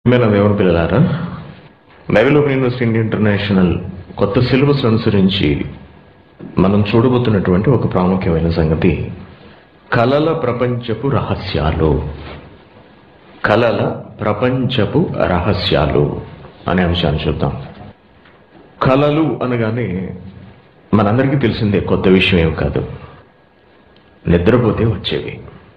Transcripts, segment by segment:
మన దేవుని పిల్లలారా Bible open university Indian international కొత్త సిలబస్ అనుసరించి మనం చూడబోతున్నటువంటి ఒక ప్రాముఖ్యమైన సంగతి కలల ప్రపంచపు రహస్యాలు కలల ప్రపంచపు రహస్యాలు అనే అంశాన్ని చూద్దాం కలలు అనగానే మనందరికీ తెలిసిందే కొత్త విషయం ఏం కాదు నిద్రపోతే వచ్చేవి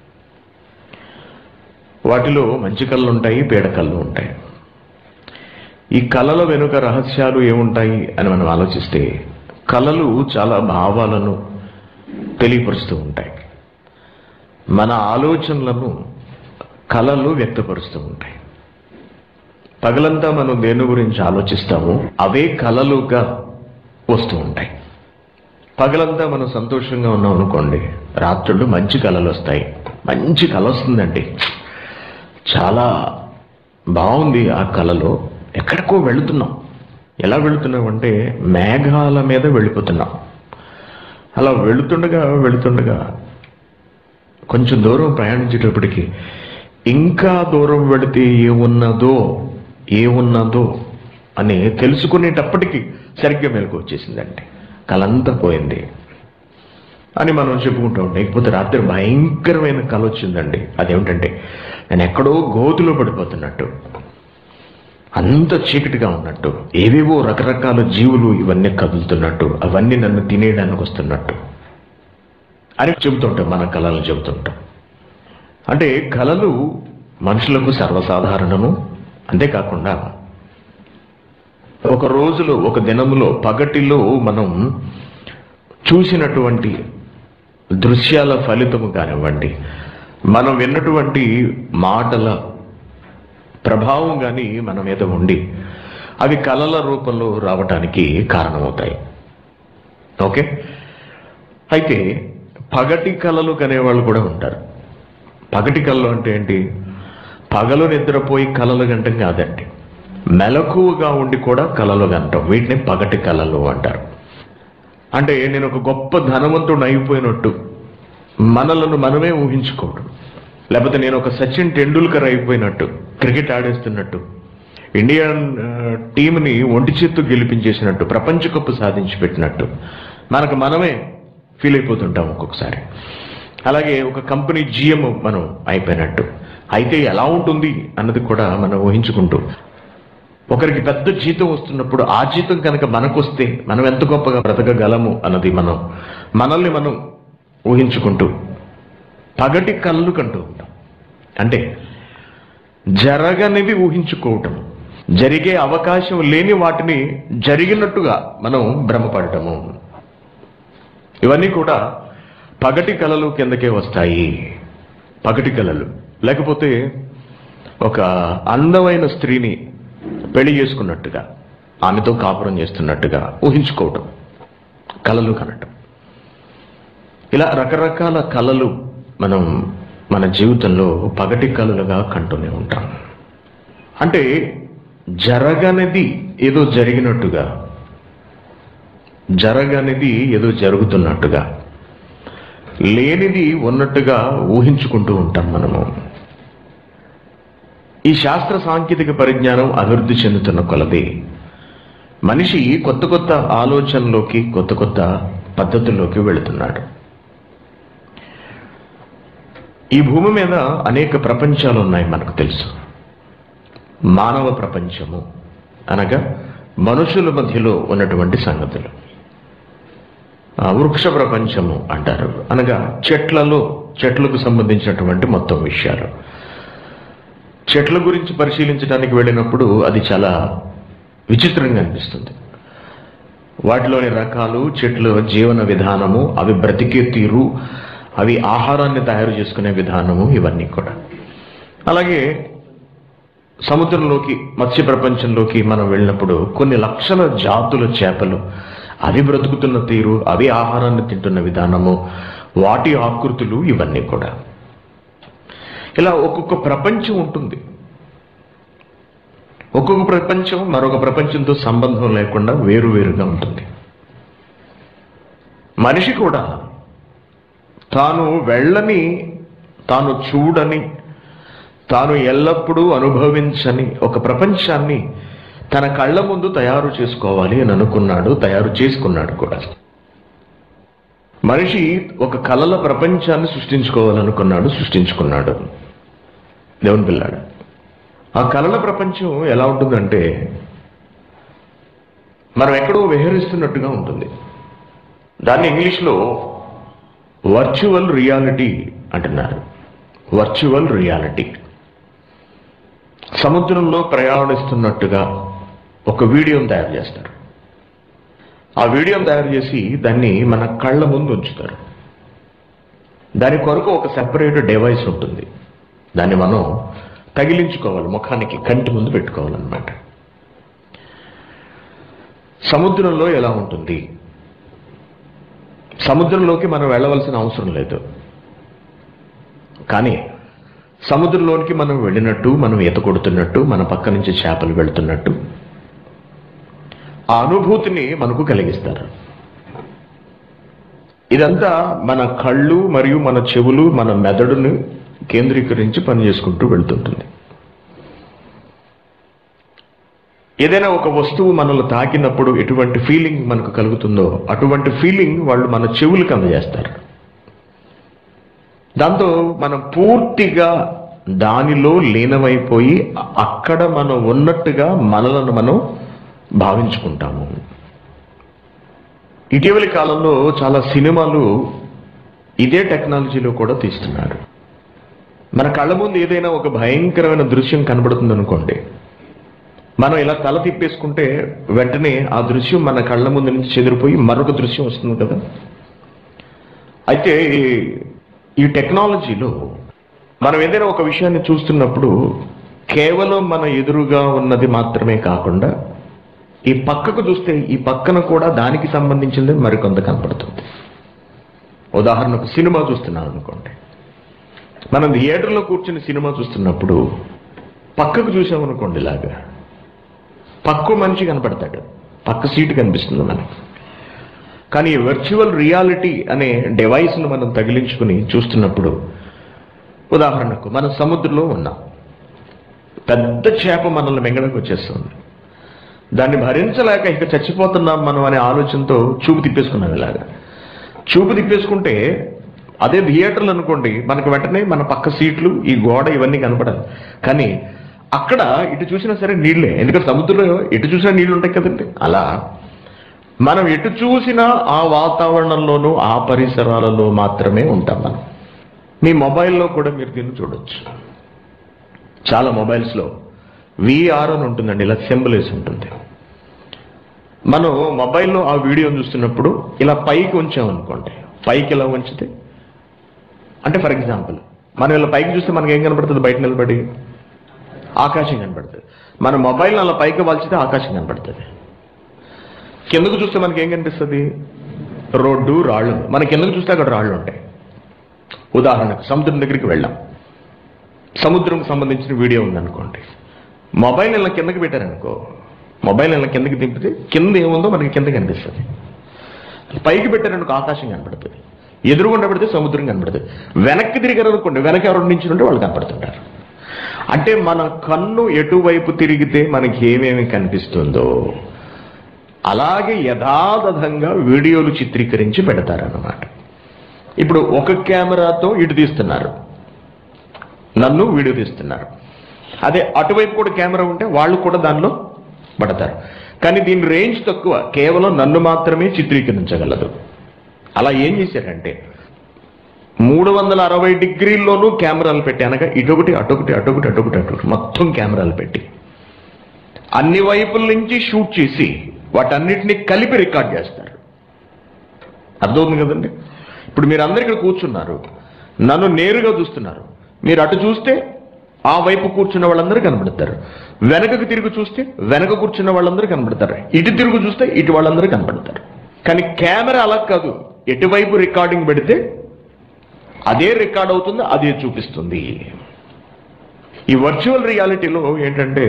వాటిలో మంచి కళ్ళు ఉంటాయి పీడ కళ్ళు ఉంటాయి ఈ కళల వెనుక రహస్యాలు ఏముంటాయి అని మనం ఆలోచిస్తే కళలు చాలా భావాలను తెలియపరుస్తూ ఉంటాయి మన ఆలోచనలను కళలు వ్యక్తపరుస్తూ ఉంటాయి పగలంతా మనం దేని గురించి ఆలోచిస్తామో అవే కళలుగా వస్తూ ఉంటాయి పగలంతా మనం సంతోషంగా ఉన్నాం అనుకోండి రాత్రుళ్ళు మంచి కళలు వస్తాయి మంచి కళ వస్తుందండి చాలా బాగుంది ఆ కళలో ఎక్కడికో వెళుతున్నాం ఎలా వెళుతున్నాం అంటే మేఘాల మీద వెళ్ళిపోతున్నాం అలా వెళుతుండగా వెళుతుండగా కొంచెం దూరం ప్రయాణించేటప్పటికి ఇంకా దూరం వెళితే ఏమున్నదో ఏమున్నదో అని తెలుసుకునేటప్పటికి సరిగ్గా మెలకు వచ్చేసిందండి కలంతా పోయింది అని మనం చెప్పుకుంటూ ఉంటాం లేకపోతే రాత్రి భయంకరమైన కళ వచ్చిందండి అదేమిటంటే నేను ఎక్కడో గోతులో పడిపోతున్నట్టు అంత చీకటిగా ఉన్నట్టు ఏవేవో రకరకాల జీవులు ఇవన్నీ కదులుతున్నట్టు అవన్నీ నన్ను తినేయడానికి వస్తున్నట్టు అని చెబుతుంటాం మన కళలు చెబుతుంటాం అంటే కళలు మనుషులకు సర్వసాధారణము అంతేకాకుండా ఒక రోజులో ఒక దినములో పగటిలో మనం చూసినటువంటి దృశ్యాల ఫలితము కానివ్వండి మనం విన్నటువంటి మాటల ప్రభావం కానీ మన మీద ఉండి అవి కళల రూపంలో రావటానికి కారణమవుతాయి ఓకే అయితే పగటి కళలు కనేవాళ్ళు కూడా ఉంటారు పగటి కళలు అంటే ఏంటి పగలు నిద్రపోయి కళలు గంటం కాదండి మెలకువగా ఉండి కూడా కళలు గంటం వీటిని పగటి కళలు అంటారు అంటే నేను ఒక గొప్ప ధనవంతుడు అయిపోయినట్టు మనలను మనమే ఊహించుకోవడం లేకపోతే నేను ఒక సచిన్ టెండూల్కర్ అయిపోయినట్టు క్రికెట్ ఆడేస్తున్నట్టు ఇండియన్ ఆ, టీంని ఒంటి చేత్తు గెలిపించేసినట్టు ప్రపంచ కప్పు సాధించి పెట్టినట్టు మనకు మనమే ఫీల్ అయిపోతుంటాం ఒక్కొక్కసారి అలాగే ఒక కంపెనీ జిఎం మనం అయిపోయినట్టు అయితే ఎలా ఉంటుంది అన్నది కూడా మనం ఊహించుకుంటూ ఒకరికి పెద్ద జీతం వస్తున్నప్పుడు ఆ జీతం కనుక మనకు వస్తే మనం ఎంత గొప్పగా బ్రతకగలము అన్నది మనం మనల్ని మనం ఊహించుకుంటూ పగటి కళ్ళు కంటూ ఉంటాం అంటే జరగనివి ఊహించుకోవటం జరిగే అవకాశం లేని వాటిని జరిగినట్టుగా మనం భ్రమపడటము ఇవన్నీ కూడా పగటి కళలు కిందకే వస్తాయి పగటి కళలు లేకపోతే ఒక అందమైన స్త్రీని పెళ్లి చేసుకున్నట్టుగా ఆమెతో కాపురం చేస్తున్నట్టుగా ఊహించుకోవటం కళలు కనటం ఇలా రకరకాల కళలు మనం మన జీవితంలో పగటి కళలుగా కంటూనే ఉంటాం అంటే జరగనిది ఏదో జరిగినట్టుగా జరగనిది ఏదో జరుగుతున్నట్టుగా లేనిది ఉన్నట్టుగా ఊహించుకుంటూ ఉంటాం మనము ఈ శాస్త్ర సాంకేతిక పరిజ్ఞానం అభివృద్ధి చెందుతున్న కొలది మనిషి కొత్త కొత్త ఆలోచనలోకి కొత్త కొత్త పద్ధతుల్లోకి వెళుతున్నాడు ఈ భూమి మీద అనేక ప్రపంచాలు ఉన్నాయి మనకు తెలుసు మానవ ప్రపంచము అనగా మనుషుల మధ్యలో ఉన్నటువంటి సంగతులు ఆ, వృక్ష ప్రపంచము అంటారు అనగా చెట్లలో చెట్లకు సంబంధించినటువంటి మొత్తం విషయాలు చెట్ల గురించి పరిశీలించడానికి వెళ్ళినప్పుడు అది చాలా విచిత్రంగా అనిపిస్తుంది వాటిలోని రకాలు చెట్ల జీవన విధానము అవి బ్రతికే తీరు అవి ఆహారాన్ని తయారు చేసుకునే విధానము ఇవన్నీ కూడా అలాగే సముద్రంలోకి మత్స్య ప్రపంచంలోకి మనం వెళ్ళినప్పుడు కొన్ని లక్షల జాతుల చేపలు అవి బ్రతుకుతున్న తీరు అవి ఆహారాన్ని తింటున్న విధానము వాటి ఆకృతులు ఇవన్నీ కూడా ఇలా ఒక్కొక్క ప్రపంచం ఉంటుంది ఒక్కొక్క ప్రపంచం మరొక ప్రపంచంతో సంబంధం లేకుండా వేరువేరుగా ఉంటుంది మనిషి కూడా తాను వెళ్ళని తాను చూడని తాను ఎల్లప్పుడూ అనుభవించని ఒక ప్రపంచాన్ని తన కళ్ళ ముందు తయారు చేసుకోవాలి అని అనుకున్నాడు తయారు చేసుకున్నాడు కూడా మనిషి ఒక కలల ప్రపంచాన్ని సృష్టించుకోవాలనుకున్నాడు సృష్టించుకున్నాడు దేవుని పిల్లాడు ఆ కలల ప్రపంచం ఎలా ఉంటుందంటే మనం ఎక్కడో విహరిస్తున్నట్టుగా ఉంటుంది దాన్ని ఇంగ్లీష్లో వర్చువల్ రియాలిటీ అంటున్నారు వర్చువల్ రియాలిటీ సముద్రంలో ప్రయాణిస్తున్నట్టుగా ఒక వీడియోని తయారు చేస్తారు ఆ వీడియోని తయారు చేసి దాన్ని మన కళ్ళ ముందు ఉంచుతారు దాని కొరకు ఒక సెపరేట్ డివైస్ ఉంటుంది దాన్ని మనం తగిలించుకోవాలి ముఖానికి కంటి ముందు పెట్టుకోవాలన్నమాట సముద్రంలో ఎలా ఉంటుంది సముద్రంలోకి మనం వెళ్ళవలసిన అవసరం లేదు కానీ సముద్రంలోనికి మనం వెళ్ళినట్టు మనం ఈత కొడుతున్నట్టు మన పక్క నుంచి చేపలు వెళుతున్నట్టు ఆ అనుభూతిని మనకు కలిగిస్తారు ఇదంతా మన కళ్ళు మరియు మన చెవులు మన మెదడును కేంద్రీకరించి పనిచేసుకుంటూ వెళ్తుంటుంది ఏదైనా ఒక వస్తువు మనల్ని తాకినప్పుడు ఎటువంటి ఫీలింగ్ మనకు కలుగుతుందో అటువంటి ఫీలింగ్ వాళ్ళు మన చెవులకు అందజేస్తారు దాంతో మనం పూర్తిగా దానిలో లీనమైపోయి అ- అక్కడ మనం ఉన్నట్టుగా మనలను మనం భావించుకుంటాము ఇటీవలి కాలంలో చాలా సినిమాలు ఇదే టెక్నాలజీలో కూడా తీస్తున్నారు మన కళ్ళ ముందు ఏదైనా ఒక భయంకరమైన దృశ్యం కనబడుతుంది అనుకోండి మనం ఇలా తల తిప్పేసుకుంటే వెంటనే ఆ దృశ్యం మన కళ్ళ ముందు నుంచి చెదిరిపోయి మరొక దృశ్యం వస్తుంది కదా అయితే ఈ- ఈ టెక్నాలజీలో మనం ఏదైనా ఒక విషయాన్ని చూస్తున్నప్పుడు కేవలం మన ఎదురుగా ఉన్నది మాత్రమే కాకుండా ఈ పక్కకు చూస్తే ఈ పక్కన కూడా దానికి సంబంధించింది మరికొంత కనపడుతుంది ఉదాహరణకు సినిమా చూస్తున్నాం అనుకోండి మనం థియేటర్లో కూర్చుని సినిమా చూస్తున్నప్పుడు పక్కకు చూసామనుకోండి ఇలాగా పక్క మనిషి కనపడతాడు పక్క సీటు కనిపిస్తుంది మనకి కానీ ఈ వర్చువల్ రియాలిటీ అనే డివైస్ను మనం తగిలించుకుని చూస్తున్నప్పుడు ఉదాహరణకు మనం సముద్రంలో ఉన్నాం పెద్ద చేప మనల్ని మెంగడకు వచ్చేస్తుంది దాన్ని భరించలేక ఇక చచ్చిపోతున్నాం మనం అనే ఆలోచనతో చూపు తిప్పేసుకున్నాం ఇలాగా చూపు తిప్పేసుకుంటే అదే థియేటర్లు అనుకోండి మనకు వెంటనే మన పక్క సీట్లు ఈ గోడ ఇవన్నీ కనపడాలి కానీ అక్కడ ఇటు చూసినా సరే నీళ్ళే ఎందుకంటే సముద్రంలో ఎటు చూసినా నీళ్ళు ఉంటాయి కదండి అలా మనం ఎటు చూసినా ఆ వాతావరణంలోనూ ఆ పరిసరాలలో మాత్రమే ఉంటాం మనం మీ మొబైల్లో కూడా మీరు దీన్ని చూడొచ్చు చాలా మొబైల్స్లో విఆర్ అని ఉంటుందండి ఇలా సింబల్ వేసి ఉంటుంది మనం మొబైల్లో ఆ వీడియోని చూస్తున్నప్పుడు ఇలా పైకి ఉంచామనుకోండి పైకి ఇలా ఉంచితే అంటే ఫర్ ఎగ్జాంపుల్ మనం ఇలా పైకి చూస్తే మనకి ఏం కనపడుతుంది బయట నిలబడి ఆకాశం కనపడుతుంది మన మొబైల్ అలా పైకి వాల్చితే ఆకాశం కనపడుతుంది కిందకు చూస్తే మనకి ఏం కనిపిస్తుంది రోడ్డు రాళ్ళు మన కిందకు చూస్తే అక్కడ రాళ్ళు ఉంటాయి ఉదాహరణకు సముద్రం దగ్గరికి వెళ్ళాం సముద్రంకి సంబంధించిన వీడియో ఉందనుకోండి మొబైల్ ఇలా కిందకి పెట్టారనుకో మొబైల్ ఇలా కిందకి దింపితే కింద ఏముందో మనకి కింద కనిపిస్తుంది పైకి పెట్టారనుకో ఆకాశం కనపడుతుంది ఎదురుగుండా పెడితే సముద్రం కనపడుతుంది వెనక్కి తిరిగారు అనుకోండి వెనక ఎవరు నుంచి ఉంటే వాళ్ళు కనపడుతుంటారు అంటే మన కన్ను ఎటువైపు తిరిగితే మనకి ఏమేమి కనిపిస్తుందో అలాగే యథాతథంగా వీడియోలు చిత్రీకరించి పెడతారన్నమాట ఇప్పుడు ఒక కెమెరాతో ఇటు తీస్తున్నారు నన్ను వీడియో తీస్తున్నారు అదే అటువైపు కూడా కెమెరా ఉంటే వాళ్ళు కూడా దానిలో పడతారు కానీ దీని రేంజ్ తక్కువ కేవలం నన్ను మాత్రమే చిత్రీకరించగలదు అలా ఏం చేశారంటే మూడు వందల అరవై డిగ్రీల్లోనూ కెమెరాలు పెట్టి అనగా ఇటొకటి అటొకటి అటొకటి అటొకటి అటొకటి మొత్తం కెమెరాలు పెట్టి అన్ని వైపుల నుంచి షూట్ చేసి వాటన్నిటిని కలిపి రికార్డ్ చేస్తారు అర్థమవుతుంది కదండి ఇప్పుడు మీరు అందరు ఇక్కడ కూర్చున్నారు నన్ను నేరుగా చూస్తున్నారు మీరు అటు చూస్తే ఆ వైపు కూర్చున్న వాళ్ళందరూ కనబడతారు వెనకకు తిరిగి చూస్తే వెనక కూర్చున్న వాళ్ళందరూ కనబడతారు ఇటు తిరుగు చూస్తే ఇటు వాళ్ళందరూ కనబడతారు కానీ కెమెరా అలా కాదు ఎటువైపు రికార్డింగ్ పెడితే అదే రికార్డ్ అవుతుంది అదే చూపిస్తుంది ఈ వర్చువల్ రియాలిటీలో ఏంటంటే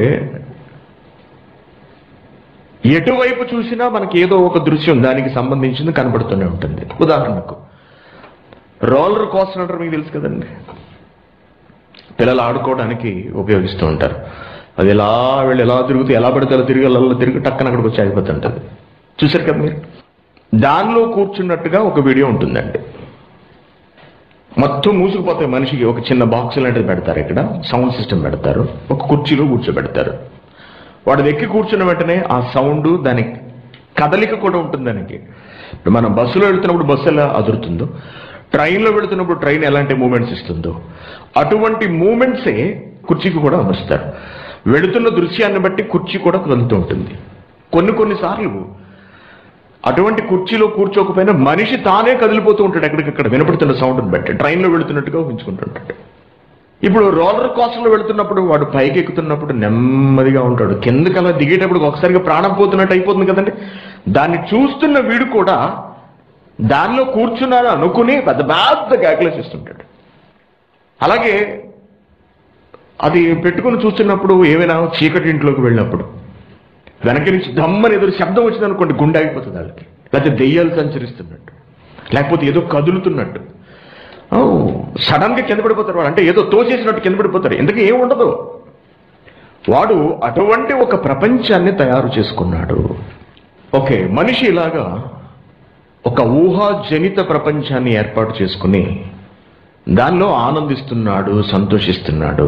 ఎటువైపు చూసినా మనకి ఏదో ఒక దృశ్యం దానికి సంబంధించింది కనబడుతూనే ఉంటుంది ఉదాహరణకు రోలర్ కోస్టర్ అంటారు మీకు తెలుసు కదండి పిల్లలు ఆడుకోవడానికి ఉపయోగిస్తూ ఉంటారు అది ఎలా వెళ్ళి ఎలా తిరుగుతూ ఎలా పడితే అలా తిరిగి అలా తిరిగి టక్కన అక్కడికి వచ్చి ఆగిపోతుంటుంది చూసారు కదా మీరు దానిలో కూర్చున్నట్టుగా ఒక వీడియో ఉంటుందండి మొత్తం మూసుకుపోతాయి మనిషికి ఒక చిన్న బాక్స్ లాంటిది పెడతారు ఇక్కడ సౌండ్ సిస్టమ్ పెడతారు ఒక కుర్చీలో కూర్చోబెడతారు వాడు ఎక్కి కూర్చున్న వెంటనే ఆ సౌండ్ దాని కదలిక కూడా ఉంటుంది దానికి ఇప్పుడు మనం బస్సులో వెళ్తున్నప్పుడు బస్సు ఎలా అదురుతుందో ట్రైన్లో వెళుతున్నప్పుడు ట్రైన్ ఎలాంటి మూమెంట్స్ ఇస్తుందో అటువంటి మూమెంట్సే కుర్చీకి కూడా అమరుస్తారు వెళుతున్న దృశ్యాన్ని బట్టి కుర్చీ కూడా కదులుతూ ఉంటుంది కొన్ని కొన్నిసార్లు అటువంటి కుర్చీలో కూర్చోకపోయినా మనిషి తానే కదిలిపోతూ ఉంటాడు ఎక్కడికక్కడ వినపడుతున్న సౌండ్ని బట్టి ట్రైన్లో వెళుతున్నట్టుగా ఊహించుకుంటుంటాడు ఇప్పుడు రోలర్ కోస్టర్లో వెళుతున్నప్పుడు వాడు పైకి ఎక్కుతున్నప్పుడు నెమ్మదిగా ఉంటాడు కిందకి అలా దిగేటప్పుడు ఒకసారిగా ప్రాణం పోతున్నట్టు అయిపోతుంది కదండి దాన్ని చూస్తున్న వీడు కూడా దానిలో కూర్చున్నాడు అనుకుని పెద్ద పెద్ద కేకలేసిస్తుంటాడు అలాగే అది పెట్టుకుని చూస్తున్నప్పుడు ఏమైనా చీకటి ఇంట్లోకి వెళ్ళినప్పుడు వెనక నుంచి దమ్మని ఎదురు శబ్దం వచ్చింది అనుకోండి గుండె ఆగిపోతుంది వాళ్ళకి లేకపోతే దెయ్యాలు సంచరిస్తున్నట్టు లేకపోతే ఏదో కదులుతున్నట్టు సడన్ గా కింద పడిపోతారు వాడు అంటే ఏదో తోచేసినట్టు కింద పడిపోతారు ఎందుకు ఏం ఉండదు వాడు అటువంటి ఒక ప్రపంచాన్ని తయారు చేసుకున్నాడు ఓకే మనిషి ఇలాగా ఒక ఊహాజనిత ప్రపంచాన్ని ఏర్పాటు చేసుకుని దానిలో ఆనందిస్తున్నాడు సంతోషిస్తున్నాడు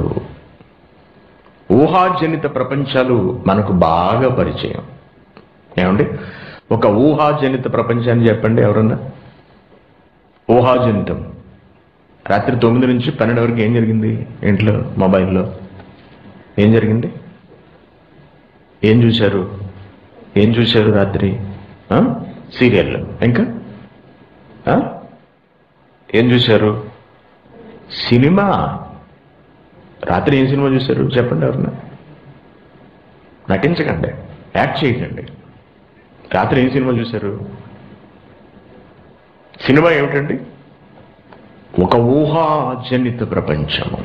ఊహాజనిత ప్రపంచాలు మనకు బాగా పరిచయం ఏమండి ఒక ఊహాజనిత ప్రపంచాన్ని చెప్పండి ఎవరన్నా ఊహాజనితం రాత్రి తొమ్మిది నుంచి పన్నెండు వరకు ఏం జరిగింది ఇంట్లో మొబైల్లో ఏం జరిగింది ఏం చూశారు ఏం చూశారు రాత్రి ఆ? సీరియల్ ఇంకా ఆ? ఏం చూశారు సినిమా రాత్రి ఏం సినిమా చూశారు చెప్పండి ఎవరన్నా నటించకండి యాక్ట్ చేయకండి రాత్రి ఏం సినిమా చూశారు సినిమా ఏమిటండి ఒక ఊహాజనిత ప్రపంచము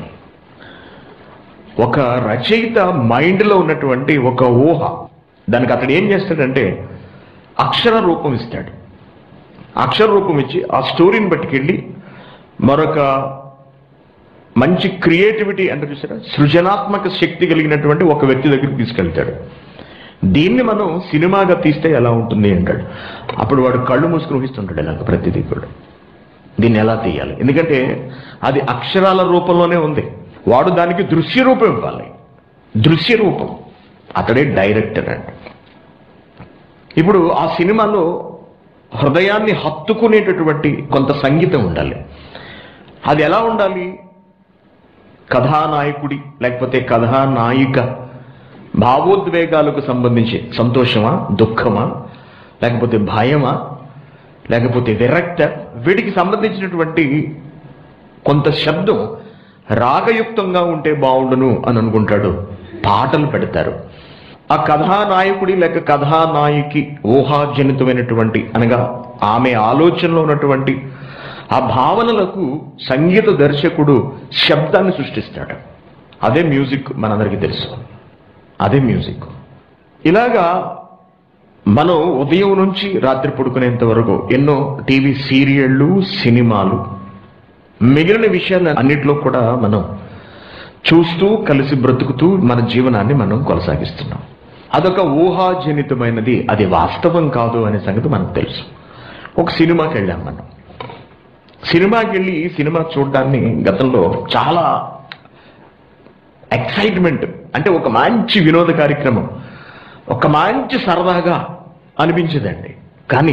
ఒక రచయిత మైండ్లో ఉన్నటువంటి ఒక ఊహ దానికి అతడు ఏం చేస్తాడంటే అక్షర రూపం ఇస్తాడు అక్షర రూపం ఇచ్చి ఆ స్టోరీని పట్టుకెళ్ళి మరొక మంచి క్రియేటివిటీ అంటే చూసారా సృజనాత్మక శక్తి కలిగినటువంటి ఒక వ్యక్తి దగ్గరికి తీసుకెళ్తాడు దీన్ని మనం సినిమాగా తీస్తే ఎలా ఉంటుంది అంటాడు అప్పుడు వాడు కళ్ళు మూసుకుని ఊహిస్తుంటాడు ఇలాగ ప్రతిదీ కూడా దీన్ని ఎలా తీయాలి ఎందుకంటే అది అక్షరాల రూపంలోనే ఉంది వాడు దానికి దృశ్య రూపం ఇవ్వాలి దృశ్య రూపం అతడే డైరెక్టర్ అండి ఇప్పుడు ఆ సినిమాలో హృదయాన్ని హత్తుకునేటటువంటి కొంత సంగీతం ఉండాలి అది ఎలా ఉండాలి కథానాయకుడి లేకపోతే కథానాయిక భావోద్వేగాలకు సంబంధించి సంతోషమా దుఃఖమా లేకపోతే భయమా లేకపోతే విరక్త వీటికి సంబంధించినటువంటి కొంత శబ్దం రాగయుక్తంగా ఉంటే బాగుండును అని అనుకుంటాడు పాటలు పెడతారు ఆ కథానాయకుడి లేక కథానాయికి ఊహాజనితమైనటువంటి అనగా ఆమె ఆలోచనలో ఉన్నటువంటి ఆ భావనలకు సంగీత దర్శకుడు శబ్దాన్ని సృష్టిస్తాడు అదే మ్యూజిక్ మనందరికీ తెలుసు అదే మ్యూజిక్ ఇలాగా మనం ఉదయం నుంచి రాత్రి పడుకునేంత వరకు ఎన్నో టీవీ సీరియళ్ళు సినిమాలు మిగిలిన విషయాలు అన్నిట్లో కూడా మనం చూస్తూ కలిసి బ్రతుకుతూ మన జీవనాన్ని మనం కొనసాగిస్తున్నాం అదొక ఊహాజనితమైనది అది వాస్తవం కాదు అనే సంగతి మనకు తెలుసు ఒక సినిమాకి వెళ్ళాం మనం సినిమాకి వెళ్ళి ఈ సినిమా చూడడాన్ని గతంలో చాలా ఎక్సైట్మెంట్ అంటే ఒక మంచి వినోద కార్యక్రమం ఒక మంచి సరదాగా అనిపించేదండి కానీ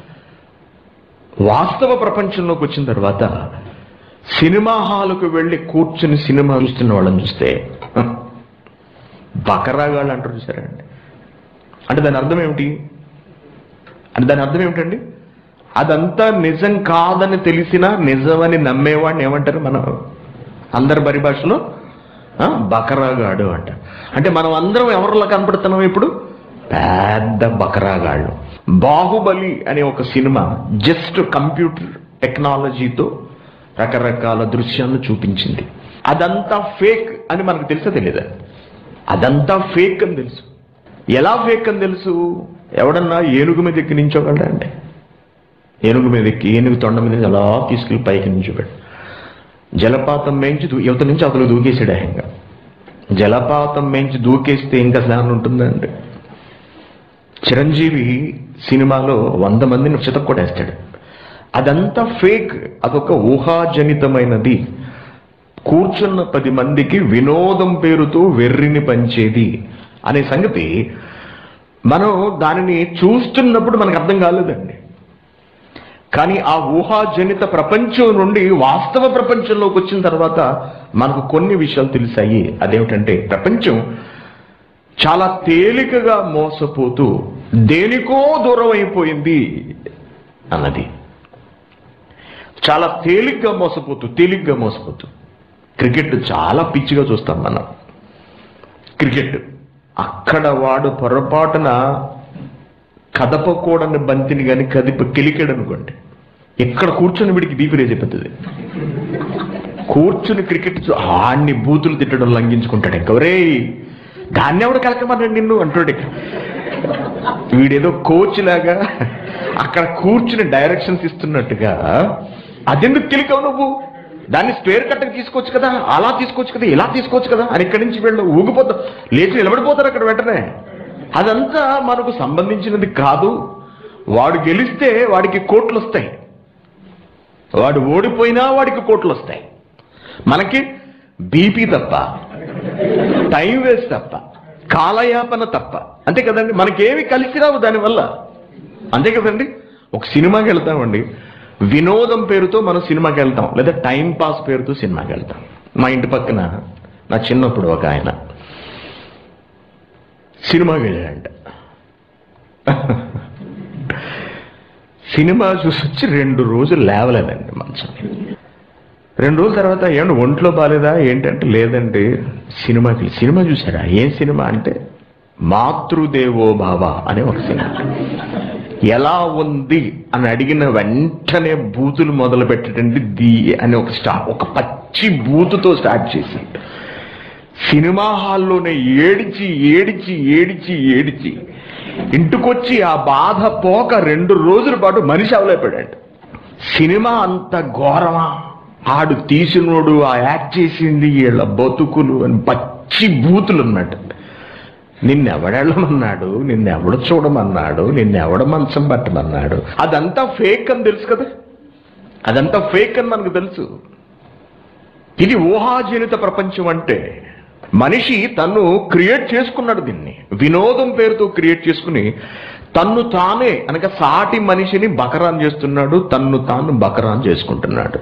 వాస్తవ ప్రపంచంలోకి వచ్చిన తర్వాత సినిమా హాలుకు వెళ్ళి కూర్చుని సినిమా చూస్తున్న వాళ్ళని చూస్తే హ, బకరాగాళ్ళు అంటారు చూసారండి అంటే దాని అర్థం ఏమిటి అంటే దాని అర్థం ఏమిటండి అదంతా నిజం కాదని తెలిసినా నిజమని నమ్మేవాడిని ఏమంటారు మనం అందరి పరిభాషలో ఆ, బకరాగాడు అంట అంటే మనం అందరం ఎవరిలో కనపడుతున్నాం ఇప్పుడు పెద్ద బకరాగాళ్ళు బాహుబలి అనే ఒక సినిమా జస్ట్ కంప్యూటర్ టెక్నాలజీతో రకరకాల దృశ్యాలను చూపించింది అదంతా ఫేక్ అని మనకు తెలుసా తెలియదా అదంతా ఫేక్ అని తెలుసు ఎలా ఫేక్ అని తెలుసు ఎవడన్నా ఏనుగు మీద ఎక్కి నించోగలడా అంటే ఏనుగు మీద ఎక్కి ఏనుగు తొండ మీద అలా తీసుకెళ్ళి పైకి నించోబెట్టు జలపాతం మేంచి దూ- యువత నుంచి అతను దూకేసాడు ఇంకా జలపాతం మేంచి దూకేస్తే ఇంకా స్నానం ఉంటుందండి చిరంజీవి సినిమాలో వంద మందిని చితక్కొట్టేస్తాడు అదంతా ఫేక్ అదొక ఊహాజనితమైనది కూర్చున్న పది మందికి వినోదం పేరుతో వెర్రిని పంచేది అనే సంగతి మనం దానిని చూస్తున్నప్పుడు మనకు అర్థం కాలేదండి కానీ ఆ ఊహాజనిత ప్రపంచం నుండి వాస్తవ ప్రపంచంలోకి వచ్చిన తర్వాత మనకు కొన్ని విషయాలు తెలిసాయి అదేమిటంటే ప్రపంచం చాలా తేలికగా మోసపోతూ దేనికో దూరం అయిపోయింది అన్నది చాలా తేలిగ్గా మోసపోతూ తేలిగ్గా మోసపోతూ క్రికెట్ చాలా పిచ్చిగా చూస్తాం మనం క్రికెట్ అక్కడ వాడు పొరపాటున కదపకూడని బంతిని కానీ కదిపి కిలికాడు అనుకోండి ఎక్కడ కూర్చొని వీడికి బీపీ రేజ్ అయిపోతుంది కూర్చుని క్రికెట్ చూ- ఆడిని బూతులు తిట్టడం లంఘించుకుంటాడు ఇంకవరే దాన్ని ఎవడు కలకమన్నాడు నిన్ను అంటాడు ఇక. వీడేదో కోచ్ లాగా అక్కడ కూర్చుని డైరెక్షన్స్ ఇస్తున్నట్టుగా అదెందుకు కిలికవు నువ్వు దాన్ని స్క్వేర్ కట్టకి తీసుకోవచ్చు కదా అలా తీసుకోవచ్చు కదా ఇలా తీసుకోవచ్చు కదా అని ఇక్కడి నుంచి వీళ్ళు ఊగిపోతా లేచి నిలబడిపోతారు అక్కడ వెంటనే అదంతా మనకు సంబంధించినది కాదు వాడు గెలిస్తే వాడికి కోట్లు వస్తాయి వాడు ఓడిపోయినా వాడికి కోట్లు వస్తాయి మనకి బీపీ తప్ప టైం వేస్ట్ తప్ప కాలయాపన తప్ప అంతే కదండి మనకేమి కలిసి రావు దానివల్ల అంతే కదండి ఒక సినిమాకి వెళ్తామండి వినోదం పేరుతో మనం సినిమాకి వెళ్తాం లేదా టైం పాస్ పేరుతో సినిమాకి వెళ్తాం మా ఇంటి పక్కన నా చిన్నప్పుడు ఒక ఆయన సినిమాకి వెళ్ళాడంట సినిమా చూసి వచ్చి రెండు రోజులు లేవలేదండి మంచం రెండు రోజుల తర్వాత ఏమండి ఒంట్లో బాలేదా ఏంటంటే లేదండి సినిమాకి సినిమా చూసారా ఏం సినిమా అంటే మాతృదేవో భావ అనే ఒక సినిమా ఎలా ఉంది అని అడిగిన వెంటనే బూతులు మొదలు పెట్టడండి ది అని ఒక స్టా ఒక పచ్చి బూతుతో స్టార్ట్ చేసి సినిమా హాల్లోనే ఏడిచి ఏడిచి ఏడిచి ఏడిచి ఇంటికొచ్చి ఆ బాధ పోక రెండు రోజుల పాటు మనిషి అవలేపాడండి సినిమా అంత ఘోరమా ఆడు తీసినోడు ఆ యాక్ట్ చేసింది వీళ్ళ బతుకులు అని పచ్చి బూతులు అన్నట్టు నిన్నెవడెళ్ళమన్నాడు నిన్నెవడ చూడమన్నాడు నిన్నెవడ మంచం పట్టమన్నాడు అదంతా ఫేక్ అని తెలుసు కదా అదంతా ఫేక్ అని మనకు తెలుసు ఇది ఊహాజనిత ప్రపంచం అంటే మనిషి తను క్రియేట్ చేసుకున్నాడు దీన్ని వినోదం పేరుతో క్రియేట్ చేసుకుని తన్ను తానే అనగా సాటి మనిషిని బకరాన్ చేస్తున్నాడు తన్ను తాను బకరాన్ చేసుకుంటున్నాడు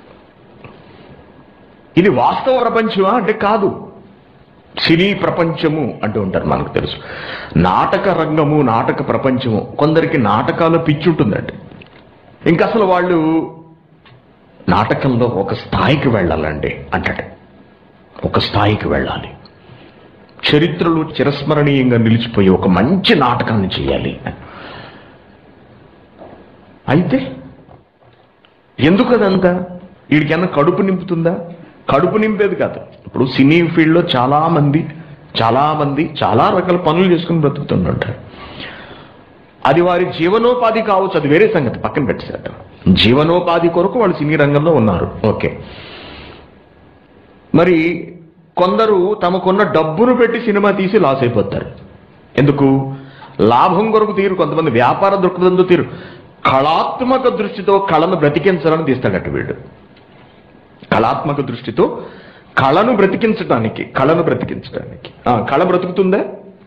ఇది వాస్తవ ప్రపంచమా అంటే కాదు సినీ ప్రపంచము అంటూ ఉంటారు మనకు తెలుసు నాటక రంగము నాటక ప్రపంచము కొందరికి నాటకాలు పిచ్చి ఉంటుందండి ఇంకా అసలు వాళ్ళు నాటకంలో ఒక స్థాయికి వెళ్ళాలండి అంటాడు ఒక స్థాయికి వెళ్ళాలి చరిత్రలో చిరస్మరణీయంగా నిలిచిపోయి ఒక మంచి నాటకాన్ని చేయాలి అయితే ఎందుకు అదంతా వీడికన్నా కడుపు నింపుతుందా కడుపు నింపేది కాదు ఇప్పుడు సినీ ఫీల్డ్లో చాలా మంది చాలా మంది చాలా రకాల పనులు చేసుకుని బ్రతుకుతుంటారు అది వారి జీవనోపాధి కావచ్చు అది వేరే సంగతి పక్కన పెట్టేశారు జీవనోపాధి కొరకు వాళ్ళు సినీ రంగంలో ఉన్నారు ఓకే మరి కొందరు తమకున్న డబ్బును పెట్టి సినిమా తీసి లాస్ అయిపోతారు ఎందుకు లాభం కొరకు తీరు కొంతమంది వ్యాపార దృక్పథంతో తీరు కళాత్మక దృష్టితో కళను బ్రతికించాలని తీస్తాడట వీడు కళాత్మక దృష్టితో కళను బ్రతికించడానికి కళను బ్రతికించడానికి ఆ, కళ బ్రతుకుతుందా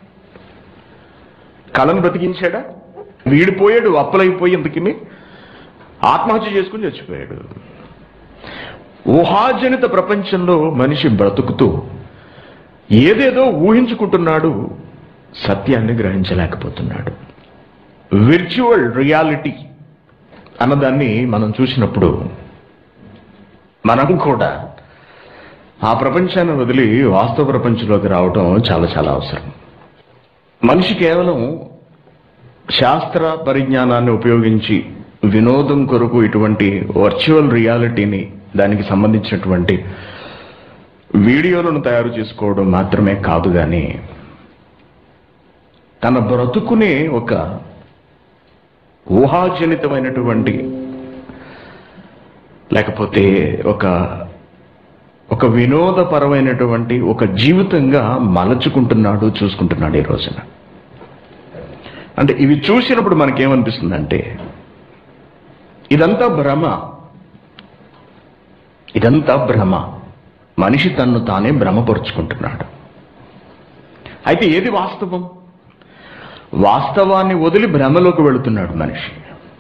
కళను బ్రతికించాడా వీడిపోయాడు అప్పులైపోయి ఎందుకని ఆత్మహత్య చేసుకుని చచ్చిపోయాడు ఊహాజనిత ప్రపంచంలో మనిషి బ్రతుకుతూ ఏదేదో ఊహించుకుంటున్నాడు సత్యాన్ని గ్రహించలేకపోతున్నాడు విర్చువల్ రియాలిటీ అన్నదాన్ని మనం చూసినప్పుడు మనం కూడా ఆ ప్రపంచాన్ని వదిలి వాస్తవ ప్రపంచంలోకి రావటం చాలా చాలా అవసరం మనిషి కేవలం శాస్త్ర పరిజ్ఞానాన్ని ఉపయోగించి వినోదం కొరకు ఇటువంటి వర్చువల్ రియాలిటీని దానికి సంబంధించినటువంటి వీడియోలను తయారు చేసుకోవడం మాత్రమే కాదు కానీ తన బ్రతుకునే ఒక ఊహాజనితమైనటువంటి లేకపోతే ఒక ఒక వినోదపరమైనటువంటి ఒక జీవితంగా మలచుకుంటున్నాడు చూసుకుంటున్నాడు ఈ రోజున అంటే ఇవి చూసినప్పుడు మనకేమనిపిస్తుందంటే ఇదంతా భ్రమ ఇదంతా భ్రమ మనిషి తన్ను తానే భ్రమపరుచుకుంటున్నాడు అయితే ఏది వాస్తవం వాస్తవాన్ని వదిలి భ్రమలోకి వెళుతున్నాడు మనిషి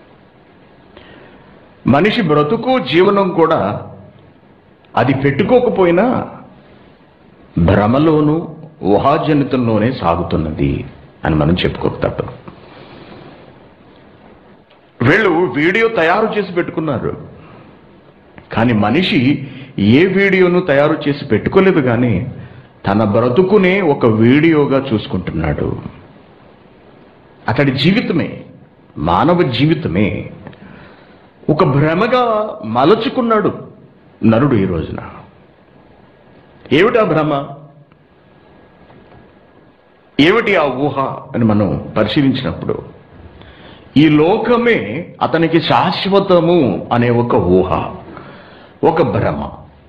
మనిషి బ్రతుకు జీవనం కూడా అది పెట్టుకోకపోయినా భ్రమలోను ఊహాజనితంలోనే సాగుతున్నది అని మనం చెప్పుకోక తప్పదు వీళ్ళు వీడియో తయారు చేసి పెట్టుకున్నారు కానీ మనిషి ఏ వీడియోను తయారు చేసి పెట్టుకోలేదు కానీ తన బ్రతుకునే ఒక వీడియోగా చూసుకుంటున్నాడు అతడి జీవితమే మానవ జీవితమే ఒక భ్రమగా మలచుకున్నాడు నరుడు ఈ రోజున ఏమిటా భ్రమ ఏమిటి ఆ ఊహ అని మనం పరిశీలించినప్పుడు ఈ లోకమే అతనికి శాశ్వతము అనే ఒక ఊహ ఒక భ్రమ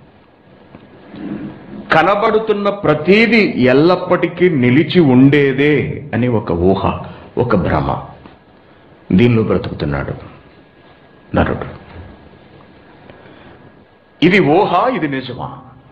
కనబడుతున్న ప్రతీది ఎల్లప్పటికీ నిలిచి ఉండేదే అని ఒక ఊహ ఒక భ్రమ దీనిలో బ్రతుకుతున్నాడు నరుడు ఇది ఊహ ఇది నిజమా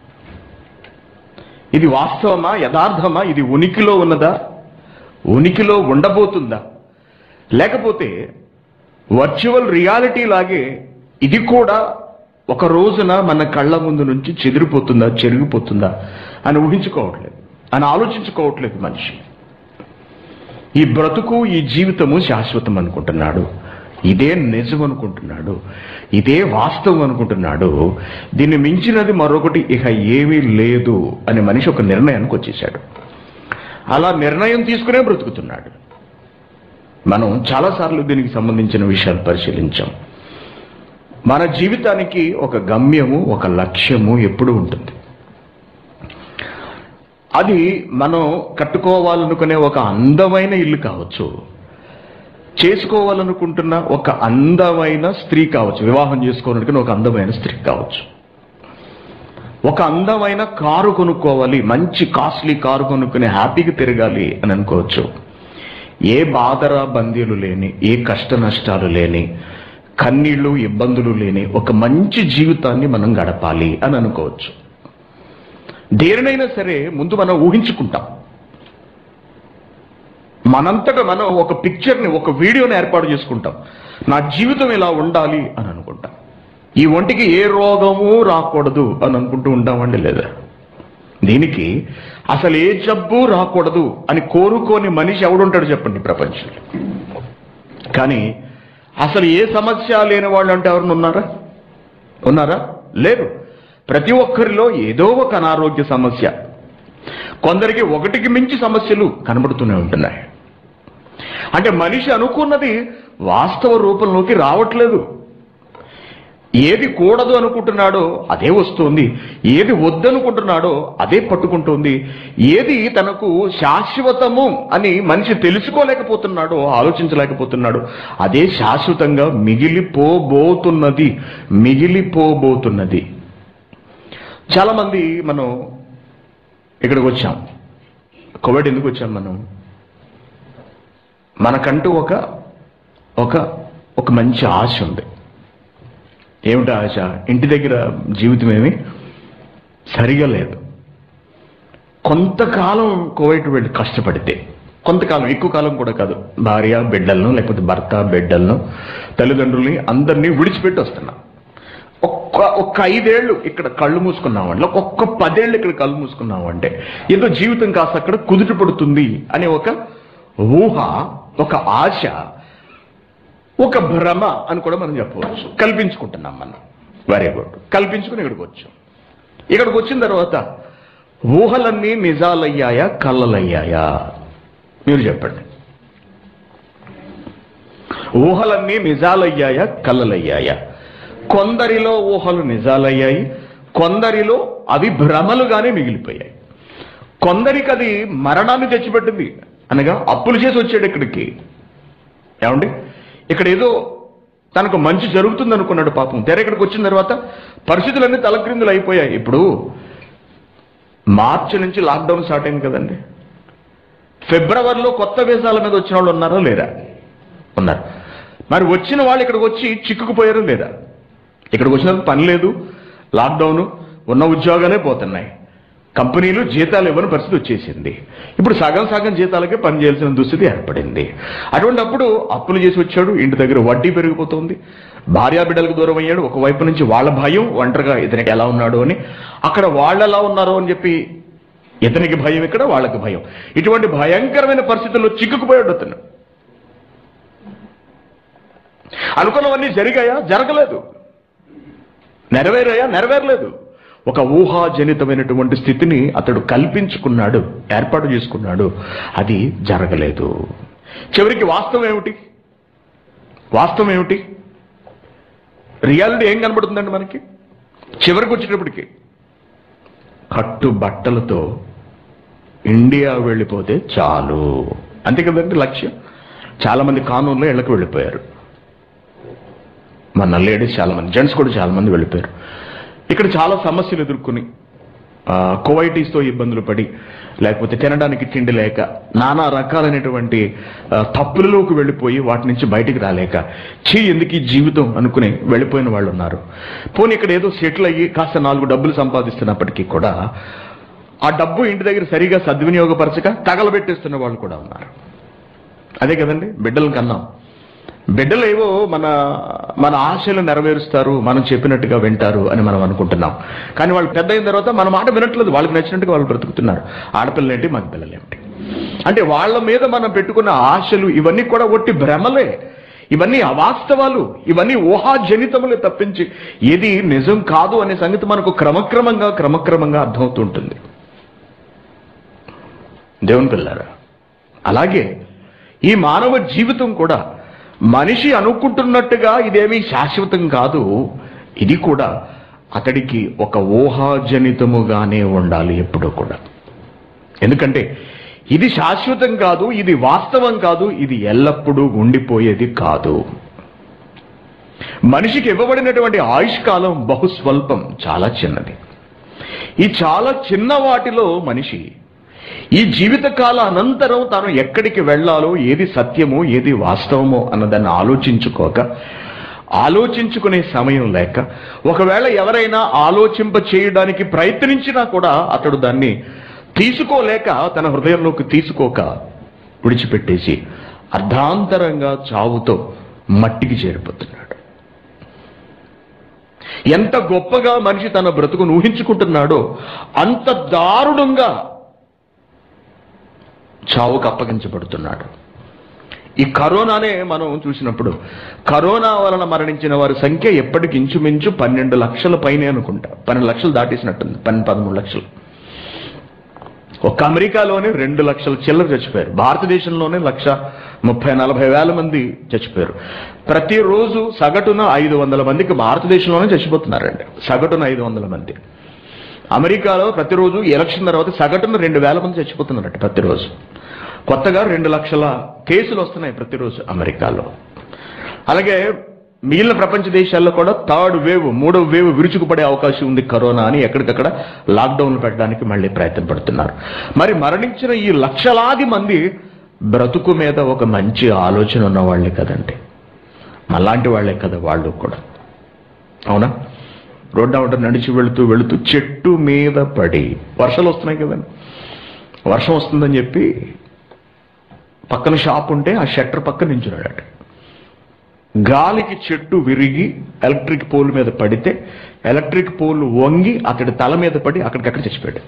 ఇది వాస్తవమా యథార్థమా ఇది ఉనికిలో ఉన్నదా ఉనికిలో ఉండబోతుందా లేకపోతే వర్చువల్ రియాలిటీ లాగే ఇది కూడా ఒక రోజున మన కళ్ళ ముందు నుంచి చెదిరిపోతుందా చెరిగిపోతుందా అని ఊహించుకోవట్లేదు అని ఆలోచించుకోవట్లేదు మనిషి ఈ బ్రతుకు ఈ జీవితము శాశ్వతం అనుకుంటున్నాడు ఇదే నిజం అనుకుంటున్నాడు ఇదే వాస్తవం అనుకుంటున్నాడు దీన్ని మించినది మరొకటి ఇక ఏమీ లేదు అని మనిషి ఒక నిర్ణయానికి వచ్చేసాడు అలా నిర్ణయం తీసుకునే బ్రతుకుతున్నాడు మనం చాలాసార్లు దీనికి సంబంధించిన విషయాలు పరిశీలించాం మన జీవితానికి ఒక గమ్యము ఒక లక్ష్యము ఎప్పుడు ఉంటుంది అది మనం కట్టుకోవాలనుకునే ఒక అందమైన ఇల్లు కావచ్చు చేసుకోవాలనుకుంటున్న ఒక అందమైన స్త్రీ కావచ్చు వివాహం చేసుకోవాలనుకున్న ఒక అందమైన స్త్రీ కావచ్చు ఒక అందమైన కారు కొనుక్కోవాలి మంచి కాస్ట్లీ కారు కొనుక్కుని హ్యాపీగా తిరగాలి అని అనుకోవచ్చు ఏ బాధరా బందీలు లేని ఏ కష్ట నష్టాలు లేని కన్నీళ్లు ఇబ్బందులు లేని ఒక మంచి జీవితాన్ని మనం గడపాలి అని అనుకోవచ్చు దేనినైనా సరే ముందు మనం ఊహించుకుంటాం మనంతట మనం ఒక పిక్చర్ని ఒక వీడియోని ఏర్పాటు చేసుకుంటాం నా జీవితం ఇలా ఉండాలి అని అనుకుంటాం ఈ ఒంటికి ఏ రోగము రాకూడదు అని అనుకుంటూ ఉంటామండి లేదా దీనికి అసలు ఏ జబ్బు రాకూడదు అని కోరుకోని మనిషి ఎవడుంటాడు చెప్పండి ప్రపంచంలో కానీ అసలు ఏ సమస్య లేని వాళ్ళు అంటే ఎవరిని ఉన్నారా ఉన్నారా లేరు ప్రతి ఒక్కరిలో ఏదో ఒక అనారోగ్య సమస్య కొందరికి ఒకటికి మించి సమస్యలు కనబడుతూనే ఉంటున్నాయి అంటే మనిషి అనుకున్నది వాస్తవ రూపంలోకి రావట్లేదు ఏది కూడదు అనుకుంటున్నాడో అదే వస్తుంది ఏది వద్దనుకుంటున్నాడో అదే పట్టుకుంటుంది ఏది తనకు శాశ్వతము అని మనిషి తెలుసుకోలేకపోతున్నాడో ఆలోచించలేకపోతున్నాడో అదే శాశ్వతంగా మిగిలిపోబోతున్నది మిగిలిపోబోతున్నది చాలామంది మనం ఇక్కడికి వచ్చాం కోవిడ్ ఎందుకు వచ్చాం మనం మనకంటూ ఒక ఒక ఒక మంచి ఆశ ఉంది ఏమిటి ఆశ ఇంటి దగ్గర జీవితం ఏమి సరిగా లేదు కొంతకాలం కోవిడ్ వెళ్ళి కష్టపడితే కొంతకాలం ఎక్కువ కాలం కూడా కాదు భార్య బిడ్డలను లేకపోతే భర్త బిడ్డలను తల్లిదండ్రుల్ని అందరినీ విడిచిపెట్టి వస్తున్నాం ఒక్క ఒక్క ఐదేళ్లు ఇక్కడ కళ్ళు మూసుకున్నామంటే ఒక్క పదేళ్ళు ఇక్కడ కళ్ళు మూసుకున్నామంటే ఏదో జీవితం కాస్త అక్కడ కుదుట పడుతుంది అనే ఒక ఊహ ఒక ఆశ ఒక భ్రమ అని కూడా మనం చెప్పవచ్చు కల్పించుకుంటున్నాం మనం వెరీ గుడ్ కల్పించుకుని ఇక్కడికి వచ్చాం ఇక్కడికి వచ్చిన తర్వాత ఊహలన్నీ నిజాలయ్యాయా కళ్ళలయ్యాయా మీరు చెప్పండి ఊహలన్నీ నిజాలయ్యాయా కళ్ళలయ్యాయా కొందరిలో ఊహలు నిజాలయ్యాయి కొందరిలో అవి భ్రమలుగానే మిగిలిపోయాయి కొందరికి అది మరణాన్ని తెచ్చిపెట్టింది అనగా అప్పులు చేసి వచ్చాడు ఇక్కడికి ఏమండి ఇక్కడ ఏదో తనకు మంచి జరుగుతుంది అనుకున్నాడు పాపం తెర ఇక్కడికి వచ్చిన తర్వాత పరిస్థితులన్నీ తలక్రిందులు అయిపోయాయి ఇప్పుడు మార్చి నుంచి లాక్డౌన్ స్టార్ట్ అయింది కదండి ఫిబ్రవరిలో కొత్త వీసాల మీద వచ్చిన వాళ్ళు ఉన్నారా లేరా ఉన్నారు మరి వచ్చిన వాళ్ళు ఇక్కడికి వచ్చి చిక్కుకుపోయారు లేదా ఇక్కడికి వచ్చిన పని లేదు లాక్డౌన్ ఉన్న ఉద్యోగాలే పోతున్నాయి కంపెనీలు జీతాలు ఇవ్వని పరిస్థితి వచ్చేసింది ఇప్పుడు సగం సగం జీతాలకే పని చేయాల్సిన దుస్థితి ఏర్పడింది అటువంటి అప్పుడు అప్పులు చేసి వచ్చాడు ఇంటి దగ్గర వడ్డీ పెరిగిపోతుంది భార్యా బిడ్డలకు దూరం అయ్యాడు ఒకవైపు నుంచి వాళ్ళ భయం ఒంటరిగా ఇతనికి ఎలా ఉన్నాడు అని అక్కడ వాళ్ళు ఎలా ఉన్నారో అని చెప్పి ఇతనికి భయం ఇక్కడ వాళ్ళకి భయం ఇటువంటి భయంకరమైన పరిస్థితుల్లో చిక్కుకుపోయాడు అతను అనుకున్నవన్నీ జరిగాయా జరగలేదు నెరవేరాయా నెరవేరలేదు ఒక ఊహాజనితమైనటువంటి స్థితిని అతడు కల్పించుకున్నాడు ఏర్పాటు చేసుకున్నాడు అది జరగలేదు చివరికి వాస్తవం ఏమిటి వాస్తవం ఏమిటి రియాలిటీ ఏం కనబడుతుందండి మనకి చివరికి వచ్చేటప్పటికి కట్టు బట్టలతో ఇండియా వెళ్ళిపోతే చాలు అంతే కదండి లక్ష్యం చాలా మంది కానూన్లో ఇళ్ళకి వెళ్ళిపోయారు మన లేడీస్ చాలా మంది జెంట్స్ కూడా చాలా మంది వెళ్ళిపోయారు ఇక్కడ చాలా సమస్యలు ఎదుర్కొని ఆ, కువైటీస్తో ఇబ్బందులు పడి లేకపోతే తినడానికి తిండి లేక నానా రకాలైనటువంటి ఆ, తప్పులలోకి వెళ్ళిపోయి వాటి నుంచి బయటికి రాలేక చీ ఎందుకు ఈ జీవితం అనుకుని వెళ్ళిపోయిన వాళ్ళు ఉన్నారు పోనీ ఇక్కడ ఏదో సెటిల్ అయ్యి కాస్త నాలుగు డబ్బులు సంపాదిస్తున్నప్పటికీ కూడా ఆ డబ్బు ఇంటి దగ్గర సరిగా సద్వినియోగపరచక తగలబెట్టేస్తున్న వాళ్ళు కూడా ఉన్నారు అదే కదండి బిడ్డలు కన్నాం బిడ్డలు ఏవో మన మన ఆశలు నెరవేరుస్తారు మనం చెప్పినట్టుగా వింటారు అని మనం అనుకుంటున్నాం కానీ వాళ్ళు పెద్ద అయిన తర్వాత మన మాట వినట్లేదు వాళ్ళకి నచ్చినట్టుగా వాళ్ళు బ్రతుకుతున్నారు ఆడపిల్లలు ఏంటి మగ పిల్లలు ఏమిటి అంటే వాళ్ళ మీద మనం పెట్టుకున్న ఆశలు ఇవన్నీ కూడా ఒట్టి భ్రమలే ఇవన్నీ అవాస్తవాలు ఇవన్నీ ఊహాజనితములే తప్పించి ఏది నిజం కాదు అనే సంగతి మనకు క్రమక్రమంగా క్రమక్రమంగా అర్థమవుతుంటుంది దేవుని పిల్లారా అలాగే ఈ మానవ జీవితం కూడా మనిషి అనుకుంటున్నట్టుగా ఇదేమీ శాశ్వతం కాదు ఇది కూడా అతడికి ఒక ఊహాజనితముగానే ఉండాలి ఎప్పుడూ కూడా ఎందుకంటే ఇది శాశ్వతం కాదు ఇది వాస్తవం కాదు ఇది ఎల్లప్పుడూ ఉండిపోయేది కాదు మనిషికి ఇవ్వబడినటువంటి ఆయుష్కాలం బహుస్వల్పం చాలా చిన్నది ఈ చాలా చిన్న వాటిలో మనిషి ఈ జీవితకాల అనంతరం తాను ఎక్కడికి వెళ్ళాలో ఏది సత్యమో ఏది వాస్తవమో అన్నదాన్ని ఆలోచించుకోక ఆలోచించుకునే సమయం లేక ఒకవేళ ఎవరైనా ఆలోచింప చేయడానికి ప్రయత్నించినా కూడా అతడు దాన్ని తీసుకోలేక తన హృదయంలోకి తీసుకోక విడిచిపెట్టేసి అర్ధాంతరంగా చావుతో మట్టికి చేరిపోతున్నాడు ఎంత గొప్పగా మనిషి తన బ్రతుకును ఊహించుకుంటున్నాడో అంత దారుణంగా చావుకు అప్పగించబడుతున్నాడు ఈ కరోనానే మనం చూసినప్పుడు కరోనా వలన మరణించిన వారి సంఖ్య ఎప్పటికి ఇంచుమించు పన్నెండు లక్షల పైనే అనుకుంటా పన్నెండు లక్షలు దాటేసినట్టుంది పన్నెండు పదమూడు లక్షలు ఒక్క అమెరికాలోనే రెండు లక్షల చిల్లర చచ్చిపోయారు భారతదేశంలోనే లక్ష ముప్పై నలభై వేల మంది చచ్చిపోయారు ప్రతిరోజు సగటున ఐదు వందల మందికి భారతదేశంలోనే చచ్చిపోతున్నారండి సగటున ఐదు వందల మంది అమెరికాలో ప్రతిరోజు ఎలక్షన్ తర్వాత సగటున రెండు వేల మంది చచ్చిపోతున్నారట ప్రతిరోజు కొత్తగా రెండు లక్షల కేసులు వస్తున్నాయి ప్రతిరోజు అమెరికాలో అలాగే మిగిలిన ప్రపంచ దేశాల్లో కూడా థర్డ్ వేవ్ మూడవ వేవ్ విరుచుకుపడే అవకాశం ఉంది కరోనా అని ఎక్కడికక్కడ లాక్డౌన్లు పెట్టడానికి మళ్ళీ ప్రయత్నం పడుతున్నారు మరి మరణించిన ఈ లక్షలాది మంది బ్రతుకు మీద ఒక మంచి ఆలోచన ఉన్న వాళ్ళే కదండి మళ్ళాంటి వాళ్ళే కదా వాళ్ళు కూడా అవునా రోడ్డు అవట నడిచి వెళుతూ వెళుతూ చెట్టు మీద పడి వర్షాలు వస్తున్నాయి కదండి వర్షం వస్తుందని చెప్పి పక్కన షాప్ ఉంటే ఆ షట్టర్ పక్కన నించున్నాడట గాలికి చెట్టు విరిగి ఎలక్ట్రిక్ పోల్ మీద పడితే ఎలక్ట్రిక్ పోల్ వంగి అతడి తల మీద పడి అక్కడికక్కడ చచ్చిపోయాడు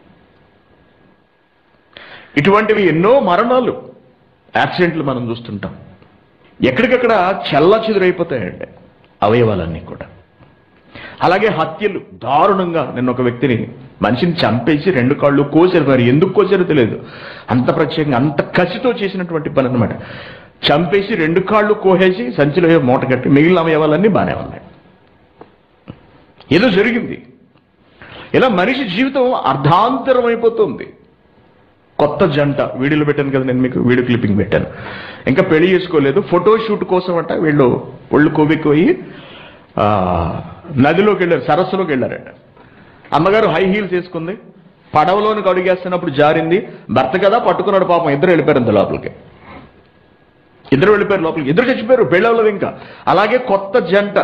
ఇటువంటివి ఎన్నో మరణాలు యాక్సిడెంట్లు మనం చూస్తుంటాం ఎక్కడికక్కడ చెల్ల చెదురైపోతాయండి అవయవాలన్నీ కూడా అలాగే హత్యలు దారుణంగా నిన్న ఒక వ్యక్తిని మనిషిని చంపేసి రెండు కాళ్ళు కోసారు మరి ఎందుకు కోసారో తెలియదు అంత ప్రత్యేకంగా అంత కసితో చేసినటువంటి పని అనమాట చంపేసి రెండు కాళ్ళు కోసేసి సంచిలో ఏవో మూట కట్టి మిగిలిన అవయవాలన్నీ బాగానే ఉన్నాయి ఏదో జరిగింది ఇలా మనిషి జీవితం అర్ధాంతరం అయిపోతుంది కొత్త జంట వీడియోలు పెట్టాను కదా నేను మీకు వీడియో క్లిప్పింగ్ పెట్టాను ఇంకా పెళ్లి చేసుకోలేదు ఫోటో షూట్ కోసం అంట వీళ్ళు ఒళ్ళు కొవ్వెక్కుపోయి ఆ, నదిలోకి వెళ్ళారు సరస్సులోకి వెళ్ళారట అమ్మగారు హై హీల్స్ వేసుకుంది పడవలోనికి అడుగేస్తున్నప్పుడు జారింది భర్త కదా పట్టుకున్నాడు పాపం ఇద్దరు వెళ్ళిపోయారు అంత లోపలికి ఇద్దరు వెళ్ళిపోయారు లోపలికి ఇద్దరు చచ్చిపోయారు పెళ్ళి అవ్వలేదు ఇంకా అలాగే కొత్త జంట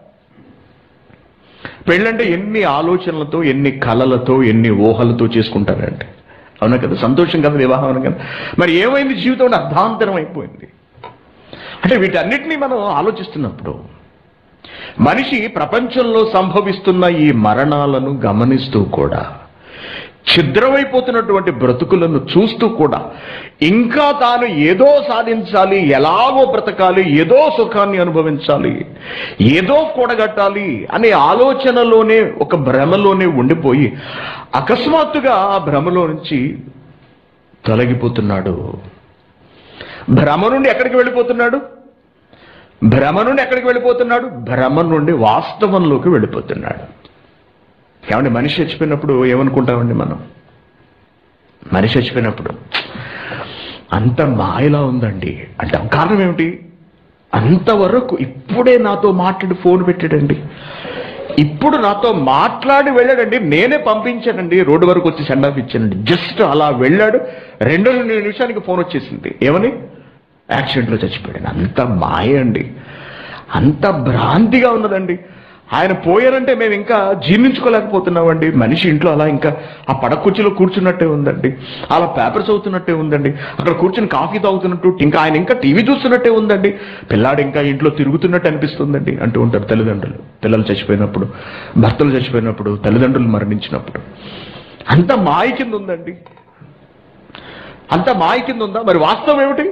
పెళ్ళంటే ఎన్ని ఆలోచనలతో ఎన్ని కలలతో ఎన్ని ఊహలతో చేసుకుంటారంటే అవునా కదా సంతోషం కదా వివాహం అవును కదా మరి ఏమైంది జీవితం అర్ధాంతరం అయిపోయింది అంటే వీటన్నిటినీ మనం ఆలోచిస్తున్నప్పుడు మనిషి ప్రపంచంలో సంభవిస్తున్న ఈ మరణాలను గమనిస్తూ కూడా ఛిద్రమైపోతున్నటువంటి బ్రతుకులను చూస్తూ కూడా ఇంకా తాను ఏదో సాధించాలి ఎలాగో బ్రతకాలి ఏదో సుఖాన్ని అనుభవించాలి ఏదో కూడగట్టాలి అనే ఆలోచనలోనే ఒక భ్రమలోనే ఉండిపోయి అకస్మాత్తుగా ఆ భ్రమలో నుంచి తొలగిపోతున్నాడు భ్రమ నుండి ఎక్కడికి వెళ్ళిపోతున్నాడు భ్రమ నుండి ఎక్కడికి వెళ్ళిపోతున్నాడు భ్రమ నుండి వాస్తవంలోకి వెళ్ళిపోతున్నాడు ఏమండి మనిషి చచ్చిపోయినప్పుడు ఏమనుకుంటామండి మనం మనిషి చచ్చిపోయినప్పుడు అంత మాయలా ఉందండి అంటే కారణం ఏమిటి అంతవరకు ఇప్పుడే నాతో మాట్లాడి ఫోన్ పెట్టాడండి ఇప్పుడు నాతో మాట్లాడి వెళ్ళాడండి నేనే పంపించానండి రోడ్డు వరకు వచ్చి సెండ్ ఆఫ్ ఇచ్చానండి జస్ట్ అలా వెళ్ళాడు రెండు రెండు నిమిషానికి ఫోన్ వచ్చేసింది ఏమని యాక్సిడెంట్లో చచ్చిపోయాడు అంత మాయ అండి అంత భ్రాంతిగా ఉన్నదండి ఆయన పోయారంటే మేము ఇంకా జీర్ణించుకోలేకపోతున్నామండి మనిషి ఇంట్లో అలా ఇంకా ఆ పడక కుర్చీలో కూర్చున్నట్టే ఉందండి అలా పేపర్స్ అవుతున్నట్టే ఉందండి అక్కడ కూర్చుని కాఫీ తాగుతున్నట్టు ఇంకా ఆయన ఇంకా టీవీ చూస్తున్నట్టే ఉందండి పిల్లాడు ఇంకా ఇంట్లో తిరుగుతున్నట్టు అనిపిస్తుందండి అంటూ ఉంటారు తల్లిదండ్రులు పిల్లలు చచ్చిపోయినప్పుడు భర్తలు చచ్చిపోయినప్పుడు తల్లిదండ్రులు మరణించినప్పుడు అంత మాయ కింద ఉందండి అంత మాయ కింద ఉందా మరి వాస్తవం ఏమిటి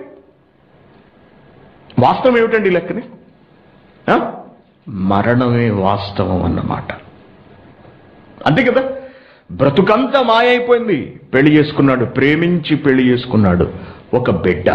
వాస్తవం ఏమిటండి ఈ లెక్కని ఆ? మరణమే వాస్తవం అన్నమాట అంతే కదా బ్రతుకంతా మాయ అయిపోయింది పెళ్లి చేసుకున్నాడు ప్రేమించి పెళ్లి చేసుకున్నాడు ఒక బిడ్డ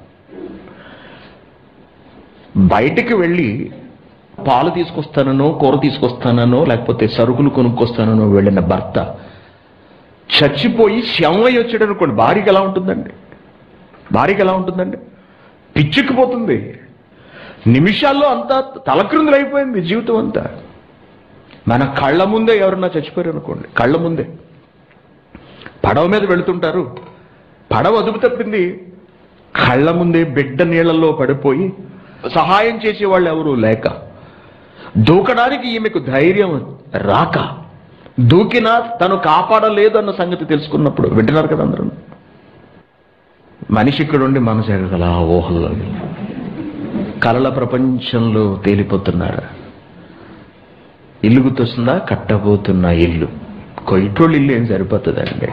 బయటికి వెళ్ళి పాలు తీసుకొస్తాననో కూర తీసుకొస్తాననో లేకపోతే సరుకులు కొనుక్కొస్తాననో వెళ్ళిన భర్త చచ్చిపోయి శవమై వచ్చాడు అనుకోండి భార్యకి ఎలా ఉంటుందండి భార్యకి ఎలా ఉంటుందండి పిచ్చెక్కిపోతుంది నిమిషాల్లో అంతా తలక్రిందులైపోయింది జీవితం అంతా మన కళ్ళ ముందే ఎవరన్నా చచ్చిపోయారు అనుకోండి కళ్ళ ముందే పడవ మీద వెళుతుంటారు పడవ అదుపు తప్పింది కళ్ళ ముందే బిడ్డ నీళ్లలో పడిపోయి సహాయం చేసే వాళ్ళు ఎవరు లేక దూకడానికి ఈమెకు ధైర్యం రాక దూకినా తను కాపాడలేదు అన్న సంగతి తెలుసుకున్నప్పుడు వింటున్నారు కదా అందరూ మనిషి ఇక్కడ ఉండి మనసు ఎగగల ఊహల్లో కలల ప్రపంచంలో తేలిపోతున్నారు ఇల్లు గుర్తొస్తుందా కట్టబోతున్న ఇల్లు కొయిటోళ్ళు ఇల్లు ఏం సరిపోతుందండి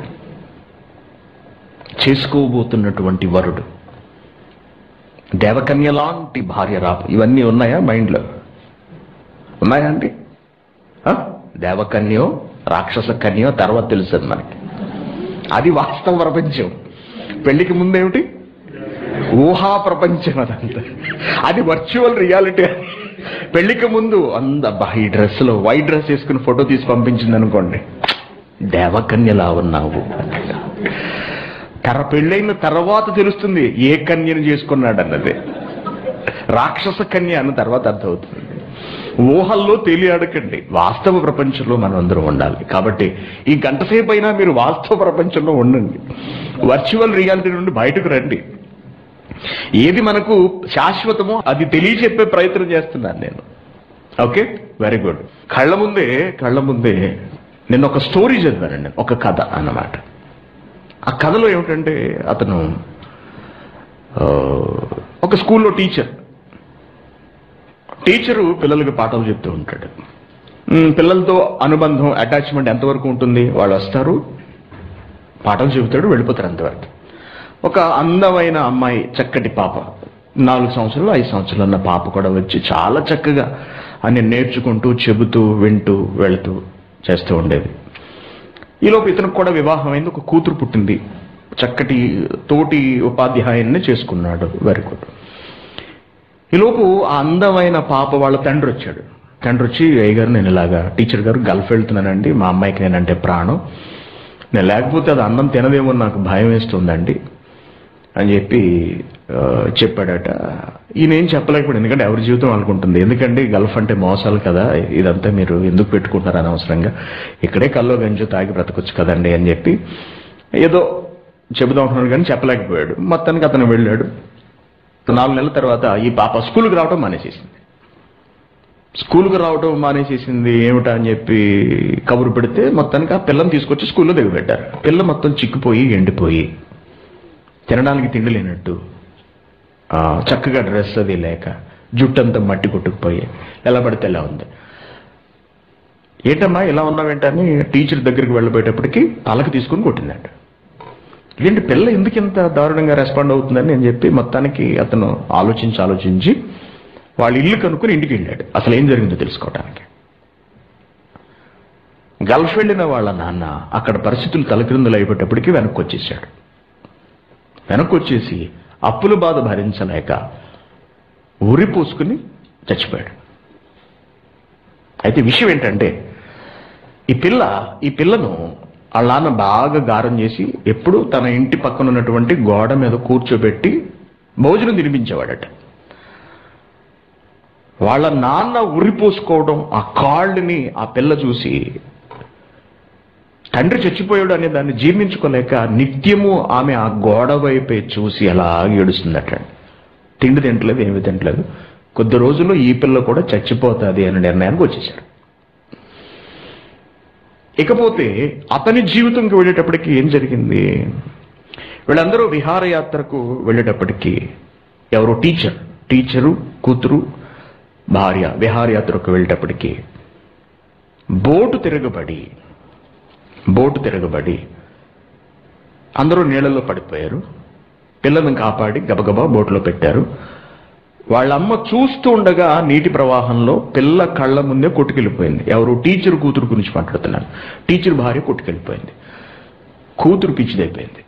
చేసుకోబోతున్నటువంటి వరుడు దేవకన్య లాంటి భార్య రాపు ఇవన్నీ ఉన్నాయా మైండ్లో ఉన్నాయా అండి ఆ? దేవకన్యో రాక్షస కన్యో తర్వాత తెలుస్తుంది మనకి అది వాస్తవ ప్రపంచం పెళ్లికి ముందేమిటి ఊహా ప్రపంచం అదంతా అది వర్చువల్ రియాలిటీ పెళ్లికి ముందు అంద అబ్బా ఈ డ్రెస్ లో వైట్ డ్రెస్ వేసుకుని ఫోటో తీసి పంపించింది అనుకోండి దేవకన్యలా ఉన్నావు తర పెళ్ళైన తర్వాత తెలుస్తుంది ఏ కన్యను చేసుకున్నాడు అన్నది రాక్షస కన్య అన్న తర్వాత అర్థమవుతుంది ఊహల్లో తెలియడకండి వాస్తవ ప్రపంచంలో మనం అందరం ఉండాలి కాబట్టి ఈ గంట సేపు అయినా మీరు వాస్తవ ప్రపంచంలో ఉండండి వర్చువల్ రియాలిటీ నుండి బయటకు రండి ఏది మనకు శాశ్వతమో అది తెలియచెప్పే ప్రయత్నం చేస్తున్నాను నేను ఓకే వెరీ గుడ్ కళ్ళ ముందే కళ్ళ ముందే నేను ఒక స్టోరీ చదివానండి ఒక కథ అన్నమాట ఆ కథలో ఏమిటంటే అతను ఆ, ఒక స్కూల్లో టీచర్ టీచరు పిల్లలకి పాఠాలు చెప్తూ ఉంటాడు ఉమ్, పిల్లలతో అనుబంధం అటాచ్మెంట్ ఎంతవరకు ఉంటుంది వాళ్ళు వస్తారు పాఠాలు చెబుతాడు వెళ్ళిపోతారు అంతవరకు ఒక అందమైన అమ్మాయి చక్కటి పాప నాలుగు సంవత్సరాలు ఐదు సంవత్సరాలు ఉన్న పాప కూడా వచ్చి చాలా చక్కగా అన్ని నేర్చుకుంటూ చెబుతూ వింటూ వెళుతూ చేస్తూ ఉండేది ఈలోపు ఇతనికి కూడా వివాహం అయింది ఒక కూతురు పుట్టింది చక్కటి తోటి ఉపాధ్యాయున్ని చేసుకున్నాడు వెరీ గుడ్ ఈలోపు ఆ అందమైన పాప వాళ్ళ తండ్రి వచ్చాడు తండ్రి వచ్చి అయ్య గారు నేను ఇలాగా టీచర్ గారు గల్ఫ్ వెళ్తున్నానండి మా అమ్మాయికి నేనంటే ప్రాణం నేను లేకపోతే అది అన్నం తినదేమో నాకు భయం వేస్తుందండి అని చెప్పి ఆ, చెప్పాడట ఈయన ఏం చెప్పలేకపోయాడు ఎందుకంటే ఎవరి జీవితం అనుకుంటుంది ఎందుకంటే గల్ఫ్ అంటే మోసాలు కదా ఇదంతా మీరు ఎందుకు పెట్టుకుంటారు అనవసరంగా ఇక్కడే కల్లో గంజు తాగి బ్రతకొచ్చు కదండి అని చెప్పి ఏదో చెబుదాం అనుకున్నాడు కానీ చెప్పలేకపోయాడు మొత్తానికి అతను వెళ్ళాడు నాలుగు నెలల తర్వాత ఈ పాప స్కూల్కి రావడం మానేసేసింది స్కూల్కి రావడం మానేసేసింది ఏమిటా అని చెప్పి కబురు పెడితే మొత్తానికి ఆ పిల్లని తీసుకొచ్చి స్కూల్లో దిగబెట్టారు పిల్ల మొత్తం చిక్కిపోయి ఎండిపోయి తినడానికి తిండి లేనట్టు ఆ, చక్కగా డ్రెస్ అది లేక జుట్టంతా మట్టి కొట్టుకుపోయి ఎలా పడితే ఎలా ఉంది ఏంటమ్మా ఇలా ఉన్నావేంటని టీచర్ దగ్గరికి వెళ్ళబోయేటప్పటికి పలక తీసుకుని కొట్టిందంట ఏంటి పిల్ల ఎందుకు ఇంత దారుణంగా రెస్పాండ్ అవుతుందని నేను చెప్పి మొత్తానికి అతను ఆలోచించి ఆలోచించి వాళ్ళ ఇల్లు కనుక్కొని ఇంటికి వెళ్ళాడు అసలు ఏం జరిగిందో తెలుసుకోవడానికి గల్ఫ్ వెళ్ళిన వాళ్ళ నాన్న అక్కడ పరిస్థితులు తలక్రిందులు అయిపోయేటప్పటికి వెనక్కి వచ్చేసాడు వెనక్కి వచ్చేసి అప్పుల బాధ భరించలేక ఉరి పోసుకుని చచ్చిపోయాడు అయితే విషయం ఏంటంటే ఈ పిల్ల ఈ పిల్లను వాళ్ళ నాన్న బాగా గారం చేసి ఎప్పుడు తన ఇంటి పక్కన ఉన్నటువంటి గోడ మీద కూర్చోబెట్టి భోజనం తినిపించేవాడట వాళ్ళ నాన్న ఉరిపోసుకోవడం ఆ కాళ్ళని ఆ పిల్ల చూసి తండ్రి చచ్చిపోయాడు అనే దాన్ని జీర్ణించుకోలేక నిత్యము ఆమె ఆ గోడ వైపే చూసి అలా ఏడుస్తుందట తిండి తింటలేదు ఏమి తింటలేదు కొద్ది రోజుల్లో ఈ పిల్ల కూడా చచ్చిపోతుంది అనే నిర్ణయానికి వచ్చేసాడు ఇకపోతే అతని జీవితంకి వెళ్ళేటప్పటికి ఏం జరిగింది వీళ్ళందరూ విహారయాత్రకు వెళ్ళేటప్పటికి ఎవరో టీచర్ టీచరు కూతురు భార్య విహారయాత్రకు వెళ్ళేటప్పటికి బోటు తిరగబడి బోటు తిరగబడి అందరూ నీళ్ళలో పడిపోయారు పిల్లలను కాపాడి గబగబా బోటులో పెట్టారు వాళ్ళమ్మ చూస్తూ ఉండగా నీటి ప్రవాహంలో పిల్ల కళ్ళ ముందే కొట్టుకెళ్ళిపోయింది ఎవరు టీచర్ కూతురు గురించి మాట్లాడుతున్నాను టీచర్ భార్య కొట్టుకెళ్ళిపోయింది కూతురు పిచ్చిదైపోయింది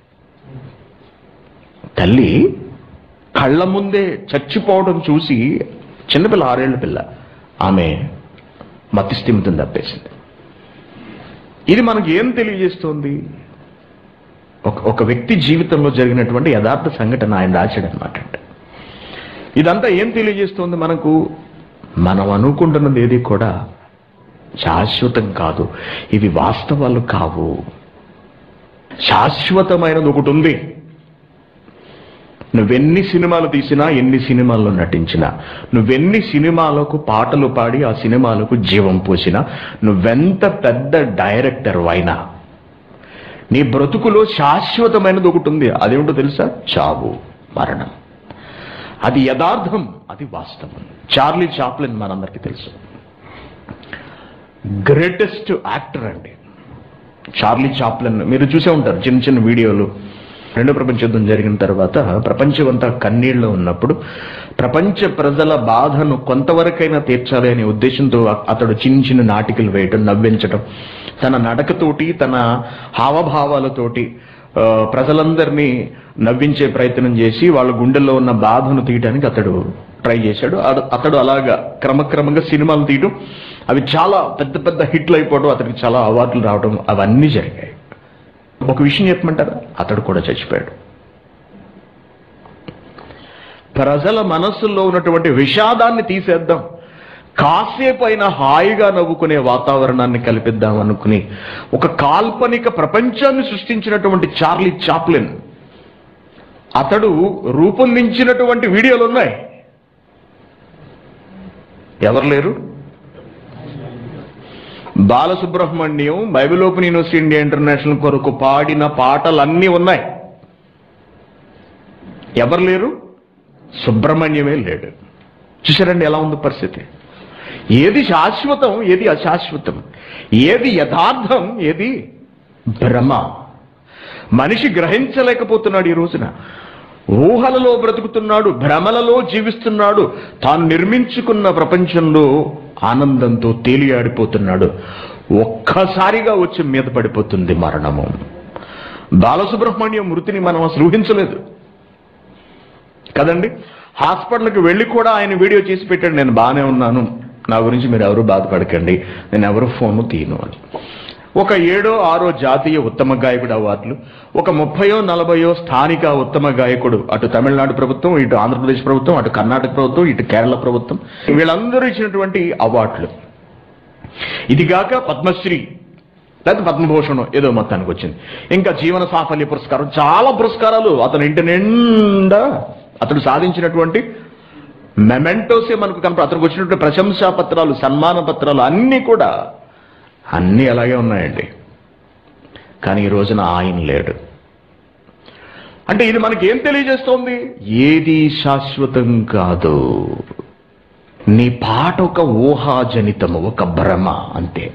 తల్లి కళ్ళ ముందే చచ్చిపోవడం చూసి చిన్నపిల్ల ఆరేళ్ల పిల్ల ఆమె మతిస్థిమితం తప్పేసింది ఇది మనకి ఏం తెలియజేస్తోంది ఒక ఒక వ్యక్తి జీవితంలో జరిగినటువంటి యథార్థ సంఘటన ఆయన రాశాడు అనమాట ఇదంతా ఏం తెలియజేస్తుంది మనకు మనం అనుకుంటున్నది ఏది కూడా శాశ్వతం కాదు ఇవి వాస్తవాలు కావు శాశ్వతమైనది ఒకటి ఉంది నువ్వెన్ని సినిమాలు తీసినా ఎన్ని సినిమాల్లో నటించినా నువ్వెన్ని సినిమాలకు పాటలు పాడి ఆ సినిమాలకు జీవం పోసినా నువ్వెంత పెద్ద డైరెక్టర్ అయినా నీ బ్రతుకులో శాశ్వతమైనది ఒకటి ఉంది అదేమిటో తెలుసా చావు మరణం అది యథార్థం అది వాస్తవం చార్లీ చాప్లిన్ మనందరికీ తెలుసు గ్రేటెస్ట్ యాక్టర్ అండి చార్లీ చాప్లిన్ మీరు చూసే ఉంటారు చిన్న చిన్న వీడియోలు రెండో ప్రపంచ యుద్ధం జరిగిన తర్వాత ప్రపంచమంతా కన్నీళ్ళు ఉన్నప్పుడు ప్రపంచ ప్రజల బాధను కొంతవరకైనా తీర్చాలి అనే ఉద్దేశంతో అతడు చిన్న చిన్న నాటికలు వేయటం నవ్వించటం తన నడకతోటి తన హావభావాలతోటి ఆ, ప్రజలందరినీ నవ్వించే ప్రయత్నం చేసి వాళ్ళ గుండెల్లో ఉన్న బాధను తీయడానికి అతడు ట్రై చేశాడు అత- అతడు అలాగా క్రమక్రమంగా సినిమాలు తీయడం అవి చాలా పెద్ద పెద్ద హిట్లు అయిపోవడం అతనికి చాలా అవార్డులు రావడం అవన్నీ జరిగాయి ఒక విషయం చెప్పమంటారా అతడు కూడా చచ్చిపోయాడు ప్రజల మనస్సుల్లో ఉన్నటువంటి విషాదాన్ని తీసేద్దాం కాసేపు అయినా హాయిగా నవ్వుకునే వాతావరణాన్ని కల్పిద్దాం అనుకుని ఒక కాల్పనిక ప్రపంచాన్ని సృష్టించినటువంటి చార్లీ చాప్లిన్ అతడు రూపొందించినటువంటి వీడియోలు ఉన్నాయి ఎవరు లేరు Balasubrahmanyam Bible open university India international కొరకు పాడిన పాటలన్నీ ఉన్నాయి ఎవరు లేరు సుబ్రహ్మణ్యమే లేడు చూసారండి ఎలా ఉంది పరిస్థితి ఏది శాశ్వతం ఏది అశాశ్వతం ఏది యథార్థం ఏది భ్రమ మనిషి గ్రహించలేకపోతున్నాడు ఈ రోజున ఊహలలో బ్రతుకుతున్నాడు భ్రమలలో జీవిస్తున్నాడు తాను నిర్మించుకున్న ప్రపంచంలో ఆనందంతో తేలియాడిపోతున్నాడు ఒక్కసారిగా వచ్చి మీద పడిపోతుంది మరణము బాలసుబ్రహ్మణ్యం మృతిని మనం అసలు ఊహించలేదు కదండి హాస్పిటల్కి వెళ్ళి కూడా ఆయన వీడియో చేసి పెట్టాడు నేను బాగానే ఉన్నాను నా గురించి మీరు ఎవరు బాధపడకండి నేను ఎవరు ఫోను తీయను అని ఒక ఏడో ఆరో జాతీయ ఉత్తమ గాయకుడు అవార్డులు ఒక ముప్పయో నలభయో స్థానిక ఉత్తమ గాయకుడు అటు తమిళనాడు ప్రభుత్వం ఇటు ఆంధ్రప్రదేశ్ ప్రభుత్వం అటు కర్ణాటక ప్రభుత్వం ఇటు కేరళ ప్రభుత్వం వీళ్ళందరూ ఇచ్చినటువంటి అవార్డులు ఇది గాక పద్మశ్రీ లేకపోతే పద్మభూషణం ఏదో మొత్తానికి వచ్చింది ఇంకా జీవన సాఫల్య పురస్కారం చాలా పురస్కారాలు అతని ఇంటి నిండా అతడు సాధించినటువంటి మెమెంటోసే మనకు కనపడ అతనికి వచ్చినటువంటి ప్రశంసా పత్రాలు సన్మాన పత్రాలు అన్నీ కూడా అన్నీ అలాగే ఉన్నాయండి కానీ ఈ రోజున ఆయన లేడు అంటే ఇది మనకి ఏం తెలియజేస్తోంది ఏది శాశ్వతం కాదు నీ పాట ఒక ఊహాజనితము ఒక భ్రమ అంతే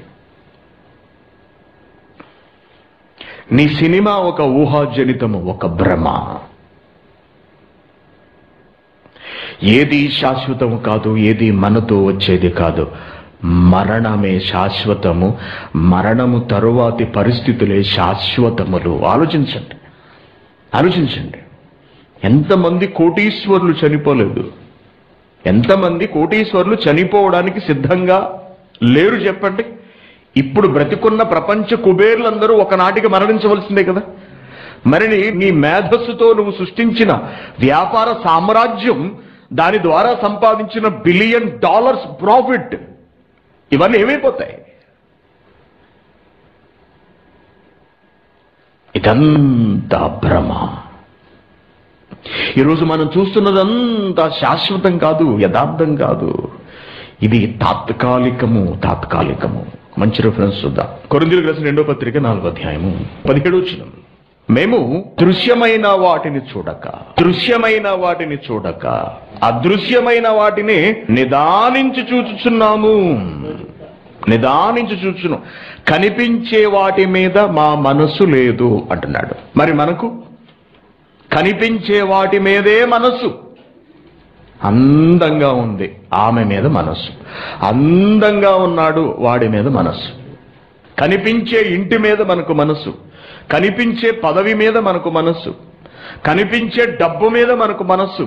నీ సినిమా ఒక ఊహాజనితము ఒక భ్రమ ఏది శాశ్వతము కాదు ఏది మనతో వచ్చేది కాదు మరణమే శాశ్వతము మరణము తరువాతి పరిస్థితులే శాశ్వతములు ఆలోచించండి ఆలోచించండి ఎంతమంది కోటీశ్వరులు చనిపోలేదు ఎంతమంది కోటీశ్వరులు చనిపోవడానికి సిద్ధంగా లేరు చెప్పండి ఇప్పుడు బ్రతికున్న ప్రపంచ కుబేర్లందరూ ఒకనాటికి మరణించవలసిందే కదా మరి నీ- నీ మేధస్సుతో నువ్వు సృష్టించిన వ్యాపార సామ్రాజ్యం దాని ద్వారా సంపాదించిన బిలియన్ డాలర్స్ ప్రాఫిట్ ఇవన్నీ ఏమైపోతాయి ఇదంతా భ్రమ ఈరోజు మనం చూస్తున్నదంతా శాశ్వతం కాదు యథార్థం కాదు ఇది తాత్కాలికము తాత్కాలికము మంచి రిఫరెన్స్ చూద్దాం కొరిందులకు రాసిన రెండో పత్రిక నాలుగో అధ్యాయము పదిహేడు వచ్చిన మేము దృశ్యమైన వాటిని చూడక దృశ్యమైన వాటిని చూడక అదృశ్యమైన వాటిని నిదానించి చూచుచున్నాము నిదానించి చూచును కనిపించే వాటి మీద మా మనసు లేదు అంటున్నాడు మరి మనకు కనిపించే వాటి మీదే మనస్సు అందంగా ఉంది ఆమె మీద మనస్సు అందంగా ఉన్నాడు వాడి మీద మనస్సు కనిపించే ఇంటి మీద మనకు మనస్సు కనిపించే పదవి మీద మనకు మనస్సు కనిపించే డబ్బు మీద మనకు మనస్సు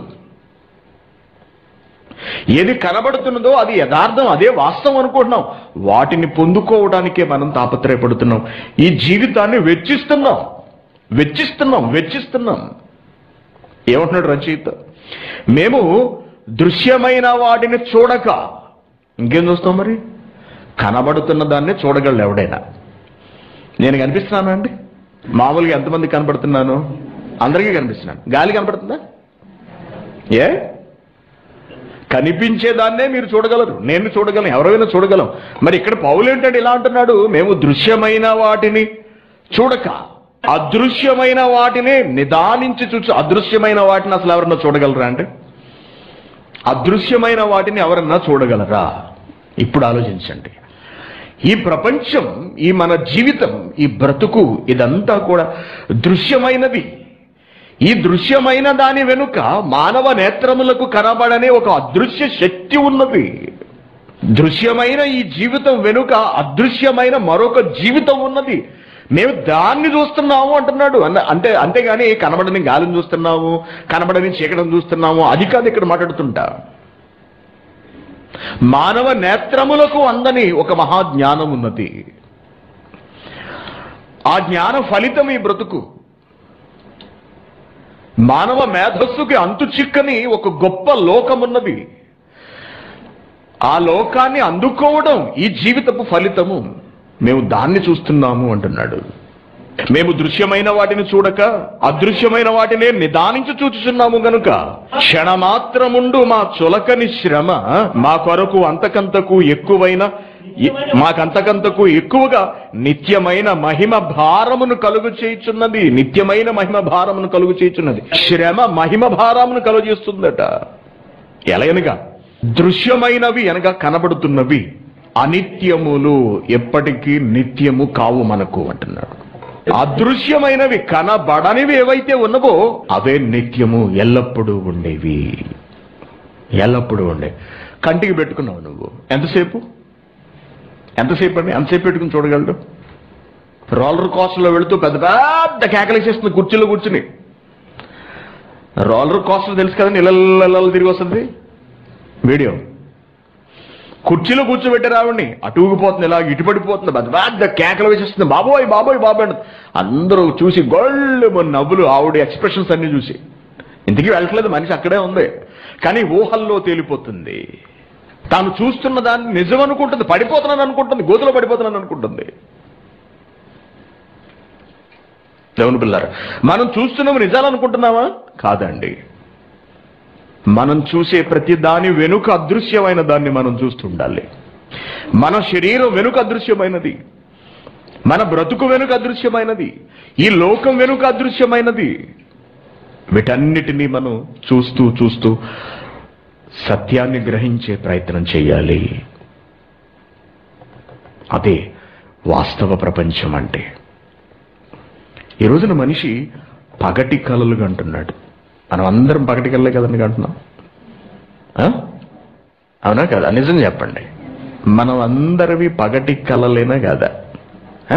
ఏది కనబడుతున్నదో అది యథార్థం అదే వాస్తవం అనుకుంటున్నాం వాటిని పొందుకోవడానికే మనం తాపత్రయపడుతున్నాం ఈ జీవితాన్ని వెచ్చిస్తున్నాం వెచ్చిస్తున్నాం వెచ్చిస్తున్నాం ఏమంటున్నాడు రచయిత మేము దృశ్యమైన వాటిని చూడక ఇంకేం చూస్తాం మరి కనబడుతున్న దాన్ని చూడగలడు ఎవడైనా నేను కనిపిస్తున్నానా అండి మామూలుగా ఎంతమంది కనబడుతున్నాను అందరికీ కనిపిస్తున్నాను గాలి కనబడుతుందా ఏ కనిపించేదాన్నే మీరు చూడగలరు నేను చూడగలను ఎవరైనా చూడగలం మరి ఇక్కడ పౌలు ఏంటంటే ఇలా అంటున్నాడు మేము దృశ్యమైన వాటిని చూడక అదృశ్యమైన వాటిని నిదానించి చూచు అదృశ్యమైన వాటిని అసలు ఎవరన్నా చూడగలరా అంటే అదృశ్యమైన వాటిని ఎవరన్నా చూడగలరా ఇప్పుడు ఆలోచించండి ఈ ప్రపంచం ఈ మన జీవితం ఈ బ్రతుకు ఇదంతా కూడా దృశ్యమైనది ఈ దృశ్యమైన దాని వెనుక మానవ నేత్రములకు కనబడనే ఒక అదృశ్య శక్తి ఉన్నది దృశ్యమైన ఈ జీవితం వెనుక అదృశ్యమైన మరొక జీవితం ఉన్నది మేము దాన్ని చూస్తున్నాము అంటున్నాడు అన్న- అంటే అంతేగాని కనబడని గాలిని చూస్తున్నాము కనబడని చీకటిని చూస్తున్నాము అది కాదు ఇక్కడ మాట్లాడుతుంటా మానవ నేత్రములకు అందని ఒక మహాజ్ఞానం ఉన్నది ఆ జ్ఞాన ఫలితం ఈ బ్రతుకు మానవ మేధస్సుకి అంతు చిక్కని ఒక గొప్ప లోకమున్నది ఆ లోకాన్ని అందుకోవడం ఈ జీవితపు ఫలితము మేము దాన్ని చూస్తున్నాము అంటున్నాడు మేము దృశ్యమైన వాటిని చూడక అదృశ్యమైన వాటినే నిదానించి చూచుచున్నాము గనుక క్షణమాత్రముండు మా చులకని శ్రమ మా కొరకు అంతకంతకు ఎక్కువైన ఇ- మాకంతకంతకు ఎక్కువగా నిత్యమైన మహిమ భారమును కలుగు చేయుచున్నది నిత్యమైన మహిమ భారమును కలుగు చేయుచున్నది శ్రమ మహిమ భారమును కలుగు చేస్తుందట ఎలయనగా దృశ్యమైనవి అనగా కనబడుతున్నవి అనిత్యములు ఎప్పటికీ నిత్యము కావు మనకు అంటున్నాడు అదృశ్యమైనవి కనబడనివి ఏవైతే ఉన్నవో అవే నిత్యము ఎల్లప్పుడూ ఉండేవి ఎల్లప్పుడూ ఉండే కంటికి పెట్టుకున్నావు నువ్వు ఎంతసేపు ఎంతసేపు అండి ఎంతసేపు పెట్టుకుని చూడగలడు రోలర్ కోస్టర్లో వెళుతూ పెద్ద పెద్ద కేకలేసేస్తుంది కుర్చీలో కూర్చుని రోలర్ కోస్టర్ తెలుసు కదండి ఇళ్ళ తిరిగి వస్తుంది వీడియో కుర్చీలో కూర్చోబెట్టారు ఆవిడ్ని అటు ఊగిపోతుంది ఇలా ఇటు పడిపోతుంది పెద్ద పెద్ద కేకలు వేసేస్తుంది బాబోయ్ బాబోయ్ బాబోయ్ అంటుంది. అందరూ చూసి గొళ్ళు నవ్వులు ఆవిడ ఎక్స్ప్రెషన్స్ అన్ని చూసి ఇంతకీ వెళ్ళట్లేదు మనిషి అక్కడే ఉంది కానీ ఊహల్లో తేలిపోతుంది తాను చూస్తున్న దాన్ని నిజం అనుకుంటుంది పడిపోతున్నాను అనుకుంటుంది గోతులో పడిపోతున్నాను అనుకుంటుంది దేవుని పిల్లారు మనం చూస్తున్నాము నిజాలు అనుకుంటున్నావా కాదండి మనం చూసే ప్రతి దాని వెనుక అదృశ్యమైన దాన్ని మనం చూస్తుండాలి మన శరీరం వెనుక అదృశ్యమైనది మన బ్రతుకు వెనుక అదృశ్యమైనది ఈ లోకం వెనుక అదృశ్యమైనది వీటన్నిటినీ మనం చూస్తూ చూస్తూ సత్యాన్ని గ్రహించే ప్రయత్నం చేయాలి అదే వాస్తవ ప్రపంచం అంటే ఈ రోజున మనిషి పగటి కలలు అంటున్నాడు మనం అందరం పగటి కళ్ళే కదండి అంటున్నాం ఆ? అవునా కదా నిజం చెప్పండి మనం అందరివి పగటి కలలేనా కాదా ఆ?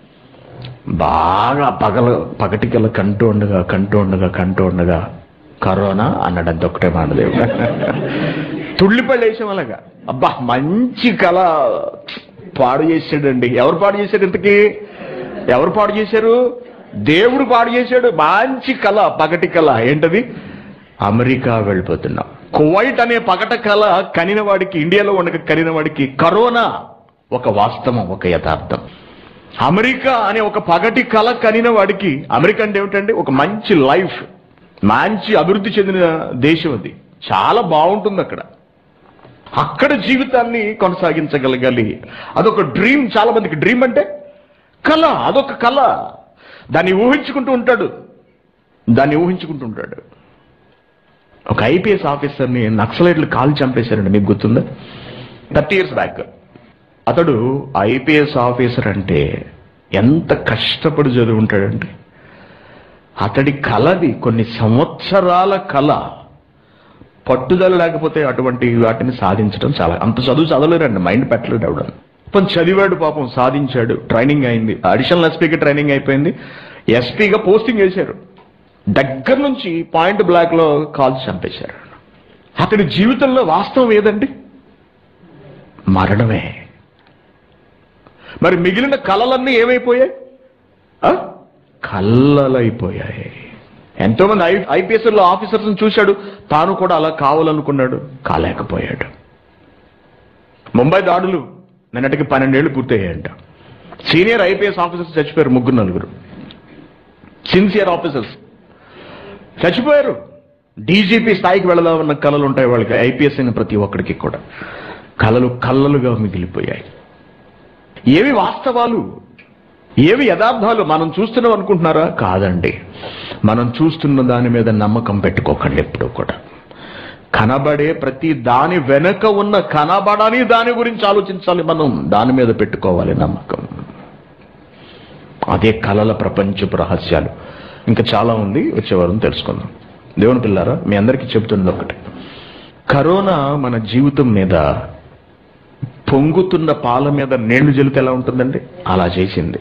బాగా పగల పగటి కల కంటూ ఉండగా కంటూ ఉండగా కంటూ ఉండగా కరోనా అన్నాడు అంత ఒకటే మానదేవుడు తుళ్ళిపళ్ళు వేసాం అలాగా అబ్బా మంచి కళ పాడు చేసాడండి ఎవరు పాడు చేశాడు ఇంతకీ ఎవరు పాడు చేశారు దేవుడు పాడు చేశాడు మంచి కళ పగటి కళ ఏంటది అమెరికా వెళ్ళిపోతున్నాం కువైట్ అనే పగట కళ కనిన వాడికి ఇండియాలో ఉండక కనిన వాడికి కరోనా ఒక వాస్తవం ఒక యథార్థం అమెరికా అనే ఒక పగటి కళ కనిన వాడికి అమెరికా అంటే ఏమిటండి ఒక మంచి లైఫ్ మంచి అభివృద్ధి చెందిన దేశం అది చాలా బాగుంటుంది అక్కడ అక్కడ జీవితాన్ని కొనసాగించగలగాలి అదొక డ్రీమ్ చాలా మందికి డ్రీమ్ అంటే కళ అదొక కళ దాన్ని ఊహించుకుంటూ ఉంటాడు దాన్ని ఊహించుకుంటూ ఉంటాడు ఒక ఐపీఎస్ ఆఫీసర్ని నక్సలైట్లు కాల్ చంపేశారండి మీకు గుర్తుందా థర్టీ ఇయర్స్ బ్యాక్ అతడు ఐపీఎస్ ఆఫీసర్ అంటే ఎంత కష్టపడి చదివి ఉంటాడంటే అతడి కళది కొన్ని సంవత్సరాల కళ పట్టుదల లేకపోతే అటువంటి వాటిని సాధించడం చాలా అంత చదువు చదవలేరండి మైండ్ పెట్టలేడు ఆవిడ కొంచెం చదివాడు పాపం సాధించాడు ట్రైనింగ్ అయింది అడిషనల్ ఎస్పీకి ట్రైనింగ్ అయిపోయింది ఎస్పీగా పోస్టింగ్ వేశారు దగ్గర నుంచి పాయింట్ బ్లాక్ లో కాల్చి చంపేశారు అతడి జీవితంలో వాస్తవం ఏదండి మరణమే మరి మిగిలిన కళలన్నీ ఏమైపోయాయి ఆ? కళ్ళలైపోయాయి ఎంతో మంది ఐ ఐపీఎస్లో ఆఫీసర్స్ చూశాడు తాను కూడా అలా కావాలనుకున్నాడు కాలేకపోయాడు ముంబై దాడులు నిన్నటికి పన్నెండేళ్లు పూర్తయ్యాయంట సీనియర్ ఐపీఎస్ ఆఫీసర్స్ చచ్చిపోయారు ముగ్గురు నలుగురు సిన్సియర్ ఆఫీసర్స్ చచ్చిపోయారు డీజీపీ స్థాయికి వెళదామన్న కళలు ఉంటాయి వాళ్ళకి ఐపీఎస్ అయిన ప్రతి ఒక్కడికి కూడా కళలు కళ్ళలుగా మిగిలిపోయాయి ఏవి వాస్తవాలు ఏవి యథార్థాలు మనం చూస్తున్నాం అనుకుంటున్నారా కాదండి మనం చూస్తున్న దాని మీద నమ్మకం పెట్టుకోకండి ఎప్పుడు కూడా కనబడే ప్రతి దాని వెనక ఉన్న కనబడని దాని గురించి ఆలోచించాలి మనం దాని మీద పెట్టుకోవాలి నమ్మకం అదే కళల ప్రపంచపు రహస్యాలు ఇంకా చాలా ఉంది వచ్చేవారం తెలుసుకుందాం దేవుని పిల్లారా మీ అందరికీ చెబుతున్నది ఒకటి కరోనా మన జీవితం మీద పొంగుతున్న పాల మీద నీళ్లు జల్లితే ఎలా ఉంటుందండి అలా చేసింది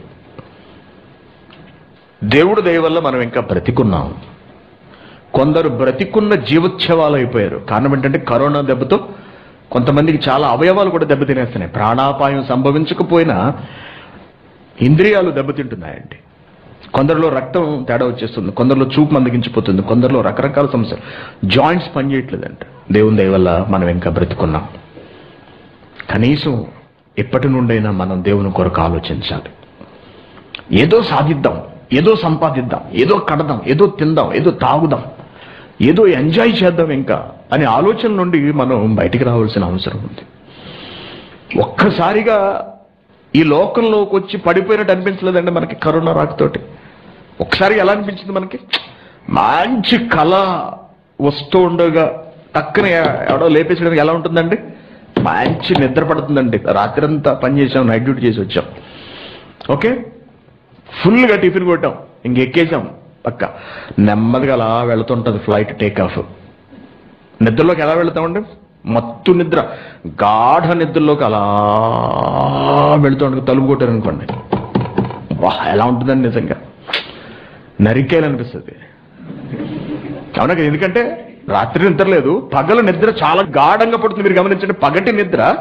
దేవుడు దయ వల్ల మనం ఇంకా బ్రతికున్నాం కొందరు బ్రతికున్న జీవోత్సవాలు అయిపోయారు కారణం ఏంటంటే కరోనా దెబ్బతో కొంతమందికి చాలా అవయవాలు కూడా దెబ్బతినేస్తున్నాయి ప్రాణాపాయం సంభవించకపోయినా ఇంద్రియాలు దెబ్బతింటున్నాయండి కొందరిలో రక్తం తేడా వచ్చేస్తుంది కొందరిలో చూపు మందగించిపోతుంది కొందరిలో రకరకాల సమస్యలు జాయింట్స్ పనిచేయట్లేదంట దేవుని దయ వల్ల మనం ఇంకా బ్రతికున్నాం కనీసం ఎప్పటి నుండైనా మనం దేవుని కొరకు ఆలోచించాలి ఏదో సాధిద్దాం ఏదో సంపాదిద్దాం ఏదో కడదాం ఏదో తిందాం ఏదో తాగుదాం ఏదో ఎంజాయ్ చేద్దాం ఇంకా అనే ఆలోచన నుండి మనం బయటికి రావాల్సిన అవసరం ఉంది ఒక్కసారిగా ఈ లోకంలోకి వచ్చి పడిపోయినట్టు అనిపించలేదండి మనకి కరోనా రాకతోటి ఒకసారి ఎలా అనిపించింది మనకి మంచి కళ వస్తూ ఉండగా టక్కున ఎవడో లేపేసడానికి ఎలా ఉంటుందండి మంచి నిద్ర పడుతుందండి రాత్రంతా పని చేసాం నైట్ డ్యూటీ చేసి వచ్చాం ఓకే ఫుల్గా టిఫిన్ కొట్టాం ఇంక ఎక్కేసాం పక్క నెమ్మదిగా అలా వెళుతుంటది ఫ్లైట్ టేక్ ఆఫ్ నిద్రలోకి ఎలా వెళుతామండి మత్తు నిద్ర గాఢ నిద్రలోకి అలా వెళుతుండగా తలుపు కొట్టారనుకోండి వా ఎలా ఉంటుందండి నిజంగా నరికేయాలనిపిస్తుంది అవునా కదా? ఎందుకంటే రాత్రి నిద్ర లేదు పగల నిద్ర చాలా గాఢంగా పడుతుంది మీరు గమనించండి పగటి నిద్ర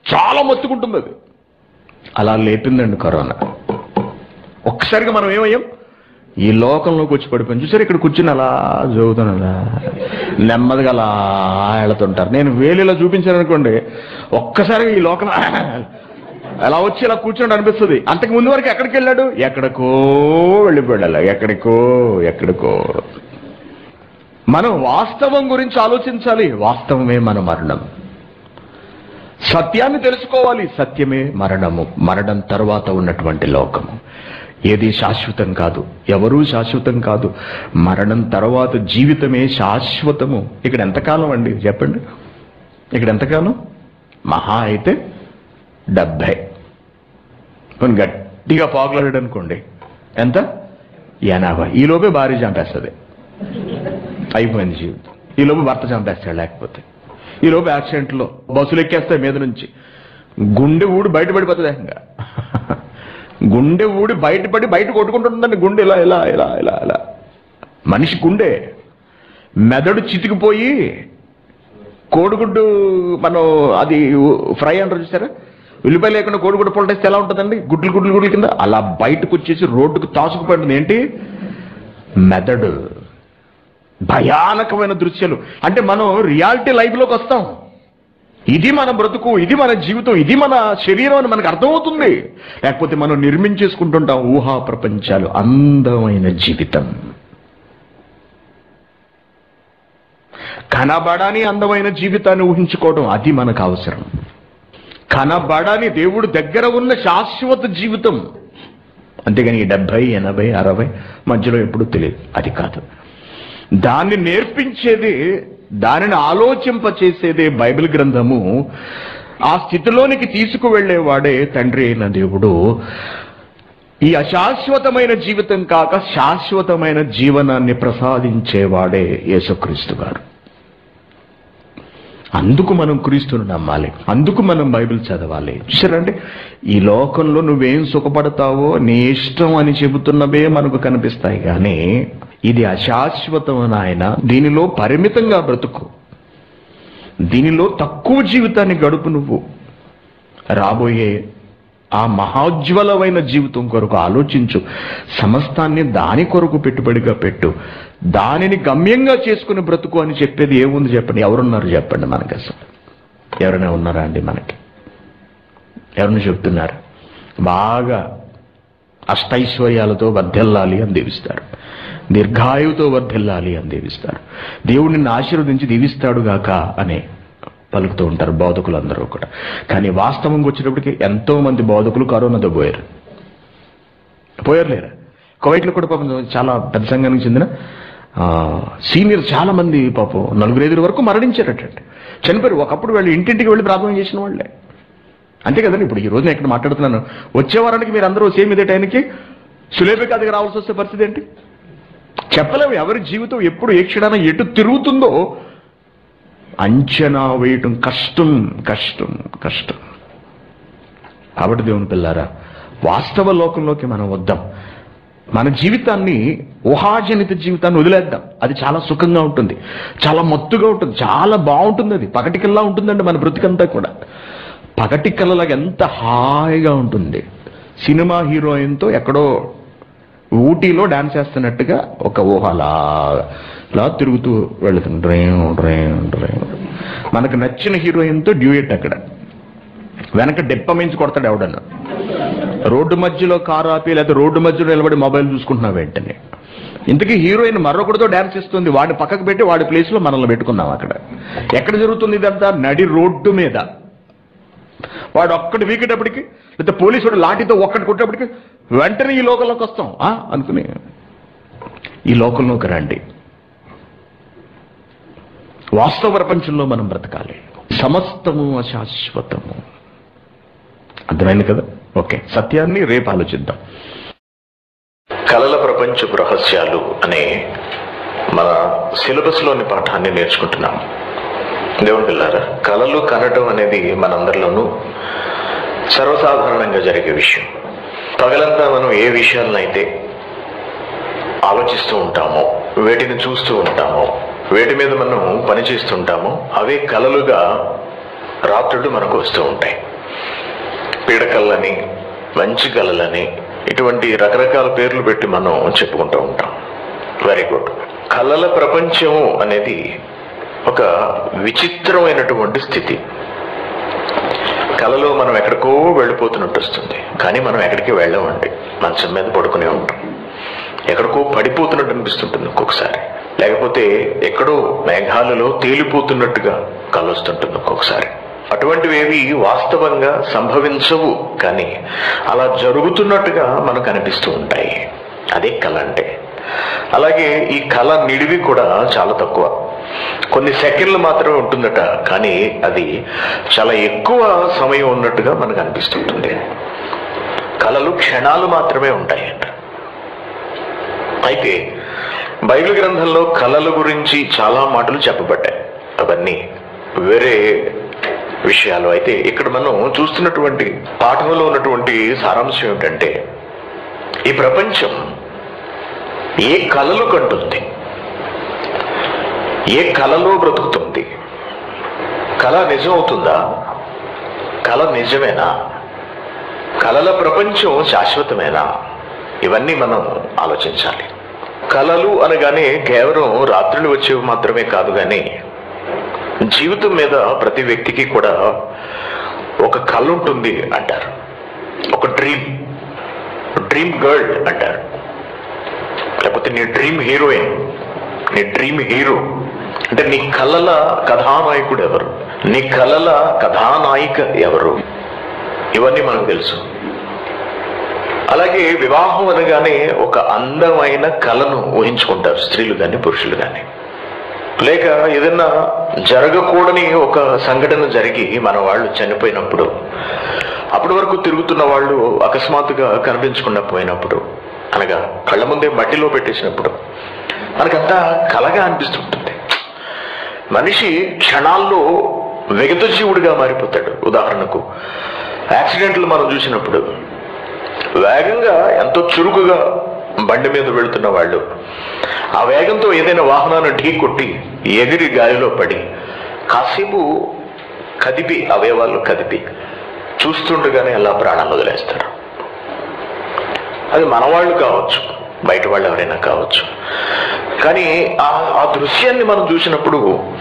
చాలా మొత్తుకుంటుంది అది అలా లేపిందండి కరోనా ఒక్కసారిగా మనం ఏమయ్యాం ఈ లోకంలోకి వచ్చి పడిపోయింది చూసారు ఇక్కడ కూర్చుని అలా చదువుతాను అలా నెమ్మదిగా అలా వెళుతుంటారు నేను వేలిలో చూపించాను అనుకోండి ఒక్కసారిగా ఈ లోకం అలా వచ్చి ఇలా కూర్చోండి అనిపిస్తుంది అంతకు ముందు వరకు ఎక్కడికి వెళ్ళాడు ఎక్కడికో వెళ్ళిపోయాడు అలా ఎక్కడికో ఎక్కడికో మనం వాస్తవం గురించి ఆలోచించాలి వాస్తవమే మన మరణం సత్యాన్ని తెలుసుకోవాలి సత్యమే మరణము మరణం తర్వాత ఉన్నటువంటి లోకము ఏది శాశ్వతం కాదు ఎవరూ శాశ్వతం కాదు మరణం తర్వాత జీవితమే శాశ్వతము ఇక్కడ ఎంతకాలం అండి చెప్పండి ఇక్కడ ఎంతకాలం మహా అయితే డెబ్భై కొన్ని గట్టిగా పాకులాడాడు అనుకోండి ఎంత ఎనభై ఈ లోపే భార్య చంపేస్తుంది అయిపోయింది జీవితం ఈ లోపు భర్త చంపేస్తాడు లేకపోతే ఈ లోపు యాక్సిడెంట్లో బస్సులు ఎక్కేస్తాయి మీద నుంచి గుండె ఊడి బయటపడిపోతుంది ఏకంగా గుండె ఊడి బయటపడి బయట కొట్టుకుంటుందండి గుండె ఇలా ఇలా ఇలా ఇలా ఇలా మనిషి గుండె మెదడు చితికిపోయి కోడిగుడ్డు మనం అది ఫ్రై అంటారు చూసారా ఉల్లిపాయ లేకుండా కోడిగుడ్డు పొలటేస్తే ఎలా ఉంటుందండి గుడ్లు గుడ్లు గుడ్ల కింద అలా బయటకు వచ్చేసి రోడ్డుకు తాసుకుపోయింది ఏంటి మెదడు భయానకమైన దృశ్యాలు అంటే మనం రియాలిటీ లైఫ్లోకి వస్తాం ఇది మన బ్రతుకు ఇది మన జీవితం ఇది మన శరీరం అని మనకు అర్థమవుతుంది లేకపోతే మనం నిర్మించేసుకుంటుంటాం ఊహా ప్రపంచాలు అందమైన జీవితం కనబడని అందమైన జీవితాన్ని ఊహించుకోవడం అది మనకు అవసరం కనబడని దేవుడు దగ్గర ఉన్న శాశ్వత జీవితం అంతేగాని ఈ డెబ్భై ఎనభై అరవై మధ్యలో ఎప్పుడు తెలియదు అది కాదు దాన్ని నేర్పించేది దానిని ఆలోచింపచేసేదే బైబిల్ గ్రంథము ఆ స్థితిలోనికి తీసుకువెళ్ళేవాడే తండ్రి అయిన దేవుడు ఈ అశాశ్వతమైన జీవితం కాక శాశ్వతమైన జీవనాన్ని ప్రసాదించేవాడే యేసుక్రీస్తు గారు అందుకు మనం క్రీస్తును నమ్మాలి అందుకు మనం బైబిల్ చదవాలి చూసారండి ఈ లోకంలో నువ్వేం సుఖపడతావో నీ ఇష్టం అని చెబుతున్నవే మనకు కనిపిస్తాయి కానీ ఇది అశాశ్వతం ఆయన దీనిలో పరిమితంగా బ్రతుకు దీనిలో తక్కువ జీవితాన్ని గడుపు నువ్వు రాబోయే ఆ మహాజ్వలమైన జీవితం కొరకు ఆలోచించు సమస్తాన్ని దాని కొరకు పెట్టుబడిగా పెట్టు దానిని గమ్యంగా చేసుకుని బ్రతుకు అని చెప్పేది ఏముంది చెప్పండి ఎవరున్నారు చెప్పండి మనకి అసలు ఎవరైనా ఉన్నారా అండి మనకి ఎవరిని చెప్తున్నారు బాగా అష్టైశ్వర్యాలతో వర్ధిల్లాలి అని దీవిస్తారు దీర్ఘాయువుతో వర్ధిల్లాలి అని దీవిస్తారు దేవుడు నిన్ను ఆశీర్వదించి దీవిస్తాడు గాక అనే పలుకుతూ ఉంటారు బోధకులందరూ కూడా కానీ వాస్తవంగా వచ్చేటప్పటికి ఎంతో మంది బోధకులు కరోనాతో పోయారు పోయారు లేరా కువైట్లో కూడా పాపం చాలా పెద్ద సంఘానికి చెందిన ఆ, సీనియర్ చాలా మంది పాపం నలుగురు ఐదుగురు వరకు మరణించారటండి చనిపోయారు ఒకప్పుడు వాళ్ళు ఇంటింటికి వెళ్ళి ప్రార్థన చేసిన వాళ్ళే అంతే కదండి ఇప్పుడు ఈ రోజు నేను ఇక్కడ మాట్లాడుతున్నాను వచ్చే వారానికి మీరు అందరూ సేమ్ ఇదే టైంకి సులేబికి అదిగా రావాల్సి వస్తే పరిస్థితి ఏంటి చెప్పలేము ఎవరి జీవితం ఎప్పుడు ఏ క్షణాన ఎటు తిరుగుతుందో అంచనా వేయటం కష్టం కష్టం కష్టం కాబట్టి దేవుని పిల్లారా వాస్తవ లోకంలోకి మనం వద్దాం మన జీవితాన్ని ఊహాజనిత జీవితాన్ని వదిలేద్దాం అది చాలా సుఖంగా ఉంటుంది చాలా మత్తుగా ఉంటుంది చాలా బాగుంటుంది అది పగటికల్లా ఉంటుందండి మన బ్రతికంతా కూడా పగటి కళ్ళలాగా ఎంత హాయిగా ఉంటుంది సినిమా హీరోయిన్తో ఎక్కడో ఊటీలో డాన్స్ చేస్తున్నట్టుగా ఒక ఊహ అలా అలా తిరుగుతూ వెళుతుంది డ్రైన్ డ్రైన్ డ్రైన్ మనకు నచ్చిన హీరోయిన్తో డ్యూయట్ అక్కడ వెనక డెప్ప మించి కొడతాడు ఎవడన్నా రోడ్డు మధ్యలో కారు ఆపి లేదా రోడ్డు మధ్యలో నిలబడి మొబైల్ చూసుకుంటున్నావు వెంటనే ఇంతకీ హీరోయిన్ మరొకటితో డాన్స్ చేస్తుంది వాడిని పక్కకు పెట్టి వాడి ప్లేస్లో మనల్ని పెట్టుకున్నాం అక్కడ ఎక్కడ జరుగుతుంది ఇదంతా నడి రోడ్డు మీద వాడు ఒక్కటి వీకేటప్పటికి లేకపోతే పోలీసు వాడు లాఠీతో ఒక్కటి కొట్టేటప్పటికి వెంటనే ఈ లోకంలోకి వస్తాం ఆ? అనుకుని ఈ లోకంలోకి రండి వాస్తవ ప్రపంచంలో మనం బ్రతకాలి సమస్తము అశాశ్వతము అర్థమైంది కదా ఓకే సత్యాన్ని రేపు ఆలోచిద్దాం కలల ప్రపంచపు రహస్యాలు అనే మన సిలబస్లోని పాఠాన్ని నేర్చుకుంటున్నాం దేవుని పిల్లారా కలలు కనటం అనేది మనందరిలోనూ సర్వసాధారణంగా జరిగే విషయం పగలంతా మనం ఏ విషయాలనైతే ఆలోచిస్తూ ఉంటామో వేటిని చూస్తూ ఉంటామో వేటి మీద మనం పనిచేస్తుంటామో అవే కలలుగా రాత్రులు మనకు వస్తూ ఉంటాయి పీడకల్లని మంచి కళలని ఇటువంటి రకరకాల పేర్లు పెట్టి మనం చెప్పుకుంటూ ఉంటాం వెరీ గుడ్ కళల ప్రపంచము అనేది ఒక విచిత్రమైనటువంటి స్థితి కళలో మనం ఎక్కడికో వెళ్ళిపోతున్నట్టు వస్తుంది కానీ మనం ఎక్కడికి వెళ్ళామండి మంచం మీద పడుకునే ఉంటాం ఎక్కడికో పడిపోతున్నట్టు అనిపిస్తుంటుంది ఒక్కొక్కసారి లేకపోతే ఎక్కడో మేఘాలలో తేలిపోతున్నట్టుగా కలొస్తుంటుంది ఒక్కొక్కసారి అటువంటివేవి వాస్తవంగా సంభవించవు కానీ అలా జరుగుతున్నట్టుగా మనకు అనిపిస్తూ ఉంటాయి అదే కళ అంటే అలాగే ఈ కళ నిడివి కూడా చాలా తక్కువ కొన్ని సెకండ్లు మాత్రమే ఉంటుందట కానీ అది చాలా ఎక్కువ సమయం ఉన్నట్టుగా మనకు అనిపిస్తుంటుంది కళలు క్షణాలు మాత్రమే ఉంటాయంట అయితే బైబిల్ గ్రంథంలో కళల గురించి చాలా మాటలు చెప్పబడ్డాయి అవన్నీ వేరే విషయాలు అయితే ఇక్కడ మనం చూస్తున్నటువంటి పాఠంలో ఉన్నటువంటి సారాంశం ఏమిటంటే ఈ ప్రపంచం ఏ కళలు కంటుంది ఏ కళలో బ్రతుకుతుంది కళ నిజం అవుతుందా కళ నిజమేనా కళల ప్రపంచం శాశ్వతమేనా ఇవన్నీ మనం ఆలోచించాలి కళలు అనగానే కేవలం రాత్రులు వచ్చేవి మాత్రమే కాదు కానీ జీవితం మీద ప్రతి వ్యక్తికి కూడా ఒక కళ ఉంటుంది అంటారు ఒక డ్రీమ్ డ్రీమ్ గర్ల్ అంటారు లేకపోతే నీ డ్రీమ్ హీరోయిన్ నీ డ్రీమ్ హీరో అంటే నీ కళల కథానాయకుడు ఎవరు నీ కళల కథానాయిక ఎవరు ఇవన్నీ మనకు తెలుసు అలాగే వివాహం అనగానే ఒక అందమైన కళను ఊహించుకుంటారు స్త్రీలు కానీ పురుషులు కానీ లేక ఏదైనా జరగకూడని ఒక సంఘటన జరిగి మన వాళ్ళు చనిపోయినప్పుడు అప్పటి వరకు తిరుగుతున్న వాళ్ళు అకస్మాత్తుగా కనిపించకుండా పోయినప్పుడు అనగా కళ్ళ ముందే మట్టిలో పెట్టేసినప్పుడు మనకంతా కలగా అనిపిస్తుంటుంది మనిషి క్షణాల్లో విగత జీవుడిగా మారిపోతాడు ఉదాహరణకు యాక్సిడెంట్లు మనం చూసినప్పుడు వేగంగా ఎంతో చురుకుగా బండి మీద వెళుతున్న వాళ్ళు ఆ వేగంతో ఏదైనా వాహనాన్ని ఢీ కొట్టి ఎగిరి గాలిలో పడి కాసేపు కదిపి అవయవాలు కదిపి చూస్తుండగానే అలా ప్రాణాలు వదిలేస్తారు అది మన వాళ్ళు కావచ్చు బయట వాళ్ళు ఎవరైనా కావచ్చు కానీ ఆ ఆ దృశ్యాన్ని మనం చూసినప్పుడు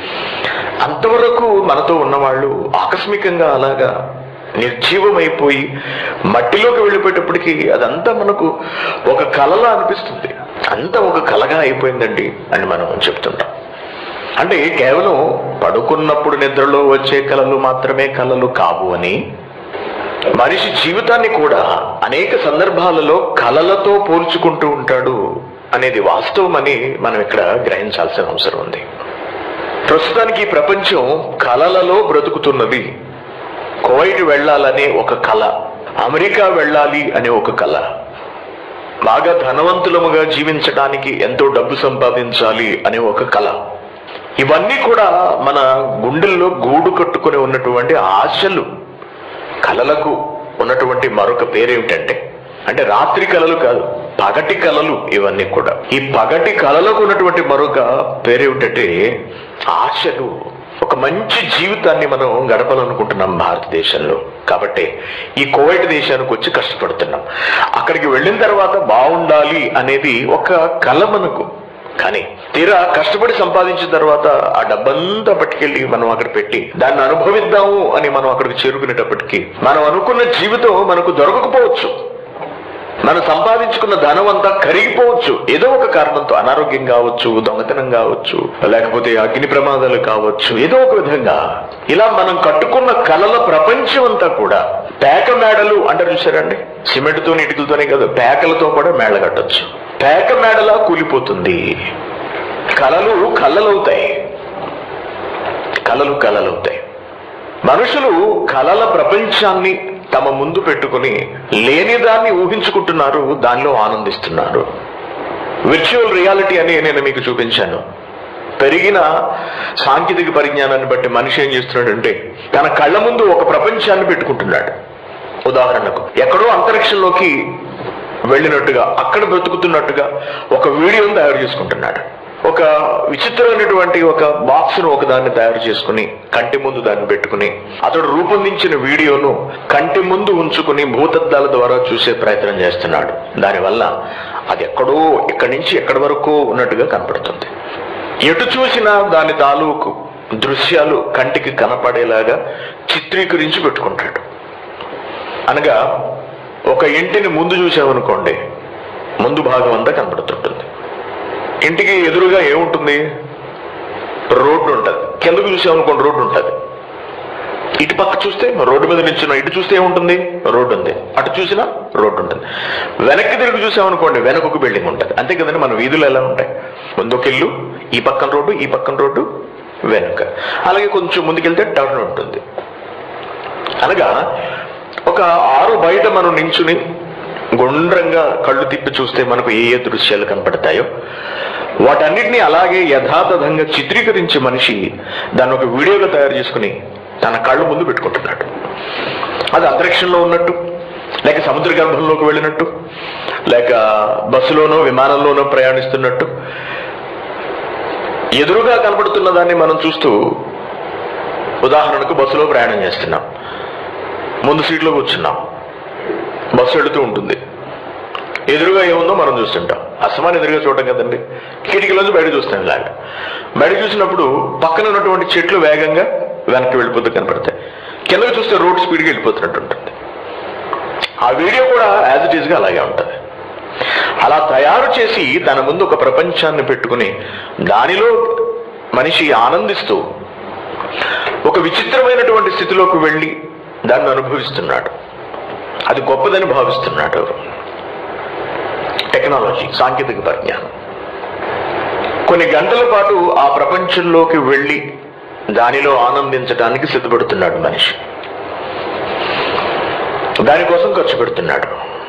అంతవరకు మనతో ఉన్నవాళ్ళు ఆకస్మికంగా అలాగా నిర్జీవమైపోయి మట్టిలోకి వెళ్ళిపోయేటప్పటికి అదంతా మనకు ఒక కలలా అనిపిస్తుంది అంతా ఒక కలగా అయిపోయిందండి అని మనం చెప్తుంటాం అంటే కేవలం పడుకున్నప్పుడు నిద్రలో వచ్చే కళలు మాత్రమే కళలు కావు అని మనిషి జీవితాన్ని కూడా అనేక సందర్భాలలో కళలతో పోల్చుకుంటూ ఉంటాడు అనేది వాస్తవమని మనం ఇక్కడ గ్రహించాల్సిన అవసరం ఉంది ప్రస్తుతానికి ఈ ప్రపంచం కళలలో బ్రతుకుతున్నది కువైట్ వెళ్ళాలనే ఒక కళ అమెరికా వెళ్ళాలి అనే ఒక కళ బాగా ధనవంతులముగా జీవించడానికి ఎంతో డబ్బు సంపాదించాలి అనే ఒక కళ ఇవన్నీ కూడా మన గుండెల్లో గూడు కట్టుకుని ఉన్నటువంటి ఆశలు కళలకు ఉన్నటువంటి మరొక పేరేమిటంటే అంటే రాత్రి కళలు కాదు పగటి కళలు ఇవన్నీ కూడా ఈ పగటి కళలకు ఉన్నటువంటి మరొక పేరేమిటంటే ఆశలు ఒక మంచి జీవితాన్ని మనం గడపాలనుకుంటున్నాం భారతదేశంలో కాబట్టి ఈ కోవైట్ దేశానికి వచ్చి కష్టపడుతున్నాం అక్కడికి వెళ్ళిన తర్వాత బాగుండాలి అనేది ఒక కళ మనకు కానీ తీరా కష్టపడి సంపాదించిన తర్వాత ఆ డబ్బంతా పట్టుకెళ్ళి మనం అక్కడ పెట్టి దాన్ని అనుభవిద్దాము అని మనం అక్కడికి చేరుకునేటప్పటికి మనం అనుకున్న జీవితం మనకు దొరకకపోవచ్చు మనం సంపాదించుకున్న ధనం అంతా కరిగిపోవచ్చు ఏదో ఒక కారణంతో అనారోగ్యం కావచ్చు దొంగతనం కావచ్చు లేకపోతే అగ్ని ప్రమాదాలు కావచ్చు ఏదో ఒక విధంగా ఇలా మనం కట్టుకున్న కళల ప్రపంచం అంతా కూడా పేక మేడలు అంటారు చూసారండి సిమెంట్తో ఇటుకలతోనే కాదు పేకలతో కూడా మేడ కట్టొచ్చు పేక మేడలా కూలిపోతుంది కళలు కళ్ళలవుతాయి కళలు కళలవుతాయి మనుషులు కళల ప్రపంచాన్ని తమ ముందు పెట్టుకుని లేని దాన్ని ఊహించుకుంటున్నారు దానిలో ఆనందిస్తున్నారు విర్చువల్ రియాలిటీ అని నేను మీకు చూపించాను పెరిగిన సాంకేతిక పరిజ్ఞానాన్ని బట్టి మనిషి ఏం చేస్తున్నాడంటే తన కళ్ళ ముందు ఒక ప్రపంచాన్ని పెట్టుకుంటున్నాడు ఉదాహరణకు ఎక్కడో అంతరిక్షంలోకి వెళ్ళినట్టుగా అక్కడ బ్రతుకుతున్నట్టుగా ఒక వీడియోని తయారు చేసుకుంటున్నాడు ఒక విచిత్రమైనటువంటి ఒక బాక్స్ ను ఒకదాన్ని తయారు చేసుకుని కంటి ముందు దాన్ని పెట్టుకుని అతడు రూపొందించిన వీడియోను కంటి ముందు ఉంచుకుని భూతద్దాల ద్వారా చూసే ప్రయత్నం చేస్తున్నాడు దానివల్ల అది ఎక్కడో ఇక్కడి నుంచి ఎక్కడి వరకు ఉన్నట్టుగా కనపడుతుంది ఎటు చూసినా దాని తాలూకు దృశ్యాలు కంటికి కనపడేలాగా చిత్రీకరించి పెట్టుకుంటాడు అనగా ఒక ఇంటిని ముందు చూసామనుకోండి ముందు భాగం అంతా కనపడుతుంటుంది ఇంటికి ఎదురుగా ఏముంటుంది రోడ్డు ఉంటుంది కిందకు చూసామనుకోండి రోడ్డు ఉంటుంది ఇటు పక్క చూస్తే రోడ్డు మీద నిల్చున్నాం ఇటు చూస్తే ఏముంటుంది రోడ్డు ఉంది అటు చూసినా రోడ్డు ఉంటుంది వెనక్కి తిరిగి చూసామనుకోండి వెనక ఒక బిల్డింగ్ ఉంటుంది అంతే కదండి మన వీధులు ఎలా ఉంటాయి ముందు ఒక ఇల్లు ఈ పక్కన రోడ్డు ఈ పక్కన రోడ్డు వెనుక అలాగే కొంచెం ముందుకెళ్తే టర్న్ ఉంటుంది అనగా ఒక ఆరు బయట మనం నించుని గుండ్రంగా కళ్ళు తిప్పి చూస్తే మనకు ఏ ఏ దృశ్యాలు కనపడతాయో వాటన్నిటిని అలాగే యథాతథంగా చిత్రీకరించి మనిషి దాన్ని ఒక వీడియోగా తయారు చేసుకుని తన కళ్ళు ముందు పెట్టుకుంటున్నాడు అది అంతరిక్షంలో ఉన్నట్టు లేక సముద్ర గర్భంలోకి వెళ్ళినట్టు లేక బస్సులోనో విమానంలోనో ప్రయాణిస్తున్నట్టు ఎదురుగా కనబడుతున్న దాన్ని మనం చూస్తూ ఉదాహరణకు బస్సులో ప్రయాణం చేస్తున్నాం ముందు సీట్లో కూర్చున్నాం బస్సు వెళుతూ ఉంటుంది ఎదురుగా ఏముందో మనం చూస్తుంటాం అసమాన్ ఎదురుగా చూడటం కదండి కిటికీలోంచి బయట చూస్తాం ఇలాగ బయట చూసినప్పుడు పక్కన ఉన్నటువంటి చెట్లు వేగంగా వెనక్కి వెళ్ళిపోతూ కనపడతాయి కిందకి చూస్తే రోడ్ స్పీడ్గా వెళ్ళిపోతున్నట్టు ఉంటుంది ఆ వీడియో కూడా యాజ్ ఇట్ ఈస్గా అలాగే ఉంటుంది అలా తయారు చేసి తన ముందు ఒక ప్రపంచాన్ని పెట్టుకుని దానిలో మనిషి ఆనందిస్తూ ఒక విచిత్రమైనటువంటి స్థితిలోకి వెళ్ళి దాన్ని అనుభవిస్తున్నాడు అది గొప్పదని భావిస్తున్నాడు టెక్నాలజీ సాంకేతిక పరిజ్ఞానం కొన్ని గంటల పాటు ఆ ప్రపంచంలోకి వెళ్ళి దానిలో ఆనందించడానికి సిద్ధపడుతున్నాడు మనిషి దానికోసం ఖర్చు పెడుతున్నాడు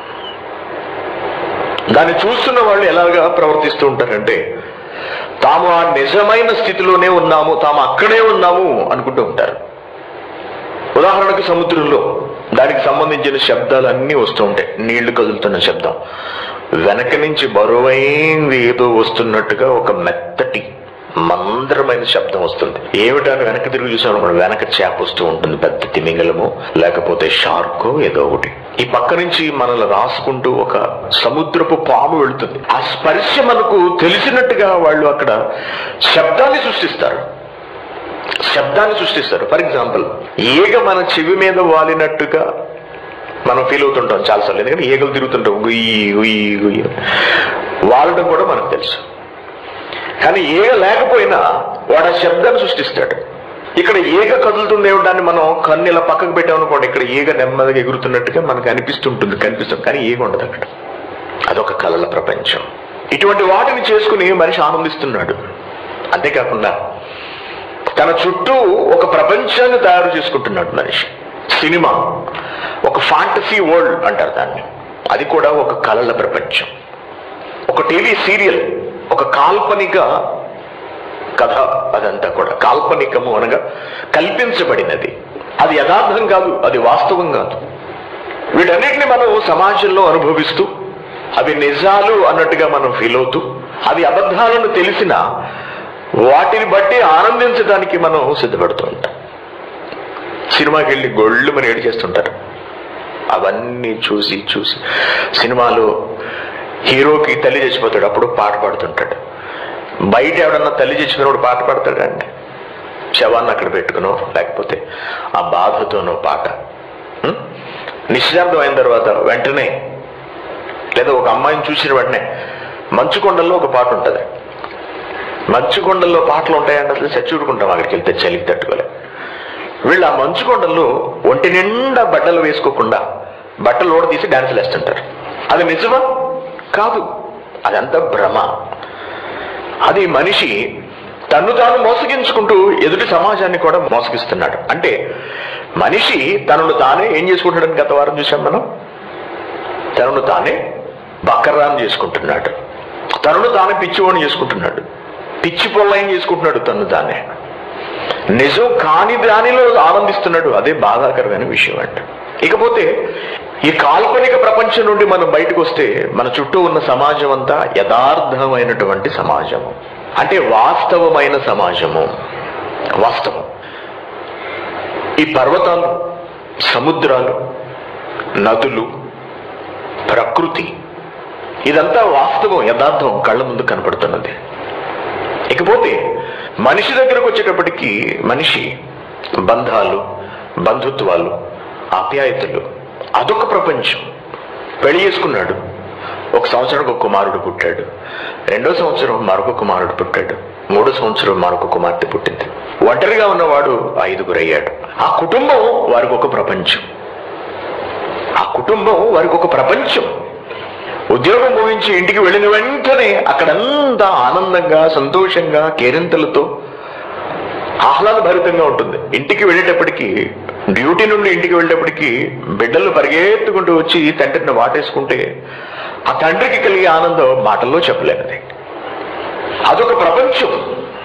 దాన్ని చూస్తున్న వాళ్ళు ఎలాగా ప్రవర్తిస్తూ ఉంటారంటే తాము ఆ నిజమైన స్థితిలోనే ఉన్నాము తాము అక్కడే ఉన్నాము అనుకుంటూ ఉంటారు ఉదాహరణకు సముద్రంలో దానికి సంబంధించిన శబ్దాలు అన్నీ వస్తూ ఉంటాయి నీళ్లు కదులుతున్న శబ్దం వెనక నుంచి బరువైంది ఏదో వస్తున్నట్టుగా ఒక మెత్తటి మందరమైన శబ్దం వస్తుంది ఏమిటని వెనక తిరిగి చూసాం అనుకోండి వెనక చేప వస్తూ ఉంటుంది పెద్ద తిమింగలము లేకపోతే షార్కో ఏదో ఒకటి ఈ పక్క నుంచి మనల్ని రాసుకుంటూ ఒక సముద్రపు పాము వెళుతుంది ఆ స్పర్శ మనకు తెలిసినట్టుగా వాళ్ళు అక్కడ శబ్దాన్ని సృష్టిస్తారు శబ్దాన్ని సృష్టిస్తారు ఫర్ ఎగ్జాంపుల్ ఈగ మన చెవి మీద వాలినట్టుగా మనం ఫీల్ అవుతుంటాం చాలాసార్లు ఎందుకంటే ఈగలు తిరుగుతుంటాం గుయ్యి గుయ్యి గుయ్యి వాలడం కూడా మనకు తెలుసు కానీ ఈగ లేకపోయినా వాడు ఆ శబ్దాన్ని సృష్టిస్తాడు ఇక్కడ ఈగ కదులుతుంది ఏమిటాన్ని మనం కన్ను ఇలా పక్కకు పెట్టామనుకోండి ఇక్కడ ఈగ నెమ్మదిగా ఎగురుతున్నట్టుగా మనకు అనిపిస్తుంటుంది కనిపిస్తుంది కానీ ఈగ ఉండదు అక్కడ అదొక కళల ప్రపంచం ఇటువంటి వాటిని చేసుకుని మనిషి ఆనందిస్తున్నాడు అంతేకాకుండా తన చుట్టూ ఒక ప్రపంచాన్ని తయారు చేసుకుంటున్నాడు మనిషి సినిమా ఒక ఫాంటసీ వరల్డ్ అంటారు దాన్ని అది కూడా ఒక కళల ప్రపంచం ఒక టీవీ సీరియల్ ఒక కాల్పనిక కథ అదంతా కూడా కాల్పనికము అనగా కల్పించబడినది అది యథార్థం కాదు అది వాస్తవం కాదు వీటన్నిటిని మనం సమాజంలో అనుభవిస్తూ అవి నిజాలు అన్నట్టుగా మనం ఫీల్ అవుతూ అవి అబద్ధాలను తెలిసినా వాటిని బట్టి ఆనందించడానికి మనం సిద్ధపడుతూ ఉంటాం సినిమాకి వెళ్ళి గొళ్ళు మన ఏడు చేస్తుంటారు అవన్నీ చూసి చూసి సినిమాలో హీరోకి తల్లి చచ్చిపోతాడు అప్పుడు పాట పాడుతుంటాడు బయట ఎవడన్నా తల్లి చచ్చిపోయినప్పుడు పాట పాడతాడండి శవాన్ని అక్కడ పెట్టుకునో లేకపోతే ఆ బాధతోనో పాట ఉం? నిశ్శబ్దం అయిన తర్వాత వెంటనే లేదా ఒక అమ్మాయిని చూసిన వెంటనే మంచుకొండల్లో ఒక పాట ఉంటుంది మంచుకొండల్లో పాటలు ఉంటాయంటే అసలు చచ్చూరుకుంటాం అక్కడికి వెళ్తే చలికి తట్టుకోలే వీళ్ళు ఆ మంచుకొండల్లో ఒంటి నిండా బట్టలు వేసుకోకుండా బట్టలు ఓడ తీసి డాన్సులు వేస్తుంటారు అది నిజమా కాదు అదంతా భ్రమ అది మనిషి తన్ను తాను మోసగించుకుంటూ ఎదుటి సమాజాన్ని కూడా మోసగిస్తున్నాడు అంటే మనిషి తనను తానే ఏం చేసుకుంటాడని గత వారం చూసాం మనం తనను తానే బకరాన్ చేసుకుంటున్నాడు తనను తానే పిచ్చివాడిని చేసుకుంటున్నాడు పిచ్చి పొల్లం చేసుకుంటున్నాడు తను తానే నిజం కాని దానిలో ఆనందిస్తున్నాడు అదే బాధాకరమైన విషయం అంట ఇకపోతే ఈ కాల్పనిక ప్రపంచం నుండి మనం బయటకు వస్తే మన చుట్టూ ఉన్న సమాజం అంతా యథార్థమైనటువంటి సమాజం అంటే వాస్తవమైన సమాజము వాస్తవం ఈ పర్వతాలు సముద్రాలు నదులు ప్రకృతి ఇదంతా వాస్తవం యథార్థం కళ్ళ ముందు కనపడుతున్నది ఇకపోతే మనిషి దగ్గరకు వచ్చేటప్పటికి మనిషి బంధాలు బంధుత్వాలు ఆప్యాయతలు అదొక ప్రపంచం పెళ్లి చేసుకున్నాడు ఒక సంవత్సరం ఒక కుమారుడు పుట్టాడు రెండో సంవత్సరం మరొక కుమారుడు పుట్టాడు మూడో సంవత్సరం మరొక కుమార్తె పుట్టింది ఒంటరిగా ఉన్నవాడు ఐదుగురు అయ్యాడు ఆ కుటుంబం వారికి ఒక ప్రపంచం ఆ కుటుంబం వారికి ఒక ప్రపంచం ఉద్యోగం ముగించి ఇంటికి వెళ్ళిన వెంటనే అక్కడంతా ఆనందంగా సంతోషంగా కేరింతలతో ఆహ్లాదభరితంగా ఉంటుంది ఇంటికి వెళ్ళేటప్పటికి డ్యూటీ నుండి ఇంటికి వెళ్ళేటప్పటికి బిడ్డలు పరిగెత్తుకుంటూ వచ్చి తండ్రిని వాటేసుకుంటే ఆ తండ్రికి కలిగే ఆనందం మాటల్లో చెప్పలేనిది అదొక ప్రపంచం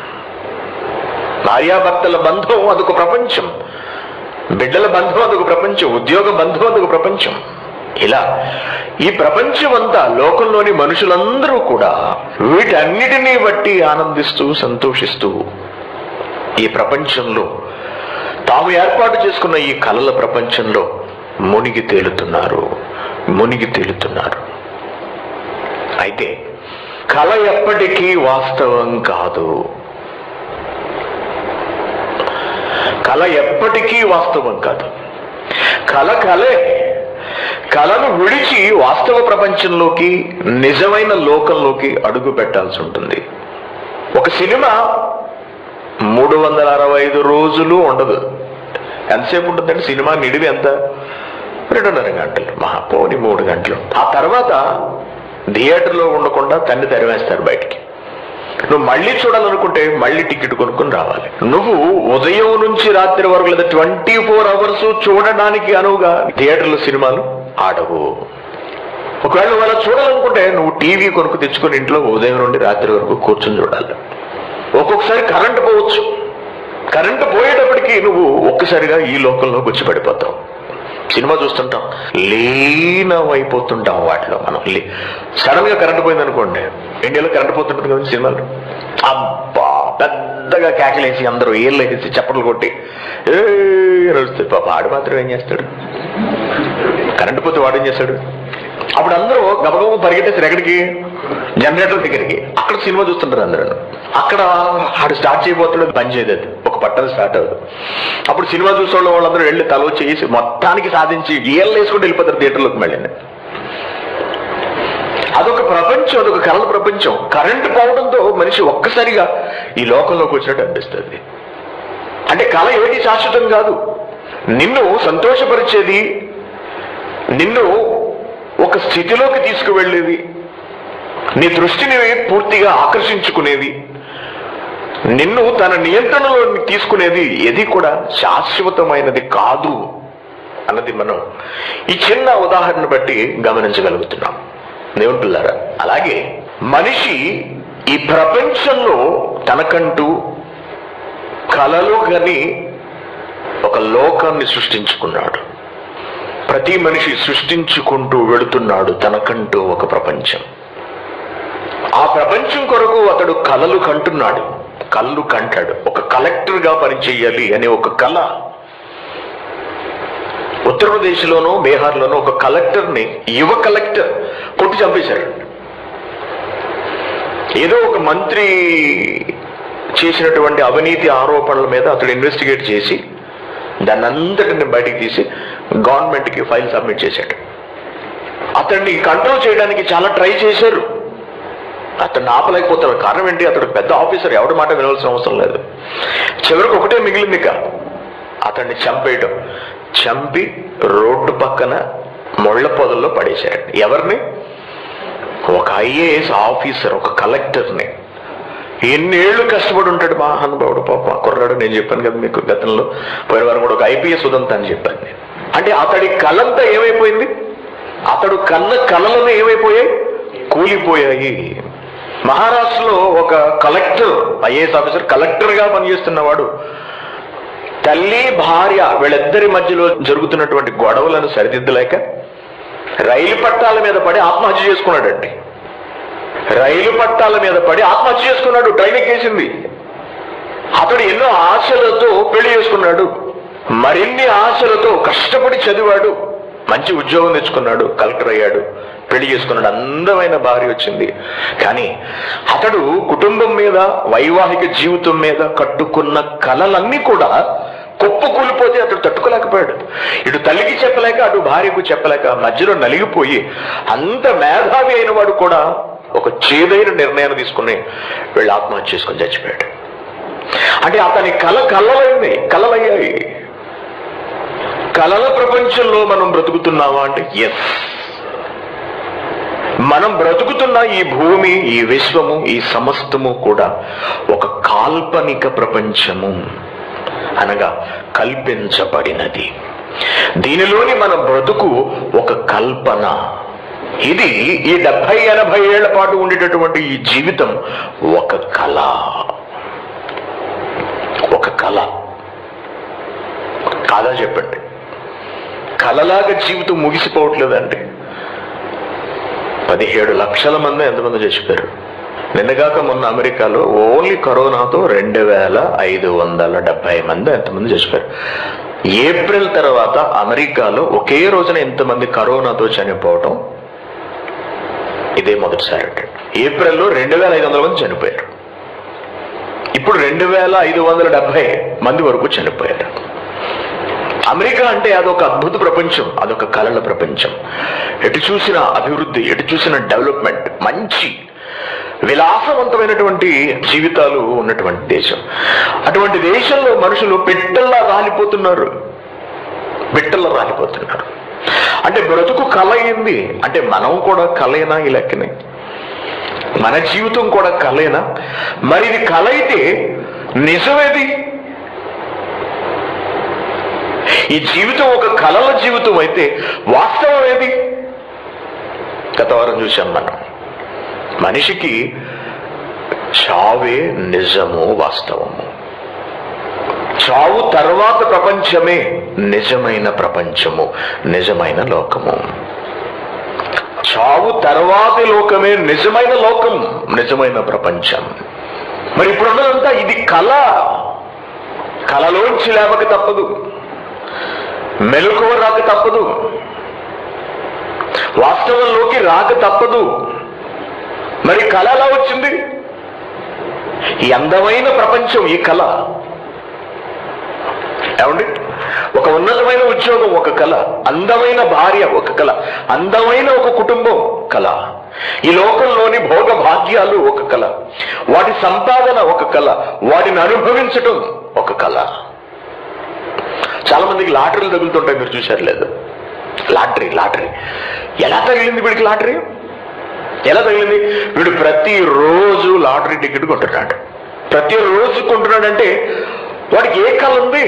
భార్యాభర్తల బంధం అదొక ప్రపంచం బిడ్డల బంధం అదొక ప్రపంచం ఉద్యోగ బంధం అదొక ప్రపంచం ఇలా ఈ ప్రపంచం అంతా లోకంలోని మనుషులందరూ కూడా వీటన్నిటినీ బట్టి ఆనందిస్తూ సంతోషిస్తూ ఈ ప్రపంచంలో తాము ఏర్పాటు చేసుకున్న ఈ కలల ప్రపంచంలో మునిగి తేలుతున్నారు మునిగి తేలుతున్నారు అయితే కళ ఎప్పటికీ వాస్తవం కాదు కళ ఎప్పటికీ వాస్తవం కాదు కళ కలే కళను విడిచి వాస్తవ ప్రపంచంలోకి నిజమైన లోకంలోకి అడుగు పెట్టాల్సి ఉంటుంది ఒక సినిమా మూడు వందల అరవై ఐదు రోజులు ఉండదు ఎంతసేపు ఉంటుందంటే సినిమా నిడివి ఎంత రెండున్నర గంటలు మహా పోని మూడు గంటలు ఆ తర్వాత థియేటర్లో ఉండకుండా తన్ని తెరవేస్తారు బయటికి నువ్వు మళ్ళీ చూడాలనుకుంటే మళ్ళీ టికెట్ కొనుక్కొని రావాలి నువ్వు ఉదయం నుంచి రాత్రి వరకు లేదా ట్వంటీ ఫోర్ అవర్స్ చూడడానికి అనువుగా థియేటర్లో సినిమాలు ఆడవు ఒకవేళ నువ్వు అలా చూడాలనుకుంటే నువ్వు టీవీ కొనుక్కు తెచ్చుకొని ఇంట్లో ఉదయం నుండి రాత్రి వరకు కూర్చొని చూడాలి ఒక్కొక్కసారి కరెంటు పోవచ్చు కరెంటు పోయేటప్పటికి నువ్వు ఒక్కసారిగా ఈ లోకంలోకి వచ్చి పడిపోతావు సినిమా చూస్తుంటాం లీనమైపోతుంటాం వాటిలో మనం సడన్ గా కరెంట్ పోయింది అనుకోండి ఇండియాలో కరెంట్ పోతుంటుంది కదా సినిమాలు అబ్బా పెద్దగా కేకలేసి అందరూ ఏళ్ళు వేసి చప్పట్లు కొట్టి ఏ నడుస్తుంది పాప ఆడు మాత్రం ఏం చేస్తాడు కరెంట్ పోతే వాడు ఏం చేస్తాడు అప్పుడు అందరూ గబగబ పరిగెట్టేసారు ఎక్కడికి జనరేటర్ దగ్గరికి అక్కడ సినిమా చూస్తుంటారు అందరూ అక్కడ ఆడు స్టార్ట్ చేయబోతున్నాడు బంద్ చేయదు అది ఒక పట్టణ స్టార్ట్ అవుతుంది అప్పుడు సినిమా చూసే వాళ్ళందరూ వెళ్ళి తలో చేసి మొత్తానికి సాధించి ఏళ్ళు వేసుకుంటూ వెళ్ళిపోతారు థియేటర్లోకి మళ్ళీ అదొక ప్రపంచం అదొక కళల ప్రపంచం కరెంటు పోవడంతో మనిషి ఒక్కసారిగా ఈ లోకంలోకి వచ్చినట్టు అనిపిస్తుంది అంటే కళ ఏది శాశ్వతం కాదు నిన్ను సంతోషపరిచేది నిన్ను ఒక స్థితిలోకి తీసుకువెళ్ళేది నీ దృష్టిని పూర్తిగా ఆకర్షించుకునేది నిన్ను తన నియంత్రణలో తీసుకునేది ఏది కూడా శాశ్వతమైనది కాదు అన్నది మనం ఈ చిన్న ఉదాహరణ బట్టి గమనించగలుగుతున్నాం దేవుంటున్నారా అలాగే మనిషి ఈ ప్రపంచంలో తనకంటూ కలలు గని ఒక లోకాన్ని సృష్టించుకున్నాడు ప్రతి మనిషి సృష్టించుకుంటూ వెళుతున్నాడు తనకంటూ ఒక ప్రపంచం ఆ ప్రపంచం కొరకు అతడు కలలు కంటున్నాడు కళ్ళు కంటాడు ఒక కలెక్టర్ గా పనిచేయాలి అనే ఒక కళ ఉత్తరప్రదేశ్లోనూ బీహార్లోనూ ఒక కలెక్టర్ని యువ కలెక్టర్ కొట్టి చంపేశారు ఏదో ఒక మంత్రి చేసినటువంటి అవినీతి ఆరోపణల మీద అతడు ఇన్వెస్టిగేట్ చేసి దాన్ని అంతటిని బయటికి తీసి గవర్నమెంట్కి ఫైల్ సబ్మిట్ చేశాడు అతన్ని కంట్రోల్ చేయడానికి చాలా ట్రై చేశారు అతన్ని ఆపలేకపోతారు కారణం ఏంటి అతడు పెద్ద ఆఫీసర్ ఎవరి మాట వినవలసిన అవసరం లేదు చివరికి ఒకటే మిగిలింది ఇక అతన్ని చంపేయడం చంపి రోడ్డు పక్కన ముళ్ళ పొదల్లో పడేశాడు ఎవరిని ఒక ఐఏఎస్ ఆఫీసర్ ఒక కలెక్టర్ని ఎన్నేళ్లు కష్టపడి ఉంటాడు మహానుభావుడు పాప కుర్రాడు నేను చెప్పాను కదా మీకు గతంలో పోయిన వారం కూడా ఒక ఐపీఎస్ ఉదంతా అని చెప్పాను నేను అంటే అతడి కలంతా ఏమైపోయింది అతడు కన్న కళలను ఏమైపోయాయి కూలిపోయాయి మహారాష్ట్రలో ఒక కలెక్టర్ ఐఏఎస్ ఆఫీసర్ కలెక్టర్ గా పనిచేస్తున్నవాడు తల్లి భార్య వీళ్ళిద్దరి మధ్యలో జరుగుతున్నటువంటి గొడవలను సరిదిద్దలేక రైలు పట్టాల మీద పడి ఆత్మహత్య చేసుకున్నాడండి రైలు పట్టాల మీద పడి ఆత్మహత్య చేసుకున్నాడు ట్రైన్ ఎక్కేసింది అతడు ఎన్నో ఆశలతో పెళ్లి చేసుకున్నాడు మరిన్ని ఆశలతో కష్టపడి చదివాడు మంచి ఉద్యోగం తెచ్చుకున్నాడు కలెక్టర్ అయ్యాడు పెళ్లి చేసుకున్నాడు అందమైన భార్య వచ్చింది కానీ అతడు కుటుంబం మీద వైవాహిక జీవితం మీద కట్టుకున్న కలలన్నీ కూడా కుప్ప కూలిపోతే అతడు తట్టుకోలేకపోయాడు ఇటు తల్లికి చెప్పలేక అటు భార్యకు చెప్పలేక మధ్యలో నలిగిపోయి అంత మేధావి అయిన వాడు కూడా ఒక చేదైన నిర్ణయాన్ని తీసుకుని వీళ్ళు ఆత్మహత్య చేసుకుని చచ్చిపోయాడు అంటే అతని కళ కళ్ళలైంది కళలయ్యాయి కళల ప్రపంచంలో మనం బ్రతుకుతున్నామా అంటే ఎస్ మనం బ్రతుకుతున్న ఈ భూమి ఈ విశ్వము ఈ సమస్తము కూడా ఒక కాల్పనిక ప్రపంచము అనగా కల్పించబడినది దీనిలోని మన బ్రతుకు ఒక కల్పన ఇది ఈ డెబ్బై ఎనభై ఏళ్ల పాటు ఉండేటటువంటి ఈ జీవితం ఒక కళ ఒక కళ కాదా చెప్పండి కళలాగా జీవితం ముగిసిపోవట్లేదండి పదిహేడు లక్షల మంది ఎంతమంది చచ్చిపోయారు నిన్నగాక మొన్న అమెరికాలో ఓన్లీ కరోనాతో రెండు వేల ఐదు వందల డెబ్బై మంది ఎంతమంది చచ్చిపోయారు ఏప్రిల్ తర్వాత అమెరికాలో ఒకే రోజున ఎంతమంది కరోనాతో చనిపోవటం ఇదే మొదటిసారి అంటే ఏప్రిల్లో రెండు వేల ఐదు వందల మంది చనిపోయారు ఇప్పుడు రెండు వేల ఐదు వందల డెబ్బై మంది వరకు చనిపోయారు అమెరికా అంటే అదొక అద్భుత ప్రపంచం అదొక కళల ప్రపంచం ఎటు చూసిన అభివృద్ధి ఎటు చూసిన డెవలప్మెంట్ మంచి విలాసవంతమైనటువంటి జీవితాలు ఉన్నటువంటి దేశం అటువంటి దేశంలో మనుషులు పిట్టల్లా రాలిపోతున్నారు పిట్టల్లా రాలిపోతున్నారు అంటే బ్రతుకు కళ అయింది అంటే మనం కూడా కలైనా ఈ లెక్కనే మన జీవితం కూడా కలేనా మరి ఇది కల అయితే నిజమేది ఈ జీవితం ఒక కలల జీవితం అయితే వాస్తవం ఏది గత వారం చూశాం మనం మనిషికి చావే నిజము వాస్తవము చావు తర్వాత ప్రపంచమే నిజమైన ప్రపంచము నిజమైన లోకము చావు తర్వాతి లోకమే నిజమైన లోకం నిజమైన ప్రపంచం మరి ఇప్పుడున్నదంతా ఇది కళ కళలోంచి లేవక తప్పదు మెలకువ రాక తప్పదు వాస్తవంలోకి రాక తప్పదు మరి కళ ఎలా వచ్చింది ఈ అందమైన ప్రపంచం ఈ కళ ఏమండి ఒక ఉన్నతమైన ఉద్యోగం ఒక కళ అందమైన భార్య ఒక కళ అందమైన ఒక కుటుంబం కళ ఈ లోకంలోని భోగ భాగ్యాలు ఒక కళ వాటి సంపాదన ఒక కళ వాటిని అనుభవించటం ఒక కళ చాలా మందికి లాటరీలు తగులుతుంటాయి మీరు చూశారు లేదు లాటరీ లాటరీ ఎలా తగిలింది వీడికి లాటరీ ఎలా తగిలింది వీడు ప్రతిరోజు లాటరీ టికెట్ కొంటున్నాడు ప్రతిరోజు కొంటున్నాడంటే వాడికి ఏ కళ ఉంది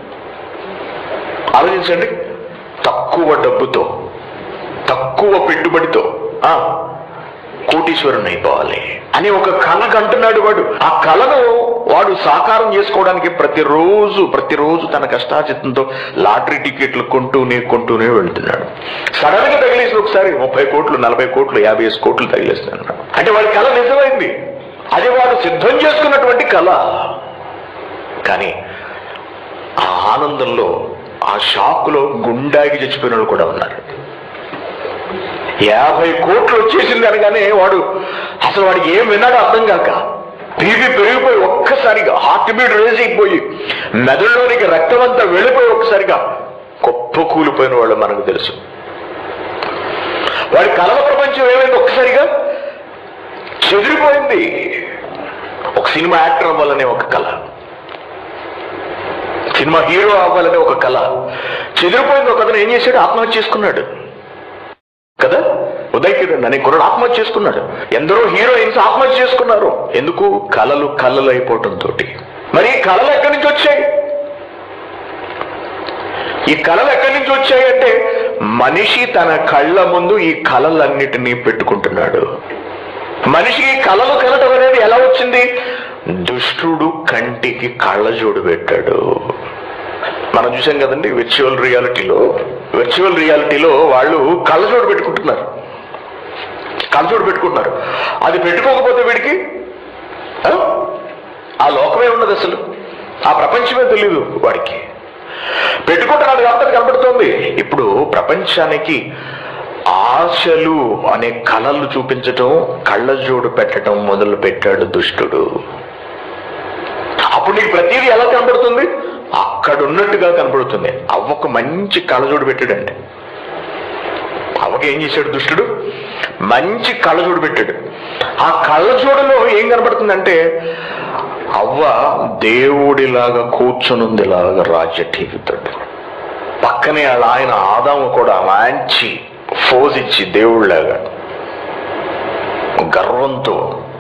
ఆలోచించండి తక్కువ డబ్బుతో తక్కువ పెట్టుబడితో ఆ కోటీశ్వరుని అయిపోవాలి అని ఒక కళ కంటున్నాడు వాడు ఆ కళను వాడు సాకారం చేసుకోవడానికి ప్రతిరోజు ప్రతిరోజు తన కష్టాచిత్తంతో లాటరీ టికెట్లు కొంటూనే కొంటూనే వెళ్తున్నాడు సడన్ గా తగిలేసి ఒకసారి ముప్పై కోట్లు నలభై కోట్లు యాభై ఐదు కోట్లు తగిలేస్తున్నాడు అంటే వాడి కళ నిజమైంది అది వాడు సిద్ధం చేసుకున్నటువంటి కళ కానీ ఆ ఆనందంలో ఆ షాకులో గుండాగి చచ్చిపోయిన వాళ్ళు కూడా ఉన్నారు యాభై కోట్లు వచ్చేసింది అనగానే వాడు అసలు వాడికి ఏం విన్నాడో అర్థం కాక బీపీ పెరిగిపోయి ఒక్కసారిగా హార్ట్ బీట్ రేజ్ అయిపోయి మెదడులోనికి రక్తం అంతా వెళ్ళిపోయి ఒక్కసారిగా గొప్ప కూలిపోయిన వాళ్ళు మనకు తెలుసు వాడి కలల ప్రపంచం ఏమైంది ఒక్కసారిగా చెదిరిపోయింది ఒక సినిమా యాక్టర్ అవ్వాలనే ఒక కళ సినిమా హీరో అవ్వాలనే ఒక కళ చెదిరిపోయింది ఒక అతను ఏం చేశాడు ఆత్మహత్య చేసుకున్నాడు కదా ఉదయ్ కిరణ్ అనే కుర్రాడు ఆత్మహత్య చేసుకున్నాడు ఎందరో హీరోయిన్స్ ఆత్మహత్య చేసుకున్నారు ఎందుకు కళలు కళలు అయిపోవటం తోటి మరి ఈ కళలు ఎక్కడి నుంచి వచ్చాయి ఈ కళలు ఎక్కడి నుంచి వచ్చాయంటే మనిషి తన కళ్ళ ముందు ఈ కళలన్నిటినీ పెట్టుకుంటున్నాడు మనిషికి కళలు కలటం అనేది ఎలా వచ్చింది దుష్టుడు కంటికి కళ్ళజోడు పెట్టాడు మనం చూసాం కదండి విర్చువల్ రియాలిటీలో విర్చువల్ రియాలిటీలో వాళ్ళు కళ్ళజోడు పెట్టుకుంటున్నారు కళ్ళజోడు పెట్టుకుంటున్నారు అది పెట్టుకోకపోతే వీడికి ఆ? ఆ లోకమే ఉండదు అసలు ఆ ప్రపంచమే తెలియదు వాడికి పెట్టుకుంటున్నాడు కాబట్టి అది కనబడుతోంది ఇప్పుడు ప్రపంచానికి ఆశలు అనే కళలు చూపించటం కళ్ళజోడు పెట్టడం మొదలు పెట్టాడు దుష్టుడు అప్పుడు నీకు ప్రతిదీ ఎలా కనబడుతుంది అక్కడ ఉన్నట్టుగా కనబడుతుంది అవ్వకు మంచి కళ్ళజోడు పెట్టాడండి అవ్వకి ఏం చేశాడు దుష్టుడు మంచి కళ్ళజోడు పెట్టాడు ఆ కళ్ళజోడులో ఏం కనబడుతుందంటే అవ్వ దేవుడిలాగా కూర్చునుందిలాగా రాజ్య టీవీతోటి పక్కనే వాళ్ళ ఆయన ఆదాము కూడా మంచి ఫోజ్ ఇచ్చి దేవుడిలాగా గర్వంతో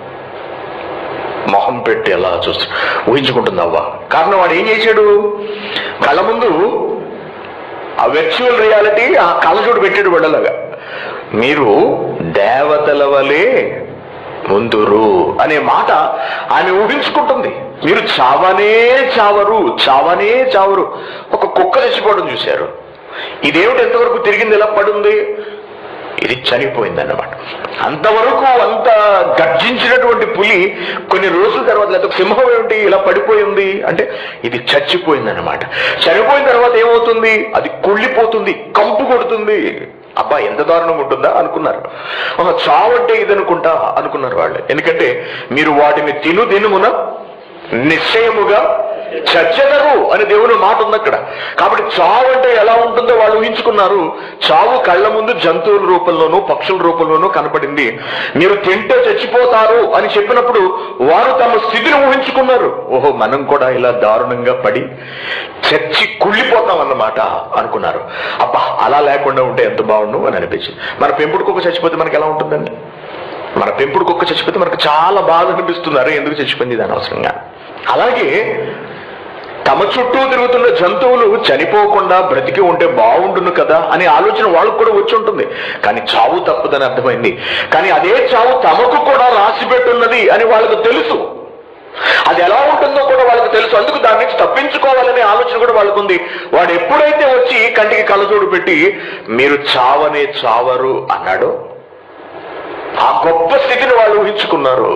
మొహం పెట్టి ఎలా చూస్తూ ఊహించుకుంటుంది అవ్వ కారణం వాడు ఏం చేశాడు కళ్ళ ముందు ఆ వెర్చువల్ రియాలిటీ ఆ కళ్ళజోడు పెట్టాడు వెళ్ళలాగా మీరు దేవతల వలె ముందురు అనే మాట ఆమె ఊహించుకుంటుంది మీరు చావనే చావరు చావనే చావరు ఒక కుక్క చచ్చిపోవడం చూశారు ఇదేమిటి ఎంతవరకు తిరిగింది ఎలా పడుంది ఇది చనిపోయింది అన్నమాట అంతవరకు అంత గర్జించినటువంటి పులి కొన్ని రోజుల తర్వాత లేదా సింహం ఏమిటి ఇలా పడిపోయింది అంటే ఇది చచ్చిపోయింది అన్నమాట చనిపోయిన తర్వాత ఏమవుతుంది అది కుళ్ళిపోతుంది కంపు కొడుతుంది అబ్బా ఎంత దారుణం ఉంటుందా అనుకున్నారు ఆహా, చావు అంటే ఇదనుకుంటా అనుకున్నారు వాళ్ళు ఎందుకంటే మీరు వాటిని తిను దినుమున నిశ్చయముగా చచ్చెదరు అని దేవుని మాట ఉంది అక్కడ కాబట్టి చావు అంటే ఎలా ఉంటుందో వాళ్ళు ఊహించుకున్నారు చావు కళ్ళ ముందు జంతువుల రూపంలోనూ పక్షుల రూపంలోనూ కనపడింది మీరు తింటే చచ్చిపోతారు అని చెప్పినప్పుడు వారు తమ స్థితిని ఊహించుకున్నారు ఓహో మనం కూడా ఇలా దారుణంగా పడి చచ్చి కుళ్ళిపోతాం అన్నమాట అనుకున్నారు అబ్బా అలా లేకుండా ఉంటే ఎంత బాగుండు అని అనిపించింది మన పెంపుడు కుక్క చచ్చిపోతే మనకి ఎలా ఉంటుందండి మన పెంపుడు కుక్క చచ్చిపోతే మనకు చాలా బాధ అనిపిస్తుంది అరే ఎందుకు చచ్చిపోయింది ఇది అనవసరంగా అలాగే తమ చుట్టూ తిరుగుతున్న జంతువులు చనిపోకుండా బ్రతికి ఉంటే బాగుండును కదా అనే ఆలోచన వాళ్ళకు కూడా వచ్చి ఉంటుంది కానీ చావు తప్పదని అర్థమైంది కానీ అదే చావు తమకు కూడా రాసి పెట్టున్నది అని వాళ్ళకు తెలుసు అది ఎలా ఉంటుందో కూడా వాళ్ళకి తెలుసు అందుకు దాని నుంచి తప్పించుకోవాలనే ఆలోచన కూడా వాళ్ళకు ఉంది వాడు ఎప్పుడైతే వచ్చి కంటికి కళ్ళజోడు పెట్టి మీరు చావనే చావరు అన్నాడో ఆ గొప్ప స్థితిని వాళ్ళు ఊహించుకున్నారు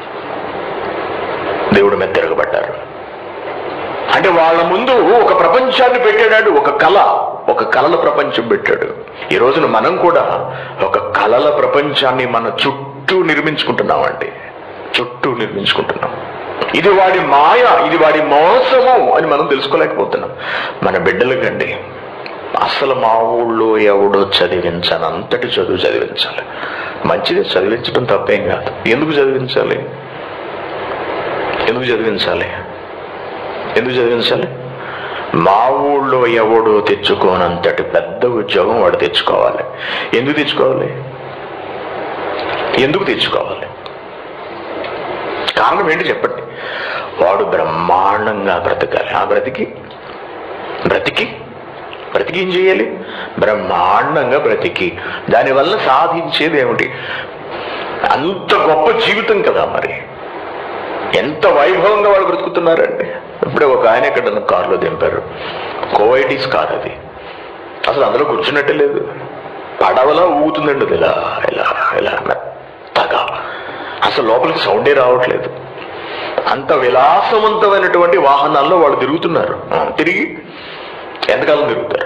దేవుడి మీద తిరగబడ్డారు అంటే వాళ్ళ ముందు ఒక ప్రపంచాన్ని పెట్టాడు ఒక కళ ఒక కళల ప్రపంచం పెట్టాడు ఈ రోజున మనం కూడా ఒక కళల ప్రపంచాన్ని మన చుట్టూ నిర్మించుకుంటున్నామండి చుట్టూ నిర్మించుకుంటున్నాం ఇది వాడి మాయ ఇది వాడి మోసము అని మనం తెలుసుకోలేకపోతున్నాం మన బిడ్డలకండి అసలు మా ఊళ్ళో ఎవడో చదివించాలి అంతటి చదువు చదివించాలి మంచిది చదివించడం తప్పేం కాదు ఎందుకు చదివించాలి ఎందుకు చదివించాలి ఎందుకు చదివించాలి మా ఊళ్ళో ఎవడు తెచ్చుకోనంతటి పెద్ద ఉద్యోగం వాడు తెచ్చుకోవాలి ఎందుకు తెచ్చుకోవాలి ఎందుకు తెచ్చుకోవాలి కారణం ఏంటి చెప్పండి వాడు బ్రహ్మాండంగా బ్రతకాలి ఆ బ్రతికి బ్రతికి బ్రతికి ఏం చేయాలి బ్రహ్మాండంగా బ్రతికి దానివల్ల సాధించేది ఏమిటి అంత గొప్ప జీవితం కదా మరి ఎంత వైభవంగా వాళ్ళు బ్రతుకుతున్నారండి ఇప్పుడే ఒక ఆయన ఇక్కడ నన్ను కారులో దింపారు కోవైటీస్ కార్ అది అసలు అందులో కూర్చున్నట్టే లేదు పడవలా ఊగుతుందండి అది ఇలా ఇలా ఇలా మెత్తగా అసలు లోపలికి సౌండే రావట్లేదు అంత విలాసవంతమైనటువంటి వాహనాల్లో వాళ్ళు తిరుగుతున్నారు ఆ, తిరిగి ఎంతకాలం తిరుగుతారు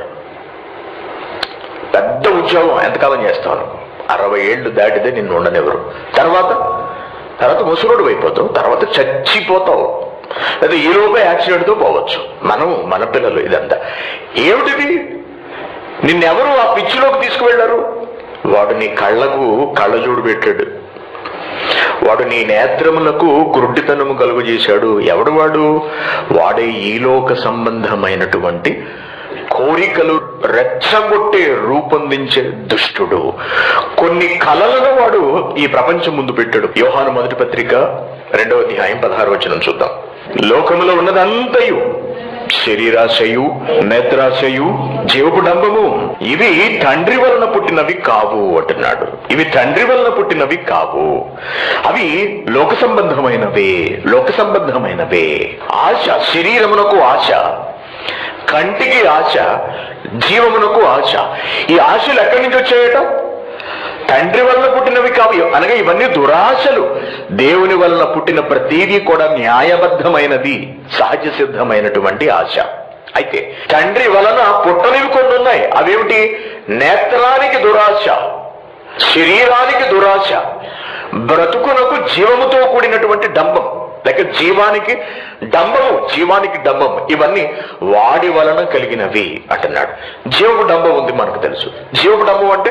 పెద్ద ఉద్యోగం ఎంతకాలం చేస్తాను అరవై ఏళ్ళు దాటితే నిన్ను ఉండనివ్వరు తర్వాత తర్వాత ముసలోడు అయిపోతావు తర్వాత చచ్చిపోతావు లేదా ఈ లోపే యాక్సిడెంట్తో పోవచ్చు మనం మన పిల్లలు ఇదంతా ఏమిటిది నిన్నెవరు ఆ పిచ్చిలోకి తీసుకువెళ్ళారు వాడు నీ కళ్ళకు కళ్ళజోడు పెట్టాడు వాడు నీ నేత్రములకు గురుడితనము కలుగు చేశాడు ఎవడు వాడు వాడే ఈలోక సంబంధమైనటువంటి కోరికలు రెచ్చగొట్టే రూపొందించే దుష్టుడు కొన్ని కళలను వాడు ఈ ప్రపంచం ముందు పెట్టాడు యోహాను మొదటి పత్రిక రెండవ అధ్యాయం పదహారు వచనం చూద్దాం లోకములో ఉన్నదంతయు శరీరాశయు నేత్రాశయు జీవపు డంబము ఇవి తండ్రి వలన పుట్టినవి కావు అంటున్నాడు ఇవి తండ్రి వలన పుట్టినవి కావు అవి లోక సంబంధమైనవే లోక సంబంధమైనవే ఆశ శరీరమునకు ఆశ కంటికి ఆశ జీవమునకు ఆశ ఈ ఆశలు ఎక్కడి నుంచి వచ్చాయట తండ్రి వలన పుట్టినవి కావు అనగా ఇవన్నీ దురాశలు దేవుని వలన పుట్టిన ప్రతీది కూడా న్యాయబద్ధమైనది సహజ సిద్ధమైనటువంటి ఆశ అయితే తండ్రి వలన పుట్టనివి కొన్ని ఉన్నాయి అవేమిటి నేత్రానికి దురాశ శరీరానికి దురాశ బ్రతుకునకు జీవముతో కూడినటువంటి డంబం లేక జీవానికి డంబము జీవానికి డంబం ఇవన్నీ వాడి వలన కలిగినవి అంటున్నాడు జీవపు డంబం ఉంది మనకు తెలుసు జీవపు డంబం అంటే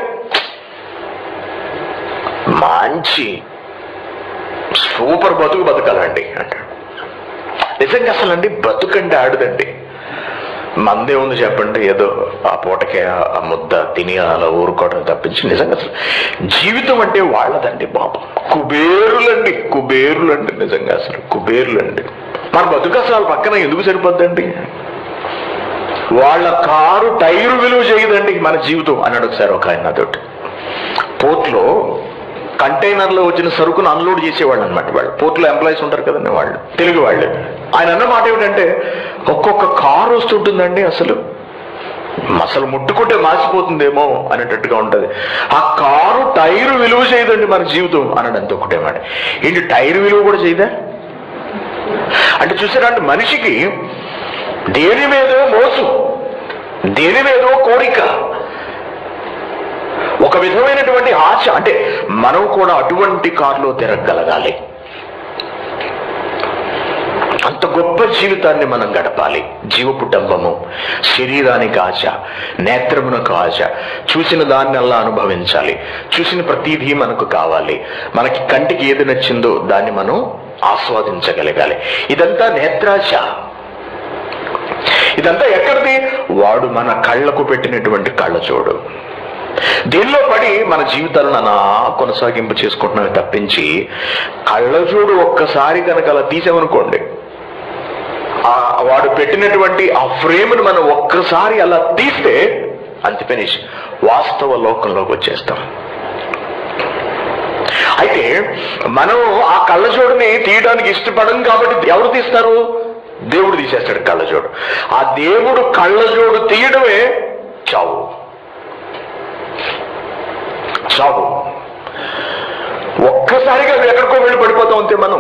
మంచి సూపర్ బతుకు బతకాలండి అంటాడు నిజంగా అసలు అండి బతుకండి ఆడదండి మందే ఉంది చెప్పండి ఏదో ఆ పూటకే ఆ- ఆ ముద్ద తిని అలా ఊరుకోవడం తప్పించి నిజంగా అసలు జీవితం అంటే వాళ్ళదండి బాబు కుబేరులండి కుబేరులండి నిజంగా అసలు కుబేరులండి మన బతుకు అసలు వాళ్ళ పక్కన ఎందుకు సరిపోద్దండి వాళ్ళ కారు టైరు విలువ చేయదండి మన జీవితం అన్నాడు ఒకసారి ఒక ఆయన నాతోటి పోర్ట్లో కంటైనర్లో వచ్చిన సరుకును అన్లోడ్ చేసేవాళ్ళు అనమాట వాళ్ళు పోర్ట్లో ఎంప్లాయీస్ ఉంటారు కదండి వాళ్ళు తెలుగు వాళ్ళు ఆయన అన్న మాట ఏమిటంటే ఒక్కొక్క కారు వస్తుంటుందండి అసలు అసలు ముట్టుకుంటే మాసిపోతుందేమో అనేటట్టుగా ఉంటది ఆ కారు టైరు విలువ చేయదండి మన జీవితం అన్నాడు అంత ఒకటే మాట ఏంటి టైరు విలువ కూడా చేయదా అంటే చూసారా అంటే మనిషికి దేని మీదో మోసు దేని మీదో కోరిక ఒక విధమైనటువంటి ఆశ అంటే మనం కూడా అటువంటి కారులో తిరగగలగాలి అంత గొప్ప జీవితాన్ని మనం గడపాలి జీవపు డంబము శరీరానికి ఆశ నేత్రమునకు ఆశ చూసిన దాన్ని అలా అనుభవించాలి చూసిన ప్రతిదీ మనకు కావాలి మనకి కంటికి ఏది నచ్చిందో దాన్ని మనం ఆస్వాదించగలగాలి ఇదంతా నేత్రాశ ఇదంతా ఎక్కడిది వాడు మన కళ్ళకు పెట్టినటువంటి కళ్ళ చూడు దీనిలో పడి మన జీవితాలను అలా కొనసాగింపు చేసుకుంటున్నామే తప్పించి కళ్ళజోడు ఒక్కసారి కనుక అలా తీసామనుకోండి ఆ వాడు పెట్టినటువంటి ఆ ఫ్రేమ్ను మనం ఒక్కసారి అలా తీస్తే అంతే ఫినిష్ వాస్తవ లోకంలోకి వచ్చేస్తాం అయితే మనం ఆ కళ్ళజోడుని తీయడానికి ఇష్టపడం కాబట్టి ఎవరు తీస్తారు దేవుడు తీసేస్తాడు కళ్ళజోడు ఆ దేవుడు కళ్ళజోడు తీయడమే చావు చావు ఒక్కసారిగా ఎక్కడికో వెళ్ళి పడిపోతాం అంతే మనం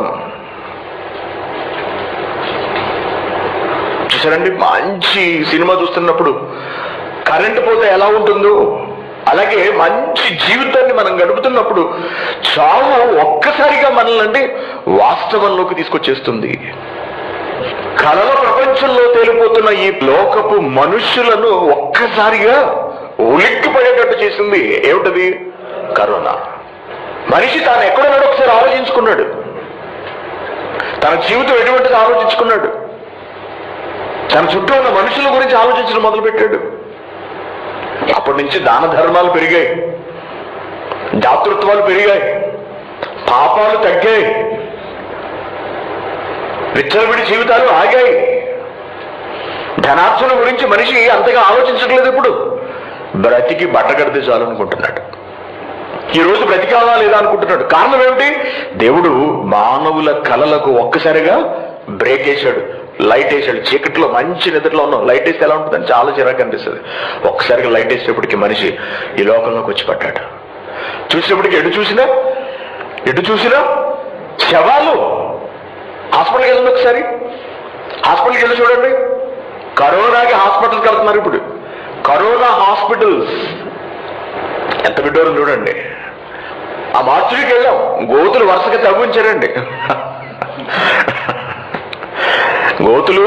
చూసారండి మంచి సినిమా చూస్తున్నప్పుడు కరెంట్ పోతే ఎలా ఉంటుందో అలాగే మంచి జీవితాన్ని మనం గడుపుతున్నప్పుడు చావు ఒక్కసారిగా మనల్ని అంటే వాస్తవంలోకి తీసుకొచ్చేస్తుంది కళల ప్రపంచంలో తేలిపోతున్న ఈ లోకపు మనుష్యులను ఒక్కసారిగా ఉలిక్కి పడేటట్టు చేసింది ఏమిటది కరోనా మనిషి తాను ఎక్కడున్నాడో ఒకసారి ఆలోచించుకున్నాడు తన జీవితం ఎటువంటిది ఆలోచించుకున్నాడు తన చుట్టూ ఉన్న మనుషుల గురించి ఆలోచించడం మొదలుపెట్టాడు అప్పటి నుంచి దాన ధర్మాలు పెరిగాయి దాతృత్వాలు పెరిగాయి పాపాలు తగ్గాయి విచ్చలవిడి జీవితాలు ఆగాయి ధనార్జన గురించి మనిషి అంతగా ఆలోచించట్లేదు ఇప్పుడు బ్రతికి బట్ట కడితే చాలు అనుకుంటున్నాడు ఈ రోజు బ్రతికాలా లేదా అనుకుంటున్నాడు కారణం ఏమిటి దేవుడు మానవుల కలలకు ఒక్కసారిగా బ్రేక్ వేసాడు లైట్ వేసాడు చీకట్లో మంచి నిద్రలో ఉన్నాం లైట్ వేస్తే ఎలా ఉంటుందని చాలా చిరాకు అనిపిస్తుంది ఒక్కసారిగా లైట్ వేసేటప్పటికి మనిషి ఈ లోకంలోకి వచ్చి పడ్డాడు చూసినప్పటికి ఎటు చూసినా ఎటు చూసినా శవాలు హాస్పిటల్కి వెళ్ళండి ఒకసారి హాస్పిటల్కి వెళ్ళి చూడండి కరోనాకి హాస్పిటల్కి వెళ్తున్నారు ఇప్పుడు కరోనా హాస్పిటల్స్ ఎంత విడ్డూరం చూడండి ఆ మార్చుడికి వెళ్ళాం గోతులు వరుసగా తవ్వించారండి గోతులు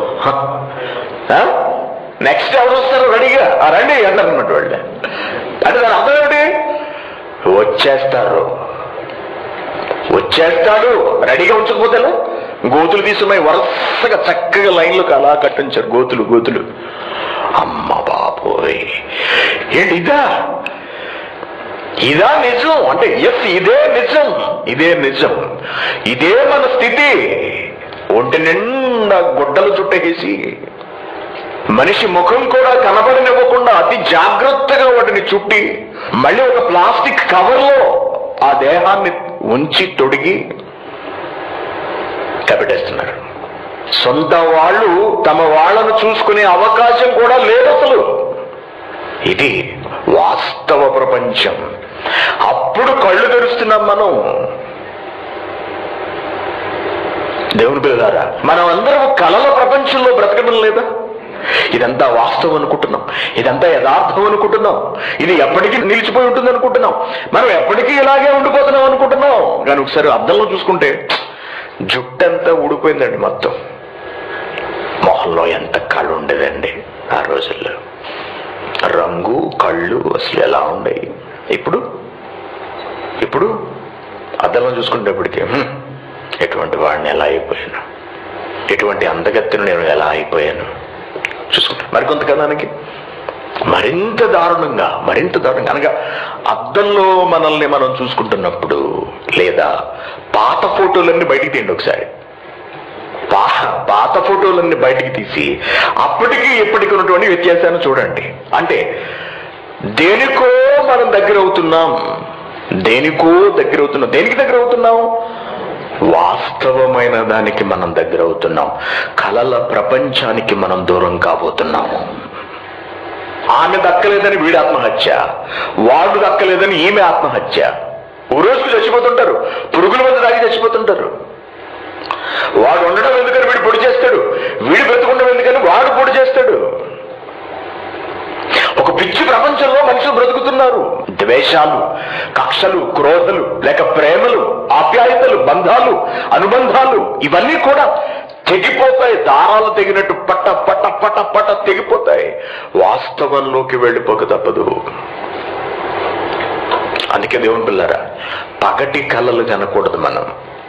నెక్స్ట్ ఎవరు వస్తారు రెడీగా ఆ రండి అన్నారు అనమాట వాళ్ళు అంటే దాని అర్థం ఏమిటి వచ్చేస్తారు వచ్చేస్తాడు రెడీగా ఉంచకపోతే ఎలా? గోతులు తీసుకున్నాయి వరుసగా చక్కగా లైన్లకు అలా కట్టించారు గోతులు గోతులు అమ్మ బాబోయ్ ఏంటి ఇదా ఇదా నిజం అంటే ఎస్ ఇదే నిజం ఇదే నిజం ఇదే మన స్థితి ఒంటి నిండా గుడ్డలు చుట్టేసి మనిషి ముఖం కూడా కనబడనివ్వకుండా అతి జాగ్రత్తగా వాటిని చుట్టి మళ్ళీ ఒక ప్లాస్టిక్ కవర్లో ఆ దేహాన్ని ఉంచి తొడిగి కపెట్టేస్తున్నారు సొంత వాళ్ళు తమ వాళ్ళను చూసుకునే అవకాశం కూడా లేదు అసలు ఇది వాస్తవ ప్రపంచం అప్పుడు కళ్ళు తెరుస్తున్నాం మనం దేవుని పిల్లలారా మనం అందరం కళల ప్రపంచంలో బ్రతకడం లేదా ఇదంతా వాస్తవం అనుకుంటున్నాం ఇదంతా యథార్థం అనుకుంటున్నాం ఇది ఎప్పటికీ నిలిచిపోయి ఉంటుంది అనుకుంటున్నాం మనం ఎప్పటికీ ఇలాగే ఉండిపోతున్నాం అనుకుంటున్నాం కానీ ఒకసారి అద్దంలో చూసుకుంటే జుట్టంతా ఊడిపోయిందండి మొత్తం మొహంలో ఎంత కళ్ళు ఉండేదండి ఆ రోజుల్లో రంగు కళ్ళు అసలు ఎలా ఉండేవి ఇప్పుడు ఇప్పుడు అద్దంలో చూసుకునేటప్పటికి "హ్మ్, ఎటువంటి వాడిని ఎలా అయిపోయాను ఎటువంటి అందగత్తెను నేను ఎలా అయిపోయాను చూసుకుంటా మరికొంతకాలానికి మరింత దారుణంగా మరింత దారుణంగా అనగా అద్దంలో మనల్ని మనం చూసుకుంటున్నప్పుడు లేదా పాత ఫోటోలన్నీ బయటికి తీయండి ఒకసారి పా- పాత ఫోటోలన్నీ బయటికి తీసి అప్పటికి ఇప్పటికి ఉన్నటువంటి వ్యత్యాసాన్ని చూడండి అంటే దేనికో మనం దగ్గర అవుతున్నాం దేనికో దగ్గర అవుతున్నాం దేనికి దగ్గర అవుతున్నాం వాస్తవమైన దానికి మనం దగ్గర అవుతున్నాం కలల ప్రపంచానికి మనం దూరం కాబోతున్నాము ఆమె దక్కలేదని వీడి ఆత్మహత్య వాడు దక్కలేదని ఈమె ఆత్మహత్య రోజుకు చచ్చిపోతుంటారు పురుగుల మంది దాగి చచ్చిపోతుంటారు వాడు ఉండడం ఎందుకని వీడు పొడి చేస్తాడు వీడు బ్రతుకుండడం ఎందుకని వాడు పొడి చేస్తాడు ఒక పిచ్చి ప్రపంచంలో మనుషులు బ్రతుకుతున్నారు ద్వేషాలు కక్షలు క్రోధలు లేక ప్రేమలు ఆప్యాయతలు బంధాలు అనుబంధాలు ఇవన్నీ కూడా తెగిపోతాయి దారాలు తెగినట్టు పట్ట పట్ట పట్ట పట్ట తెగిపోతాయి వాస్తవంలోకి వెళ్ళిపోక తప్పదు అందుకే దేవుని పిల్లరా పగటి కళలు కనకూడదు మనం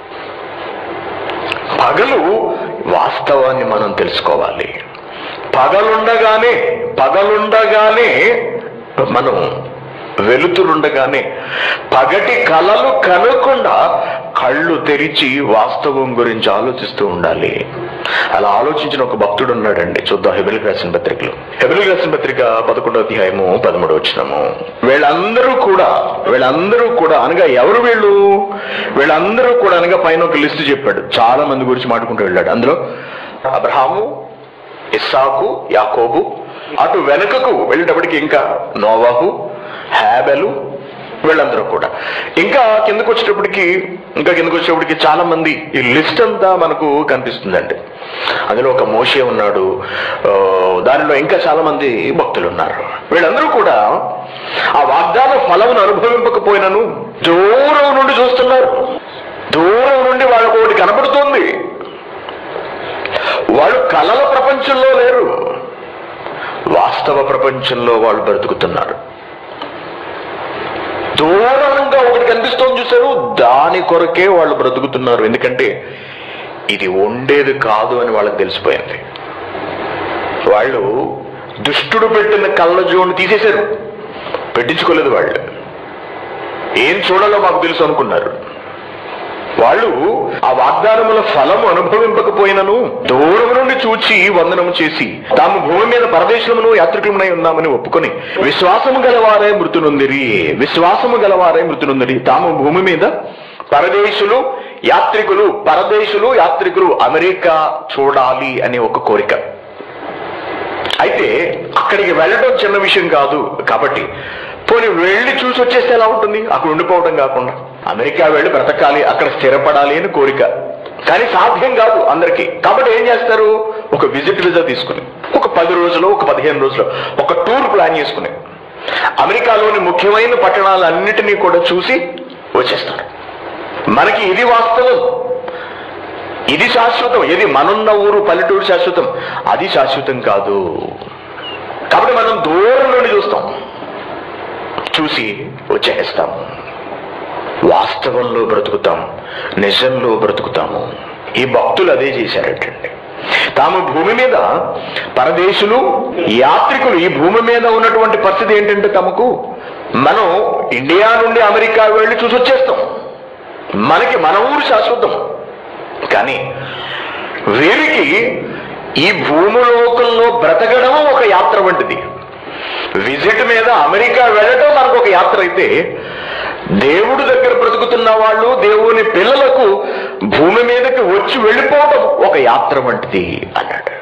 పగలు వాస్తవాన్ని మనం తెలుసుకోవాలి పగలుండగానే పగలుండగానే మనం వెలుతురుండగానే పగటి కలలు కనకుండా కళ్ళు తెరిచి వాస్తవం గురించి ఆలోచిస్తూ ఉండాలి అలా ఆలోచించిన ఒక భక్తుడు ఉన్నాడండి చూద్దాం హెబిలికి రాసిన పత్రికలు హెబిలికి రాసిన పత్రిక పదకొండో అధ్యాయము పదమూడో వచ్చినము వీళ్ళందరూ కూడా వీళ్ళందరూ కూడా అనగా ఎవరు వీళ్ళు వీళ్ళందరూ కూడా అనగా పైన ఒక లిస్ట్ చెప్పాడు చాలా మంది గురించి మాట్లాడుకుంటూ వెళ్ళాడు అందులో అబ్రహాము ఇస్సాకు యాకోబు అటు వెనుకకు వెళ్ళేటప్పటికి ఇంకా నోవాహు హ్యాబెలు వీళ్ళందరూ కూడా ఇంకా కిందకు వచ్చేటప్పటికి ఇంకా కిందకు వచ్చేటప్పటికి చాలా మంది ఈ లిస్ట్ అంతా మనకు కనిపిస్తుందండి అందులో ఒక మోషే ఉన్నాడు ఆ, దానిలో ఇంకా చాలా మంది భక్తులు ఉన్నారు వీళ్ళందరూ కూడా ఆ వాగ్దాన ఫలమును అనుభవింపకపోయినను దూరం నుండి చూస్తున్నారు దూరం నుండి వాళ్ళకు ఒకటి కనబడుతుంది వాళ్ళు కలల ప్రపంచంలో లేరు వాస్తవ ప్రపంచంలో వాళ్ళు బ్రతుకుతున్నారు దూరంగా ఒకటి కనిపిస్తోంది చూశారు దాని కొరకే వాళ్ళు బ్రతుకుతున్నారు ఎందుకంటే ఇది ఉండేది కాదు అని వాళ్ళకి తెలిసిపోయింది వాళ్ళు దుష్టుడు పెట్టిన కళ్ళజోని తీసేశారు పెట్టించుకోలేదు వాళ్ళు ఏం చూడాలో మాకు తెలుసు అనుకున్నారు వాళ్ళు ఆ వాగ్దానముల ఫలము అనుభవింపకపోయినను దూరం నుండి చూచి వందనము చేసి తాము భూమి మీద పరదేశమును యాత్రికులమై ఉన్నామని ఒప్పుకొని విశ్వాసము గలవారే మృతునుందిరి విశ్వాసము గలవారే మృతునుందిరి తాము భూమి మీద పరదేశులు యాత్రికులు పరదేశులు యాత్రికులు అమెరికా చూడాలి అనే ఒక కోరిక అయితే అక్కడికి వెళ్ళడం చిన్న విషయం కాదు కాబట్టి పోనీ వెళ్ళి చూసి వచ్చేస్తే ఎలా ఉంటుంది అక్కడ ఉండిపోవడం కాకుండా అమెరికా వెళ్ళి బ్రతకాలి అక్కడ స్థిరపడాలి అని కోరిక కానీ సాధ్యం కాదు అందరికీ కాబట్టి ఏం చేస్తారు ఒక విజిట్ వీసా తీసుకుని ఒక పది రోజులు ఒక పదిహేను రోజులు ఒక టూర్ ప్లాన్ చేసుకుని అమెరికాలోని ముఖ్యమైన పట్టణాలన్నిటినీ కూడా చూసి వచ్చేస్తారు మనకి ఇది వాస్తవం ఇది శాశ్వతం ఇది మనున్న ఊరు పల్లెటూరు శాశ్వతం అది శాశ్వతం కాదు కాబట్టి మనం దూరం నుండి చూస్తాం చూసి వచ్చేస్తాం వాస్తవంలో బ్రతుకుతాం నిజంలో బ్రతుకుతాము ఈ భక్తులు అదే చేశారటండి తాము భూమి మీద పరదేశులు యాత్రికులు ఈ భూమి మీద ఉన్నటువంటి పరిస్థితి ఏంటంటే తమకు మనం ఇండియా నుండి అమెరికా వెళ్ళి చూసి వచ్చేస్తాం మనకి మన ఊరు శాశ్వతం కానీ వీరికి ఈ భూమిలోకంలో బ్రతకడం ఒక యాత్ర వంటిది విజిట్ మీద అమెరికా వెళ్ళడం మనకు ఒక యాత్ర అయితే దేవుడు దగ్గర బ్రతుకుతున్న వాళ్ళు దేవుని పిల్లలకు భూమి మీదకి వచ్చి వెళ్ళిపోవడం ఒక యాత్ర వంటిది అన్నాడు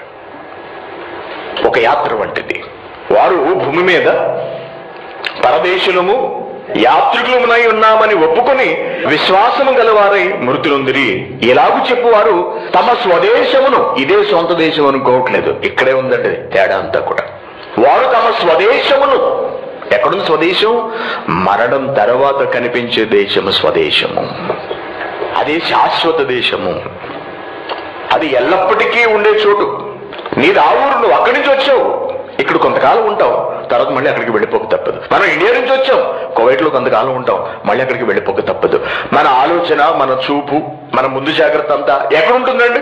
ఒక యాత్ర వంటిది వారు భూమి మీద పరదేశులము యాత్రికులమునై ఉన్నామని ఒప్పుకొని విశ్వాసము గలవారై మృతులుందిరి ఎలాగు చెప్పువారు తమ స్వదేశమును ఇదే సొంత దేశం అనుకోవట్లేదు ఇక్కడే ఉందండి తేడా అంతా కూడా వారు తమ స్వదేశమును ఎక్కడుంది స్వదేశం మరణం తర్వాత కనిపించే దేశము స్వదేశము అదే శాశ్వత దేశము అది ఎల్లప్పటికీ ఉండే చోటు నీది ఆ ఊరు నువ్వు అక్కడి నుంచి వచ్చావు ఇక్కడ కొంతకాలం ఉంటావు తర్వాత మళ్ళీ అక్కడికి వెళ్ళిపోక తప్పదు మనం ఇండియా నుంచి వచ్చాం కువైట్ లో కొంతకాలం ఉంటాం మళ్ళీ అక్కడికి వెళ్ళిపోక తప్పదు మన ఆలోచన మన చూపు మన ముందు జాగ్రత్త అంతా ఎక్కడ ఉంటుందండి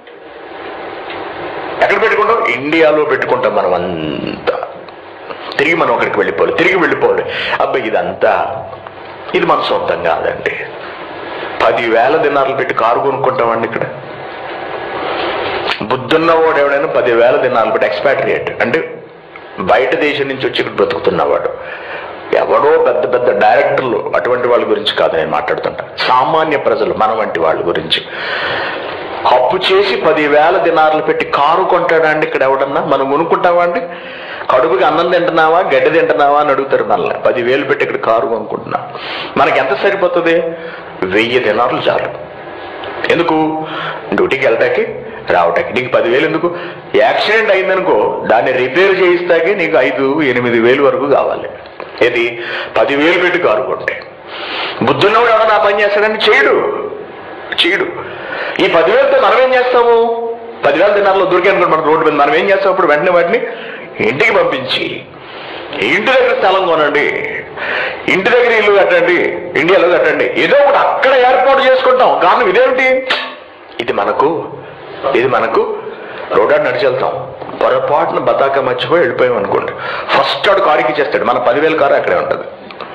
ఎక్కడ పెట్టుకుంటాం ఇండియాలో పెట్టుకుంటాం మనం అంతా తిరిగి మనం అక్కడికి వెళ్ళిపోవాలి తిరిగి వెళ్ళిపోవాలి అబ్బాయి ఇదంతా ఇది మన సొంతం కాదండి పదివేల దినాలు పెట్టి కారు కొనుక్కుంటామండి ఇక్కడ బుద్ధున్నవాడు ఎవడైనా పదివేల దినాలు పెట్టి ఎక్స్పాట్రియేట్ అంటే బయట దేశం నుంచి వచ్చి ఇక్కడ బ్రతుకుతున్నవాడు ఎవడో పెద్ద పెద్ద డైరెక్టర్లు అటువంటి వాళ్ళ గురించి కాదు నేను మాట్లాడుతుంటా సామాన్య ప్రజలు మన వంటి వాళ్ళ గురించి అప్పు చేసి పదివేల దినారులు పెట్టి కారు కొంటాడా అండి ఇక్కడ ఎవడన్నా మనం కొనుక్కుంటావా అండి కడుపుకి అన్నం తింటున్నావా గడ్డి తింటున్నావా అని అడుగుతారు మనల్ని పదివేలు పెట్టి ఇక్కడ కారు కొనుక్కుంటున్నా మనకి ఎంత సరిపోతుంది వెయ్యి దినారులు చాలు ఎందుకు డ్యూటీకి వెళ్ళటానికి రావటానికి నీకు పదివేలు ఎందుకు యాక్సిడెంట్ అయిందనుకో దాన్ని రిపేర్ చేయిస్తాకే నీకు ఐదు ఎనిమిది వేలు వరకు కావాలి ఇది పదివేలు పెట్టి కారు కొంటే బుద్ధున్నవాడు ఎవడన్నా ఆ పని చేస్తాడని చేయడు చేయడు ఈ పదివేలతో మనం ఏం చేస్తాము పదివేల దినాల్లో దొరికాయి అనుకోండి మన రోడ్డు మీద మనం ఏం చేస్తాం అప్పుడు వెంటనే వాటిని ఇంటికి పంపించి ఇంటి దగ్గర స్థలం కొనండి ఇంటి దగ్గర ఇల్లు కట్టండి ఇండియాలో కట్టండి ఏదో ఒకటి అక్కడ ఏర్పాటు చేసుకుంటాం కారణం ఇదేమిటి ఇది మనకు ఇది మనకు రోడ్డు నడిచి వెళ్తాం పొరపాటున బతాక మర్చిపోయి వెళ్ళిపోయాం అనుకోండి ఫస్ట్ వాడు కారుకి చేస్తాడు మన పదివేల కారు అక్కడే ఉంటుంది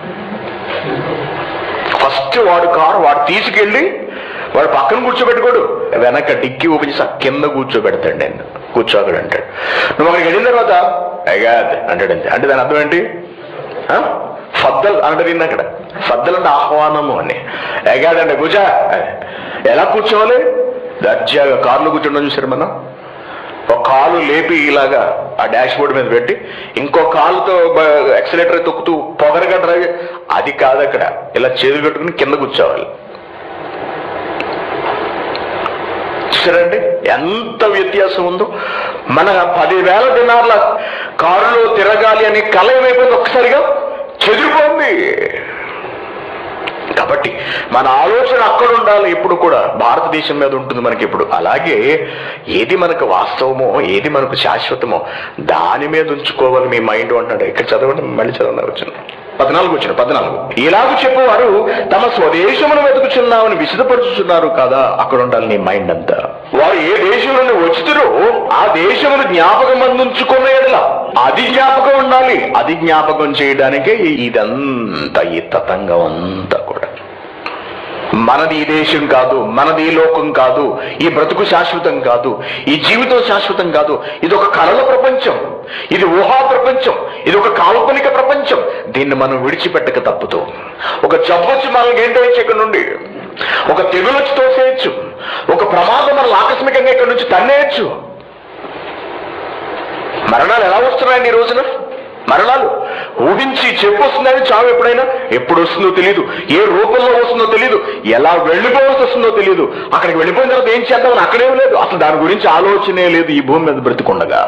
ఫస్ట్ వాడు కారు వాడు తీసుకెళ్ళి వాడు పక్కన కూర్చోబెట్టుకోడు వెనక డిక్కి ఊపించి కింద కూర్చోబెడతాడు నేను కూర్చోగడు అంటాడు నువ్వు అక్కడికి వెళ్ళిన తర్వాత అగాద్ అంటాడు అంతే అంటే దాని అర్థం ఏంటి ఆ? ఫద్దల్ అంటే నిన్న అక్కడ ఫద్దల్ అంటే ఆహ్వానము అని ఎగాడ్ అంటే కూర్చో ఎలా కూర్చోవాలి దర్జాగా కార్లో కూర్చోండి చూసారు మనం ఒక కాలు లేపి ఇలాగా ఆ డాష్ బోర్డ్ మీద పెట్టి ఇంకో కాలుతో ఎక్సలేటర్ తొక్కుతూ పొగరగా డ్రైవ్ అది కాదు అక్కడ ఇలా చేతులు కట్టుకుని కింద కూర్చోవాలి చూసారండి ఎంత వ్యత్యాసం ఉందో మన పదివేల దినార్ల కారులో తిరగాలి అని కల ఏమైపోయింది ఒక్కసారిగా చెదిరిపోయింది కాబట్టి మన ఆలోచన అక్కడ ఉండాలి ఇప్పుడు కూడా భారతదేశం మీద ఉంటుంది మనకి ఇప్పుడు అలాగే ఏది మనకు వాస్తవమో ఏది మనకు శాశ్వతమో దాని మీద ఉంచుకోవాలి మీ మైండ్ అంటున్నాడు ఇక్కడ చదవండి మళ్ళీ చదవండి వచ్చిన పద్నాలుగు వచ్చిన పద్నాలుగు ఇలాగ చెప్పేవారు తమ స్వదేశమును వెతుకుచున్నామని విసిదపరుచుచున్నారు కదా అక్కడ ఉండాలి నీ మైండ్ అంతా వారు ఏ దేశంలో వచ్చుతారో ఆ దేశమును జ్ఞాపకం అందించుకున్న ఎడల అది జ్ఞాపకం ఉండాలి అది జ్ఞాపకం చేయడానికే ఈ- ఇదంతా ఈ తతంగం అంతా కూడా మనది ఈ దేశం కాదు మనది ఈ లోకం కాదు ఈ బ్రతుకు శాశ్వతం కాదు ఈ జీవితం శాశ్వతం కాదు ఇది ఒక కళల ప్రపంచం ఇది ఊహా ప్రపంచం ఇది ఒక కాల్పనిక ప్రపంచం దీన్ని మనం విడిచిపెట్టక తప్పుతూ ఒక జబ్బు వచ్చి మనల్ని ఏంటేయచ్చు ఇక్కడ నుండి ఒక తెగులు వచ్చి తోసేయచ్చు ఒక ప్రమాదం మనల్ని ఆకస్మికంగా ఇక్కడ నుంచి తన్నేయచ్చు మరణాలు ఎలా వస్తున్నాయండి ఈ రోజున మరణాలు ఊహించి చెప్పు వస్తుందని చావు ఎప్పుడైనా ఎప్పుడు వస్తుందో తెలియదు ఏ రూపంలో వస్తుందో తెలియదు ఎలా వెళ్ళిపోవాల్సి వస్తుందో తెలియదు అక్కడికి వెళ్ళిపోయిన తర్వాత ఏం చేద్దామని అక్కడేం లేదు అసలు దాని గురించి ఆలోచనే లేదు ఈ భూమి మీద బ్రతికుండగా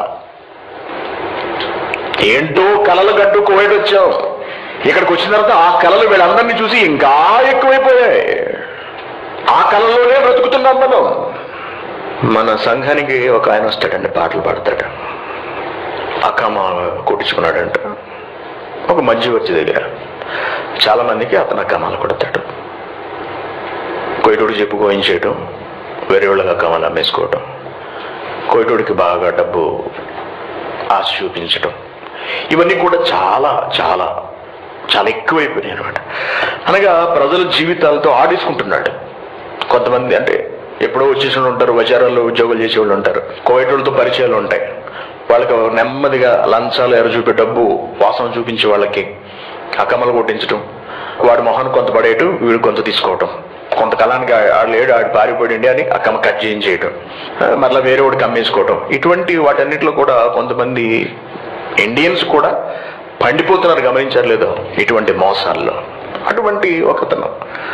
ఏంటో కలలు గడ్డు కోయడు వచ్చాం ఇక్కడికి వచ్చిన తర్వాత ఆ కళలు వీళ్ళందరినీ చూసి ఇంకా ఎక్కువైపోయాయి ఆ కళలోనే బ్రతుకుతున్నాం మనం మన సంఘానికి ఒక ఆయన వస్తాడండి పాటలు పాడతాడు అక్కమ్మ కొట్టించుకున్నాడంట ఒక మధ్య వచ్చి దగ్గర చాలా మందికి అతను అక్కమాలు కొడతాడు కోయిటోడు చెప్పు కోయించేయటం వేరే వాళ్ళకి అక్కమాలు అమ్మేసుకోవటం కోయిటోడికి బాగా డబ్బు ఆశ చూపించటం ఇవన్నీ కూడా చాలా చాలా చాలా ఎక్కువైపోయినాయి అనమాట అనగా ప్రజల జీవితాలతో ఆడేసుకుంటున్నాడు కొంతమంది అంటే ఎప్పుడో వచ్చేసి వాళ్ళు ఉంటారు వచారాల్లో ఉద్యోగాలు చేసే వాళ్ళు ఉంటారు కోవిడ్లతో పరిచయాలు ఉంటాయి వాళ్ళకి నెమ్మదిగా లంచాలు ఎర చూపే డబ్బు వాసన చూపించే వాళ్ళకి అకమలు కొట్టించడం వాడి మొహాన్ని కొంత పడేయటం వీడు కొంత తీసుకోవటం కొంతకాలానికి ఆ- ఆడు లేడు ఆడు పారిపోయింది అని అక్కమ్మ కట్ చేయించేయటం ఆ, మరలా వేరే వాడికి అమ్మేసుకోవటం ఇటువంటి వాటన్నిటిలో కూడా కొంతమంది ఇండియన్స్ కూడా పండిపోతున్నారు గమనించారు లేదో ఇటువంటి మోసాల్లో అటువంటి ఒకతను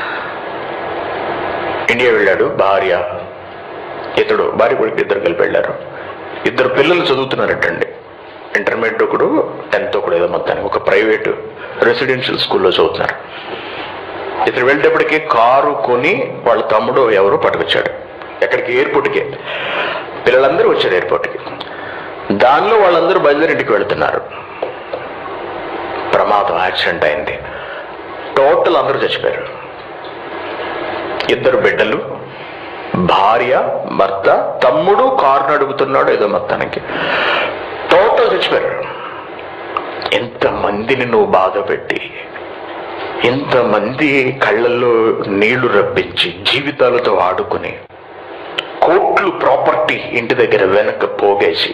ఇండియా వెళ్ళాడు భార్య ఇతడు భార్య కొడుకు ఇద్దరు కలిపి వెళ్ళారు ఇద్దరు పిల్లలు చదువుతున్నారటండి ఇంటర్మీడియట్ ఒకడు టెన్త్ ఒకడు ఏదో మొత్తానికి ఒక ప్రైవేట్ రెసిడెన్షియల్ స్కూల్లో చదువుతున్నారు ఇతను వెళ్ళేటప్పటికి కారు కొని వాళ్ళ తమ్ముడు ఎవరో పట్టుకొచ్చాడు ఎక్కడికి ఎయిర్పోర్ట్కి పిల్లలందరూ వచ్చారు ఎయిర్పోర్ట్కి దానిలో వాళ్ళందరూ బయలుదేరి ఇంటికి వెళ్తున్నారు ప్రమాదం యాక్సిడెంట్ అయింది టోటల్ అందరూ చచ్చిపోయారు ఇద్దరు బిడ్డలు భార్య భర్త తమ్ముడు కారు నడుపుతున్నాడు ఏదో మొత్తానికి టోటల్ చచ్చిపోయారు ఎంతమందిని నువ్వు బాధ పెట్టి ఎంతమంది కళ్ళల్లో నీళ్లు రప్పించి జీవితాలతో ఆడుకుని కోట్లు ప్రాపర్టీ ఇంటి దగ్గర వెనక పోగేసి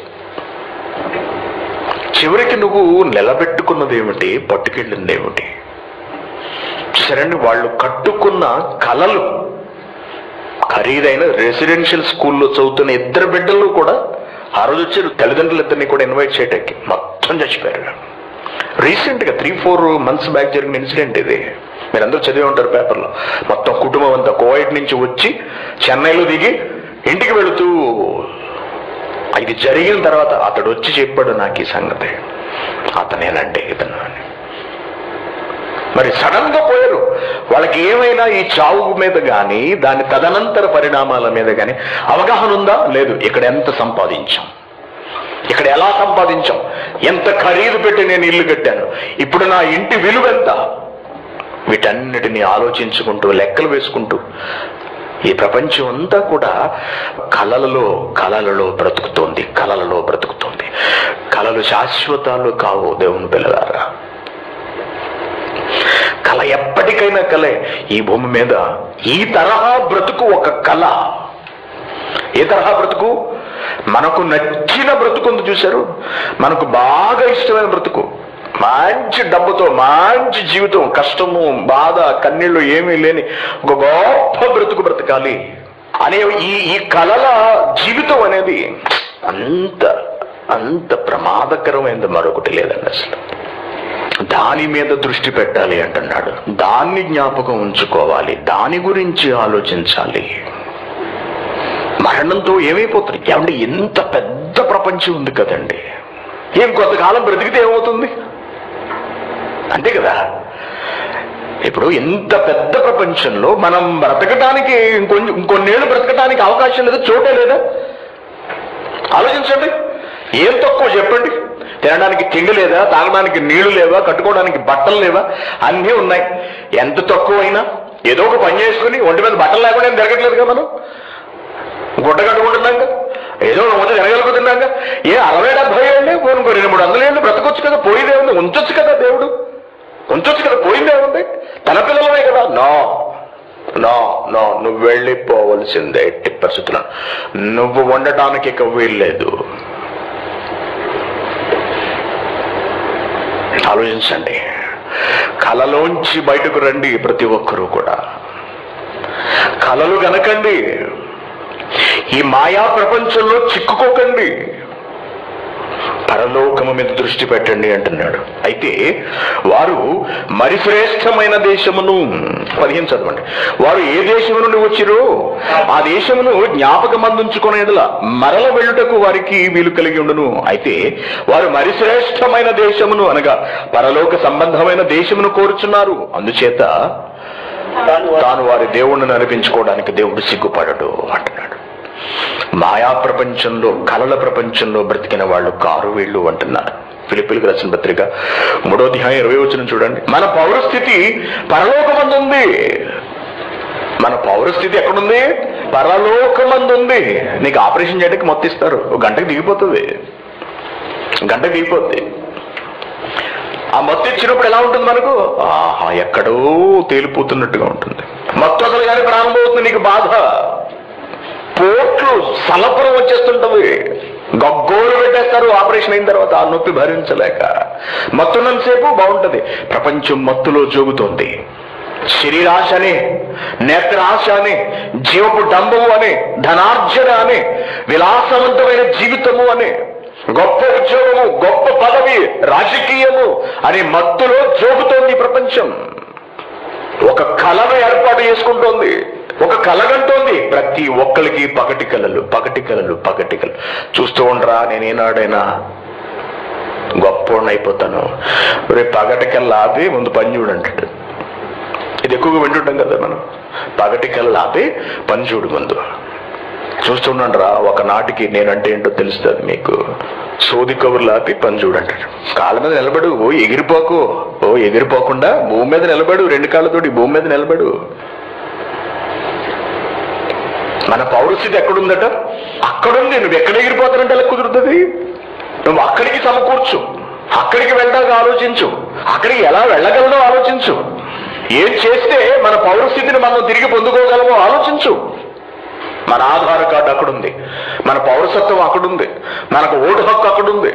చివరికి నువ్వు నిలబెట్టుకున్నది ఏమిటి పట్టుకెళ్ళింది ఏమిటి చూసారండి వాళ్ళు కట్టుకున్న కలలు ఖరీదైన రెసిడెన్షియల్ స్కూల్లో చదువుతున్న ఇద్దరు బిడ్డలు కూడా ఆ రోజు వచ్చారు తల్లిదండ్రులు ఇద్దరిని కూడా ఇన్వైట్ చేయడానికి మొత్తం చచ్చిపోయారు రీసెంట్ గా త్రీ ఫోర్ మంత్స్ బ్యాక్ జరిగిన ఇన్సిడెంట్ ఇది మీరందరూ చదివి ఉంటారు పేపర్లో మొత్తం కుటుంబం అంతా కోవైట్ నుంచి వచ్చి చెన్నైలో దిగి ఇంటికి వెళుతూ ఇది జరిగిన తర్వాత అతడు వచ్చి చెప్పాడు నాకు ఈ సంగతి అతనేనండి ఇతను అని మరి సడన్ గా పోయారు వాళ్ళకి ఏమైనా ఈ చావు మీద కానీ దాని తదనంతర పరిణామాల మీద కానీ అవగాహన ఉందా లేదు ఇక్కడ ఎంత సంపాదించాం ఇక్కడ ఎలా సంపాదించాం ఎంత ఖరీదు పెట్టి నేను ఇల్లు కట్టాను ఇప్పుడు నా ఇంటి విలువ ఎంత వీటన్నిటిని ఆలోచించుకుంటూ లెక్కలు వేసుకుంటూ ఈ ప్రపంచం అంతా కూడా కలలలో కలలలో బ్రతుకుతోంది కలలలో బ్రతుకుతోంది కలలు శాశ్వతాలు కావు దేవుని పిల్లలారా కళ ఎప్పటికైనా కలే ఈ భూమి మీద ఈ తరహా బ్రతుకు ఒక కళ ఏ తరహా బ్రతుకు మనకు నచ్చిన బ్రతుకు ఉంది చూశారు మనకు బాగా ఇష్టమైన బ్రతుకు మంచి డబ్బుతో మంచి జీవితం కష్టము బాధ కన్నీళ్ళు ఏమీ లేని ఒక గొప్ప బ్రతుకు బ్రతకాలి అనే ఈ ఈ కళల జీవితం అనేది అంత అంత ప్రమాదకరమైనది మరొకటి లేదండి అసలు దాని మీద దృష్టి పెట్టాలి అంటున్నాడు దాన్ని జ్ఞాపకం ఉంచుకోవాలి దాని గురించి ఆలోచించాలి మరణంతో ఏమైపోతుంది ఏమంటే ఎంత పెద్ద ప్రపంచం ఉంది కదండి ఏం కొంతకాలం బ్రతికితే ఏమవుతుంది అంతే కదా ఇప్పుడు ఇంత పెద్ద ప్రపంచంలో మనం బ్రతకటానికి ఇంకొంచెం ఇంకొన్నేళ్ళు బ్రతకటానికి అవకాశం లేదా చోటే లేదా ఆలోచించండి ఏం తక్కువ చెప్పండి తినడానికి తిండి లేదా తాగడానికి నీళ్లు లేవా కట్టుకోవడానికి బట్టలు లేవా అన్నీ ఉన్నాయి ఎంత తక్కువైనా ఏదో ఒక పని చేసుకుని ఒంటి మీద బట్టలు లేకుండా ఏం జరగట్లేదు కదా మనం గుడ్డ కట్టుకుంటున్నాక ఏదో మొదటి తినగలుగుతున్నాక ఏ అరవై డెబ్బై ఏళ్ళు ఇంకో రెండు మూడు వందల ఏళ్ళు బ్రతకొచ్చు కదా పోయిందే ఉంది ఉంచొచ్చు కదా దేవుడు ఉంచొచ్చు కదా పోయిందే ఉంది తన పిల్లలమే కదా నో నో నో నువ్వు వెళ్ళిపోవలసిందే ఎట్టి పరిస్థితుల్లో నువ్వు వండటానికి ఇక వీల్లేదు ఆలోచించండి కలలోంచి బయటకు రండి ప్రతి ఒక్కరూ కూడా కలలు గనకండి ఈ మాయా ప్రపంచంలో చిక్కుకోకండి పరలోకము మీద దృష్టి పెట్టండి అంటున్నాడు అయితే వారు మరి శ్రేష్టమైన దేశమును పదిహేను చదవండి వారు ఏ దేశము నుండి వచ్చిరో ఆ దేశమును జ్ఞాపకం అందించుకునేదిలా మరల వెళ్ళుటకు వారికి వీలు కలిగి ఉండును అయితే వారు మరి శ్రేష్టమైన దేశమును అనగా పరలోక సంబంధమైన దేశమును కోరుచున్నారు అందుచేత తాను వారి దేవుణ్ణి నడిపించుకోవడానికి దేవుడు సిగ్గుపడడు అంటున్నాడు మాయా ప్రపంచంలో కలల ప్రపంచంలో బ్రతికిన వాళ్ళు కారు వీళ్ళు అంటున్నారు ఫిలిపిలకు రచన పత్రిక మూడో అధ్యాయం ఇరవై వచ్చిన చూడండి మన పౌరస్థితి పరలోకమందుంది మన పౌరస్థితి ఎక్కడుంది పరలోకమందుంది నీకు ఆపరేషన్ చేయడానికి మొత్తం ఇస్తారు ఒక గంటకి దిగిపోతుంది గంటకి దిగిపోద్ది ఆ మత్తు ఇచ్చినప్పుడు ఎలా ఉంటుంది మనకు ఆహా ఎక్కడో తేలిపోతున్నట్టుగా ఉంటుంది మత్తు అసలు కానీ ప్రారంభమవుతుంది నీకు బాధ పోట్లు సలపరం వచ్చేస్తుంటది గగ్గోలు పెట్టేస్తారు ఆపరేషన్ అయిన తర్వాత ఆ నొప్పి భరించలేక మత్తున్నంతసేపు బాగుంటది ప్రపంచం మత్తులో జోగుతోంది శరీరాశ అని నేత్రాశ అని జీవపు డంబము అని ధనార్జన అని విలాసవంతమైన జీవితము అని గొప్ప ఉద్యోగము గొప్ప పదవి రాజకీయము అనే మత్తులో జోగుతోంది ఈ ప్రపంచం ఒక కళను ఏర్పాటు చేసుకుంటోంది ఒక కలగంటోంది ప్రతి ఒక్కరికి పగటి కళలు పగటి కళలు పగటి కళలు చూస్తూ ఉండరా నేనేనాడైనా గొప్పోడిని అయిపోతాను రేపు పగటి కళ్ళ ఆపి ముందు పని చూడంటాడు ఇది ఎక్కువగా వింటుంటాం కదా మనం పగటి కళ్ళ ఆపి పని చూడు ముందు చూస్తుండండి రా ఒకనాటికి నేనంటే ఏంటో తెలుస్తుంది మీకు సోది కబుర్లు ఆపి పని చూడంటాడు కాళ్ళ మీద నిలబడు ఓ ఎగిరిపోకు ఓ ఎగిరిపోకుండా భూమి మీద నిలబడు రెండు కాళ్ళతోటి భూమి మీద నిలబడు మన పౌరస్థితి ఎక్కడుందట అక్కడుంది నువ్వు ఎక్కడ ఎగిరిపోతానంటే ఎలా కుదురుతుంది నువ్వు అక్కడికి సమకూర్చు అక్కడికి వెళ్ళడానికి ఆలోచించు అక్కడికి ఎలా వెళ్ళగలడో ఆలోచించు ఏం చేస్తే మన పౌరస్థితిని మనం తిరిగి పొందుకోగలమో ఆలోచించు మన ఆధార్ కార్డు అక్కడుంది మన పౌరసత్వం అక్కడుంది మనకు ఓటు హక్కు అక్కడుంది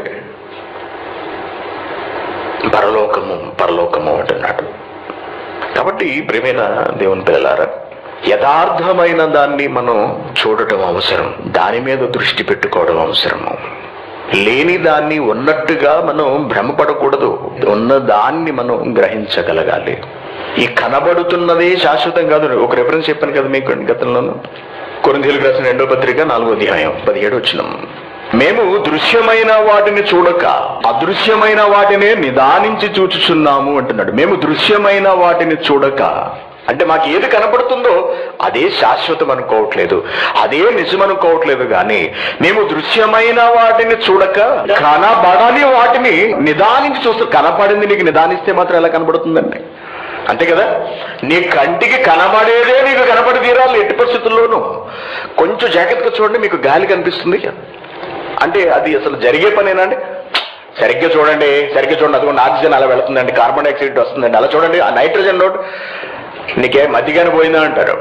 పరలోకము పరలోకము అంటున్నాడు కాబట్టి ప్రేమైన దేవుని పిల్లలారా యథార్థమైన దాన్ని మనం చూడటం అవసరం దాని మీద దృష్టి పెట్టుకోవడం అవసరము లేని దాన్ని ఉన్నట్టుగా మనం భ్రమపడకూడదు ఉన్న దాన్ని మనం గ్రహించగలగాలి ఈ కనబడుతున్నదే శాశ్వతం కాదు ఒక రెఫరెన్స్ చెప్పాను కదా మీకు గతంలోనూ కొరింథీలకు రాసిన రెండో పత్రిక నాలుగో అధ్యాయం పదిహేడు వచ్చినాం మేము దృశ్యమైన వాటిని చూడక అదృశ్యమైన వాటినే నిదానించి చూచుచున్నాము అంటున్నాడు మేము దృశ్యమైన వాటిని చూడక అంటే మాకు ఏది కనపడుతుందో అదే శాశ్వతం అనుకోవట్లేదు అదే నిజం అనుకోవట్లేదు కానీ మేము దృశ్యమైన వాటిని చూడక కనబడని వాటిని నిదానించి చూస్తూ కనపడింది నీకు నిదానిస్తే మాత్రం ఎలా కనబడుతుందండి అంతే కదా నీ కంటికి కనబడేదే నీకు కనపడి తీరాలి ఎట్టి పరిస్థితుల్లోనూ కొంచెం జాగ్రత్తగా చూడండి మీకు గాలి కనిపిస్తుంది అంటే అది అసలు జరిగే పనేనా అండి సరిగ్గా చూడండి సరిగ్గా చూడండి అదిగోండి ఆక్సిజన్ అలా వెళుతుందండి కార్బన్ డైఆక్సైడ్ వస్తుందండి అలా చూడండి ఆ నైట్రోజన్ లోడ్ నీకే మధ్యగానే పోయిందా అంటారు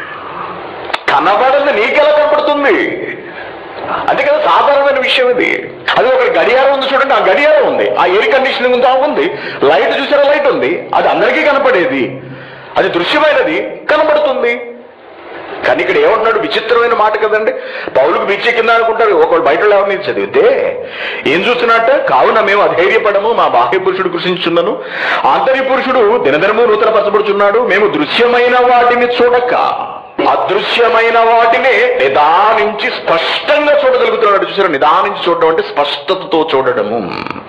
కనబడింది నీకెలా కనపడుతుంది అంతే కదా సాధారణమైన విషయం ఇది అది ఒక గడియారం ఉంది చూడండి ఆ గడియారం ఉంది ఆ ఎయిర్ కండిషనింగ్ ఉంది ఆ ఉంది లైట్ చూసారా లైట్ ఉంది అది అందరికీ కనపడేది అది దృశ్యమైనది కనబడుతుంది కానీ ఇక్కడ ఏమంటున్నాడు విచిత్రమైన మాట కదండి పౌలుకు పిచ్చి కింద అనుకుంటారు ఒకళ్ళు బయట ఎవరిని చదివితే ఏం చూస్తున్నట్ట కావున మేము అధైర్యపడము మా బాహ్య పురుషుడు కృషించున్నాను ఆంతర్య పురుషుడు దినదినము నూతన పరచబడుచున్నాడు మేము దృశ్యమైన వాటిని చూడక అదృశ్యమైన వాటిని నిదానించి స్పష్టంగా చూడగలుగుతున్నాడు చూసారా నిదానించి చూడడం అంటే స్పష్టతతో చూడడము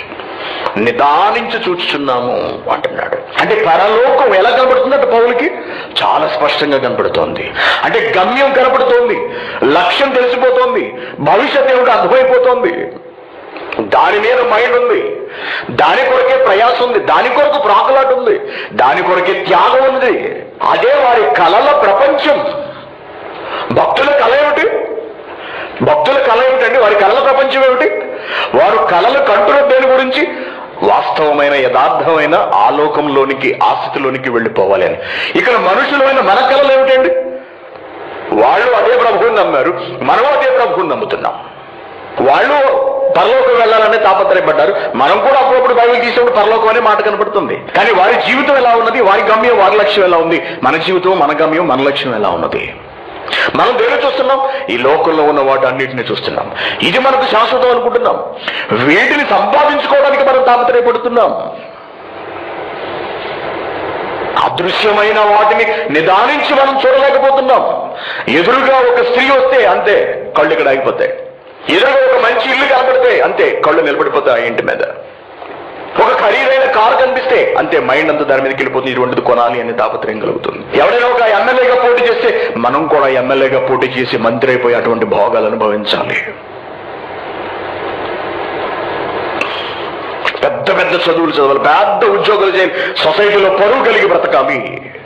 నిదానించి చూచుచున్నాము అంటున్నాడు అంటే పరలోకం ఎలా కనబడుతుందంటే పౌలకి చాలా స్పష్టంగా కనబడుతోంది అంటే గమ్యం కనబడుతోంది లక్ష్యం తెలిసిపోతోంది భవిష్యత్ ఏమిటో అర్థమైపోతోంది దాని మీద మైండ్ ఉంది దాని కొరకే ప్రయాసం ఉంది దాని కొరకు ప్రాకులాట ఉంది దాని కొరకే త్యాగం ఉంది అదే వారి కలల ప్రపంచం భక్తుల కళ ఏమిటి భక్తుల కళ ఏమిటండి వారి కళల ప్రపంచం ఏమిటి వారు కళలు కంటున్న దేని గురించి వాస్తవమైన యథార్థమైన ఆలోకంలోనికి ఆస్థితిలోనికి వెళ్ళిపోవాలి అని ఇక్కడ మనుషులమైన మన కళలు ఏమిటండి వాళ్ళు అదే ప్రభువుని నమ్మారు మనం అదే ప్రభువుని నమ్ముతున్నాం వాళ్ళు పరలోకం వెళ్ళాలనే తాపత్రయపడ్డారు మనం కూడా అప్పుడప్పుడు బైబిల్ తీసినప్పుడు పరలోకం అనే మాట కనపడుతుంది కానీ వారి జీవితం ఎలా ఉన్నది వారి గమ్యం వారి లక్ష్యం ఎలా ఉంది మన జీవితం మన గమ్యం మన లక్ష్యం ఎలా ఉన్నది మనం దేని చూస్తున్నాం ఈ లోకంలో ఉన్న వాటి అన్నిటిని చూస్తున్నాం ఇది మనకు శాశ్వతం అనుకుంటున్నాం వీటిని సంపాదించుకోవడానికి మనం తాపత్రయపడుతున్నాం అదృశ్యమైన వాటిని నిదానించి మనం చూడలేకపోతున్నాం ఎదురుగా ఒక స్త్రీ వస్తే అంతే కళ్ళు ఇక్కడ ఆగిపోతాయి ఎదురుగా ఒక మంచి ఇల్లు కనబడితే అంతే కళ్ళు నిలబడిపోతాయి ఆ ఇంటి మీద ఒక ఖరీదైన కారు కనిపిస్తే అంతే మైండ్ అంతా దాని మీదకి వెళ్ళిపోతుంది ఇటువంటిది కొనాలి అనే తాపత్రయం కలుగుతుంది ఎవరైనా ఒక ఎమ్మెల్యేగా పోటీ చేస్తే మనం కూడా ఎమ్మెల్యేగా పోటీ చేసి మంత్రి అయిపోయి అటువంటి భోగాలు అనుభవించాలి పెద్ద పెద్ద చదువులు చదవాలి పెద్ద ఉద్యోగాలు చేయాలి సొసైటీలో పరువు కలిగి బ్రతకాలి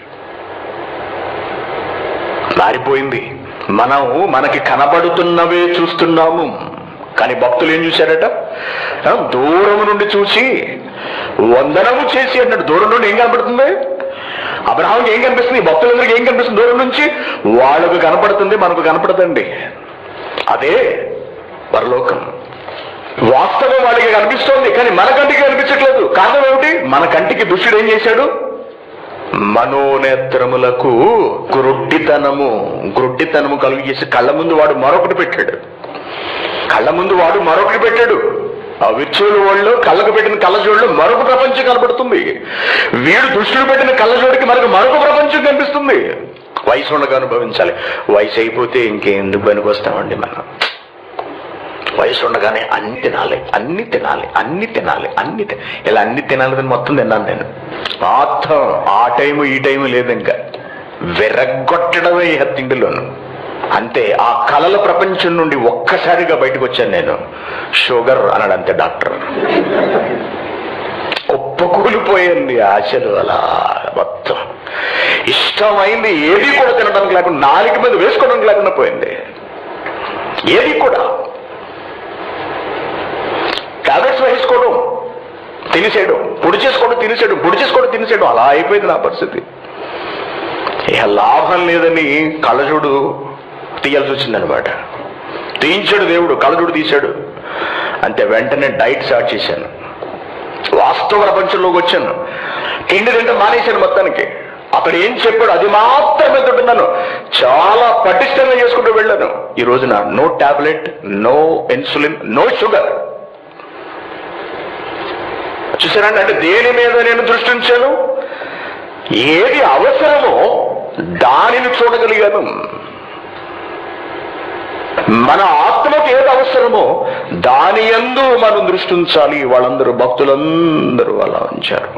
మారిపోయింది మనం మనకి కనబడుతున్నవే చూస్తున్నాము కానీ భక్తులు ఏం చూశారట ఆ, దూరం నుండి చూసి వందనము చేసి అన్నాడు దూరం నుండి ఏం కనపడుతుంది అబ్రహాంకి ఏం కనిపిస్తుంది భక్తులందరికీ ఏం కనిపిస్తుంది దూరం నుంచి వాళ్ళకు కనపడుతుంది మనకు కనపడదండి అదే పరలోకం వాస్తవం వాడికి కనిపిస్తోంది కానీ మన కంటికి కనిపించట్లేదు కారణం ఏమిటి మన కంటికి దుష్టుడు ఏం చేశాడు మనోనేత్రములకు గ్రుడ్డితనము గ్రుడ్డితనము కలుగు చేసి కళ్ళ ముందు వాడు మరొకటి పెట్టాడు కళ్ళ ముందు వాడు మరొకటి పెట్టాడు ఆ విచ్చుల వాళ్ళు కళ్ళకు పెట్టిన కళ్ళజోళ్ళు మరొక ప్రపంచం కనబడుతుంది వీడు దృష్టిలో పెట్టిన కళ్ళజోడికి మనకు మరొక ప్రపంచం కనిపిస్తుంది వయసు ఉండగా అనుభవించాలి వయసు అయిపోతే ఇంకెందుకు పనికొస్తామండి మనం వయసు ఉండగానే అన్ని తినాలి అన్ని తినాలి అన్ని తినాలి అన్ని తి- ఇలా అన్ని తినాలని మొత్తం తిన్నాను నేను మొత్తం ఆ టైము ఈ టైము లేదు ఇంకా విరగొట్టడమే ఇక తిండిలోను అంతే ఆ కలల ప్రపంచం నుండి ఒక్కసారిగా బయటకు వచ్చాను నేను షుగర్ అన్నాడు అంతే డాక్టర్ కుప్పకూలిపోయింది ఆశలు అలా మొత్తం ఇష్టమైంది ఏది కూడా తినడానికి లేకుండా నాలుగు మీద వేసుకోవడానికి లేకుండా పోయింది ఏది కూడా టాబ్లెట్స్ వేసుకోవడం తినేసేయడం పొడి చేసుకోవడం తినేసేయడం పొడి చేసుకోవడం తినేసేయడం అలా అయిపోయింది నా పరిస్థితి ఇక లాభం లేదని కళ్ళజోడు తీయాల్సి వచ్చిందనమాట తీయించాడు దేవుడు కళ్ళజోడు తీశాడు అంతే వెంటనే డైట్ స్టార్ట్ చేశాను వాస్తవ ప్రపంచంలోకి వచ్చాను తిండి తింటే మానేశాను మొత్తానికి అతడు ఏం చెప్పాడు అది మాత్రమే తింటున్నాను చాలా పటిష్టంగా చేసుకుంటూ వెళ్ళాను ఈ రోజున no tablet no insulin no sugar చూసారండి అంటే దేని మీద నేను దృష్టి ఉంచాను ఏది అవసరమో దానిని చూడగలిగాను మన ఆత్మకు ఏది అవసరమో దాని యందు మనం దృష్టి ఉంచాలి వాళ్ళందరూ భక్తులందరూ అలా ఉంచారు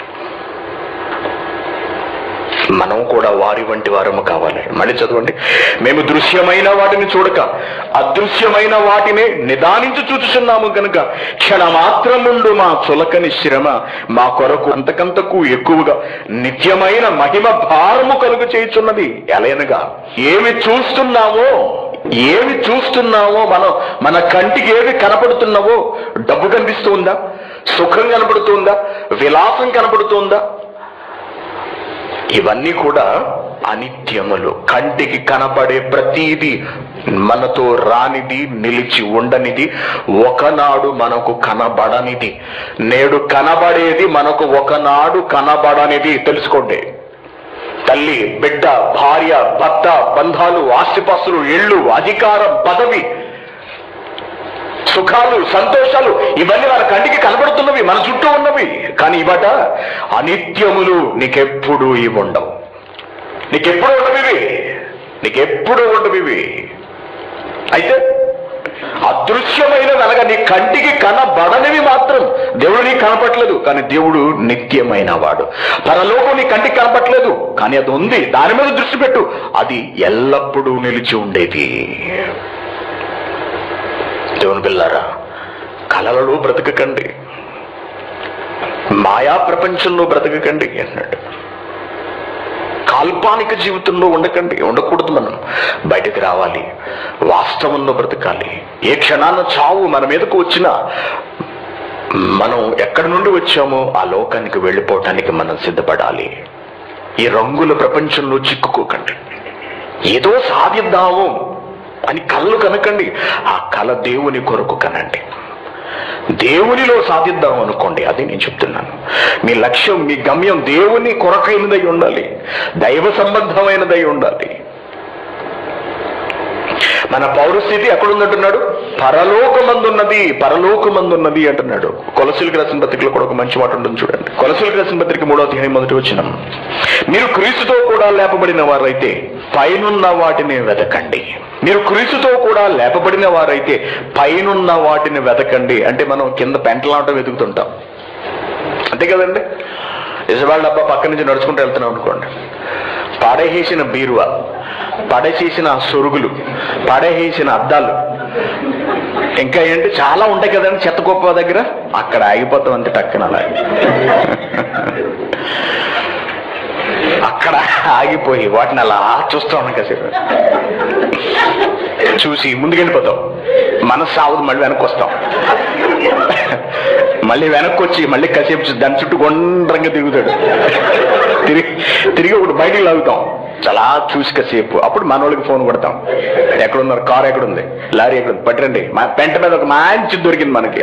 మనం కూడా వారి వంటి వారము కావాలి మళ్ళీ చదవండి మేము దృశ్యమైన వాటిని చూడక అదృశ్యమైన వాటినే నిదానించి చూచుచున్నాము కనుక క్షణమాత్రముండు మా చులకని శ్రమ మా కొరకు అంతకంతకు ఎక్కువగా నిత్యమైన మహిమ భారము కలుగు చేయుచున్నది ఎలయనగా ఏమి చూస్తున్నామో ఏమి చూస్తున్నామో మనం మన కంటికి ఏవి కనపడుతున్నావో డబ్బు కనిపిస్తుందా సుఖం కనపడుతుందా విలాసం కనపడుతుందా ఇవన్నీ కూడా అనిత్యములు కంటికి కనబడే ప్రతీది మనతో రానిది నిలిచి ఉండనిది ఒకనాడు మనకు కనబడనిది నేడు కనబడేది మనకు ఒకనాడు కనబడనిది తెలుసుకోండి తల్లి బిడ్డ భార్య భర్త బంధాలు ఆస్తిపాస్తులు ఇళ్ళు అధికారం పదవి సుఖాలు సంతోషాలు ఇవన్నీ మన కంటికి కనబడుతున్నవి మన చుట్టూ ఉన్నవి కానీ ఇవట అనిత్యములు నీకెప్పుడు ఇవి ఉండవు నీకెప్పుడు ఉండవు ఇవి నీకెప్పుడు ఉండవు ఇవి అయితే అదృశ్యమైనవి అనగా నీ కంటికి కనబడనివి మాత్రం దేవుడు నీకు కనపట్లేదు కానీ దేవుడు నిత్యమైన వాడు పరలోకం నీ కంటికి కనపట్లేదు కానీ అది ఉంది దాని మీద దృష్టి పెట్టు అది ఎల్లప్పుడూ నిలిచి ఉండేది దేవుని పిల్లారా కలలలో బ్రతకకండి మాయా ప్రపంచంలో బ్రతకకండి అన్నాడు కాల్పానిక జీవితంలో ఉండకండి ఉండకూడదు మనం బయటకు రావాలి వాస్తవంలో బ్రతకాలి ఏ క్షణాన చావు మన మీదకు వచ్చినా మనం ఎక్కడి నుండి వచ్చామో ఆ లోకానికి వెళ్ళిపోవటానికి మనం సిద్ధపడాలి ఈ రంగుల ప్రపంచంలో చిక్కుకోకండి ఏదో సాధిద్దాము అని కళ్ళు కనకండి ఆ కళ దేవుని కొరకు కనండి దేవునిలో సాధిద్దాం అనుకోండి అది నేను చెప్తున్నాను మీ లక్ష్యం మీ గమ్యం దేవుని కొరకైనదై ఉండాలి దైవ సంబంధమైనదై ఉండాలి మన పౌరస్థితి ఎక్కడుందంటున్నాడు పరలోకమందున్నది పరలోకమందున్నది అంటున్నాడు కొలసులకు రాసిన పత్రికలో కూడా ఒక మంచి మాట ఉంటుంది చూడండి కొలసులకు రాసిన పత్రిక మూడో అధ్యాయం మొదటి వచ్చిన మీరు క్రీస్తుతో కూడా లేపబడిన వారైతే పైనున్న వాటిని వెతకండి మీరు క్రీస్తుతో కూడా లేపబడిన వారైతే పైనున్న వాటిని వెతకండి అంటే మనం కింద పెంటలాంట వెతుకుతుంటాం అంతే కదండి ఇజబాల్ డబ్బా పక్క నుంచి నడుచుకుంటూ వెళ్తున్నాం అనుకోండి పడేసేసిన బీరువా పడేసేసిన సొరుగులు పడేసేసిన అద్దాలు ఇంకా ఏంటి చాలా ఉంటాయి కదండి చెత్త గొప్ప దగ్గర అక్కడ ఆగిపోతాం అంతే టక్కన అలా అక్కడ ఆగిపోయి వాటిని అలా చూస్తూ ఉన్నాం కాసేపు చూసి ముందుకెళ్ళిపోతాం మనసు సావదు మళ్ళీ వెనక్కి వస్తాం మళ్ళీ వెనక్కి వచ్చి మళ్ళీ కాసేపు చూ- దాని చుట్టూ గుండ్రంగా తిరుగుతాడు తిరిగి తిరిగి ఒకటి బయటికి లాగుతాం చాలా చూసి కాసేపు అప్పుడు మన వాళ్ళకి ఫోన్ కొడతాం ఎక్కడున్నారు కార్ ఎక్కడుంది లారీ ఎక్కడుంది పట్టండి మా పెంట మీద ఒక మంచి దొరికింది మనకి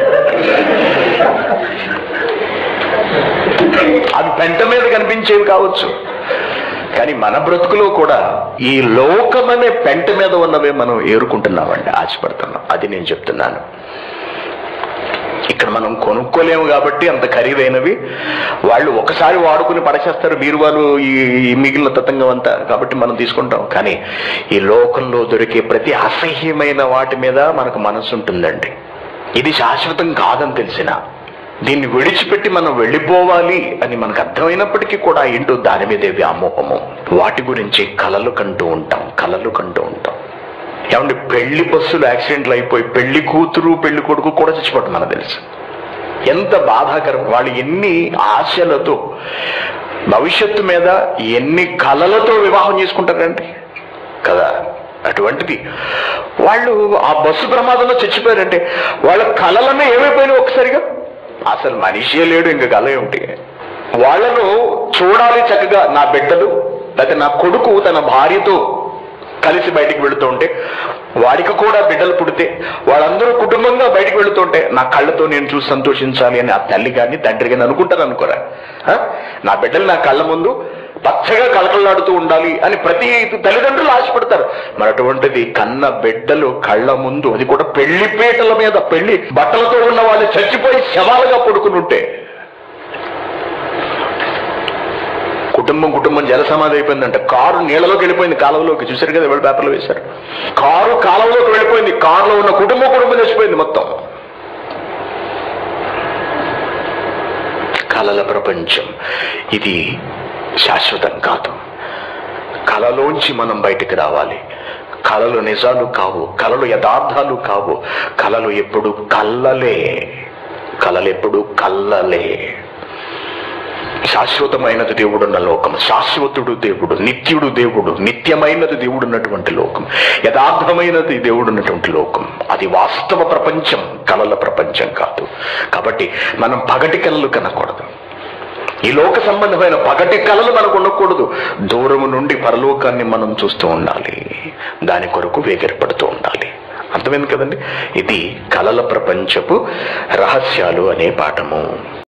అది పెంట మీద కనిపించేవి కావచ్చు కానీ మన బ్రతుకులో కూడా ఈ లోకమనే పెంట మీద ఉన్నవే మనం ఏరుకుంటున్నామండి ఆశపడుతున్నాం అది నేను చెప్తున్నాను ఇక ఇక్కడ మనం కొనుక్కోలేము కాబట్టి అంత ఖరీదైనవి వాళ్ళు ఒకసారి వాడుకుని పడచేస్తారు బీరువాలు ఈ ఈ మిగిలిన తతంగం అంతా కాబట్టి మనం తీసుకుంటాం కానీ ఈ లోకంలో దొరికే ప్రతి అసహ్యమైన వాటి మీద మనకు మనసు ఉంటుందండి ఇది శాశ్వతం కాదని తెలిసిన దీన్ని విడిచిపెట్టి మనం వెళ్ళిపోవాలి అని మనకు అర్థమైనప్పటికీ కూడా ఏంటో దాని మీదే వ్యామోహము వాటి గురించి కలలు కంటూ ఉంటాం కలలు కంటూ ఉంటాం ఏమంటే పెళ్లి బస్సులు యాక్సిడెంట్లు అయిపోయి పెళ్లి కూతురు పెళ్లి కొడుకు కూడా చచ్చిపోవటం మనకు తెలుసు ఎంత బాధాకరం వాళ్ళు ఎన్ని ఆశలతో భవిష్యత్తు మీద ఎన్ని కలలతో వివాహం చేసుకుంటారండి కదా అటువంటిది వాళ్ళు ఆ బస్సు ప్రమాదంలో చచ్చిపోయారంటే వాళ్ళ కలలన్నీ ఏమైపోయినాయి ఒకసారిగా అసలు మనిషే లేడు ఇంక కల ఏమిటి వాళ్ళను చూడాలి చక్కగా నా బిడ్డలు లేకపోతే నా కొడుకు తన భార్యతో కలిసి బయటికి వెళుతుంటే వాడికి కూడా బిడ్డలు పుడితే వాళ్ళందరూ కుటుంబంగా బయటికి వెళుతుంటే నా కళ్ళతో నేను చూసి సంతోషించాలి అని ఆ తల్లి గారిని తండ్రి గారిని అనుకుంటారు అనుకోరా ఆ? నా బిడ్డలు నా కళ్ళ ముందు పచ్చగా కలకలాడుతూ ఉండాలి అని ప్రతి తల్లిదండ్రులు ఆశపడతారు మరి అటువంటిది కన్న బిడ్డలు కళ్ళ ముందు అది కూడా పెళ్లి పీటల మీద పెళ్లి బట్టలతో ఉన్న వాళ్ళు చచ్చిపోయి శవాలుగా పడుకుని ఉంటే కుటుంబం కుటుంబం జలసమాధి అయిపోయిందంట కారు నీళ్ళలోకి వెళ్ళిపోయింది కాలువలోకి చూశారు కదా ఎవరు పేపర్లో వేశారు కారు కాలువలోకి వెళ్ళిపోయింది కారులో ఉన్న కుటుంబం కుటుంబం చచ్చిపోయింది మొత్తం కలల ప్రపంచం ఇది శాశ్వతం కాదు కలలోంచి మనం బయటికి రావాలి కలలు నిజాలు కావు కలలు యథార్థాలు కావు కలలు ఎప్పుడు కల్లలే కలలు ఎప్పుడు కల్లలే శాశ్వతమైనది దేవుడున్న లోకం శాశ్వతుడు దేవుడు నిత్యుడు దేవుడు నిత్యమైనది దేవుడు ఉన్నటువంటి లోకం యథార్థమైనది దేవుడు ఉన్నటువంటి లోకం అది వాస్తవ ప్రపంచం కలల ప్రపంచం కాదు కాబట్టి మనం పగటి కలలు కనకూడదు ఈ లోక సంబంధమైన పగటి కళలు మనకు ఉండకూడదు దూరము నుండి పరలోకాన్ని మనం చూస్తూ ఉండాలి దాని కొరకు వేగిరపడుతూ ఉండాలి అర్థమైంది కదండి ఇది కలల ప్రపంచపు రహస్యాలు అనే పాఠము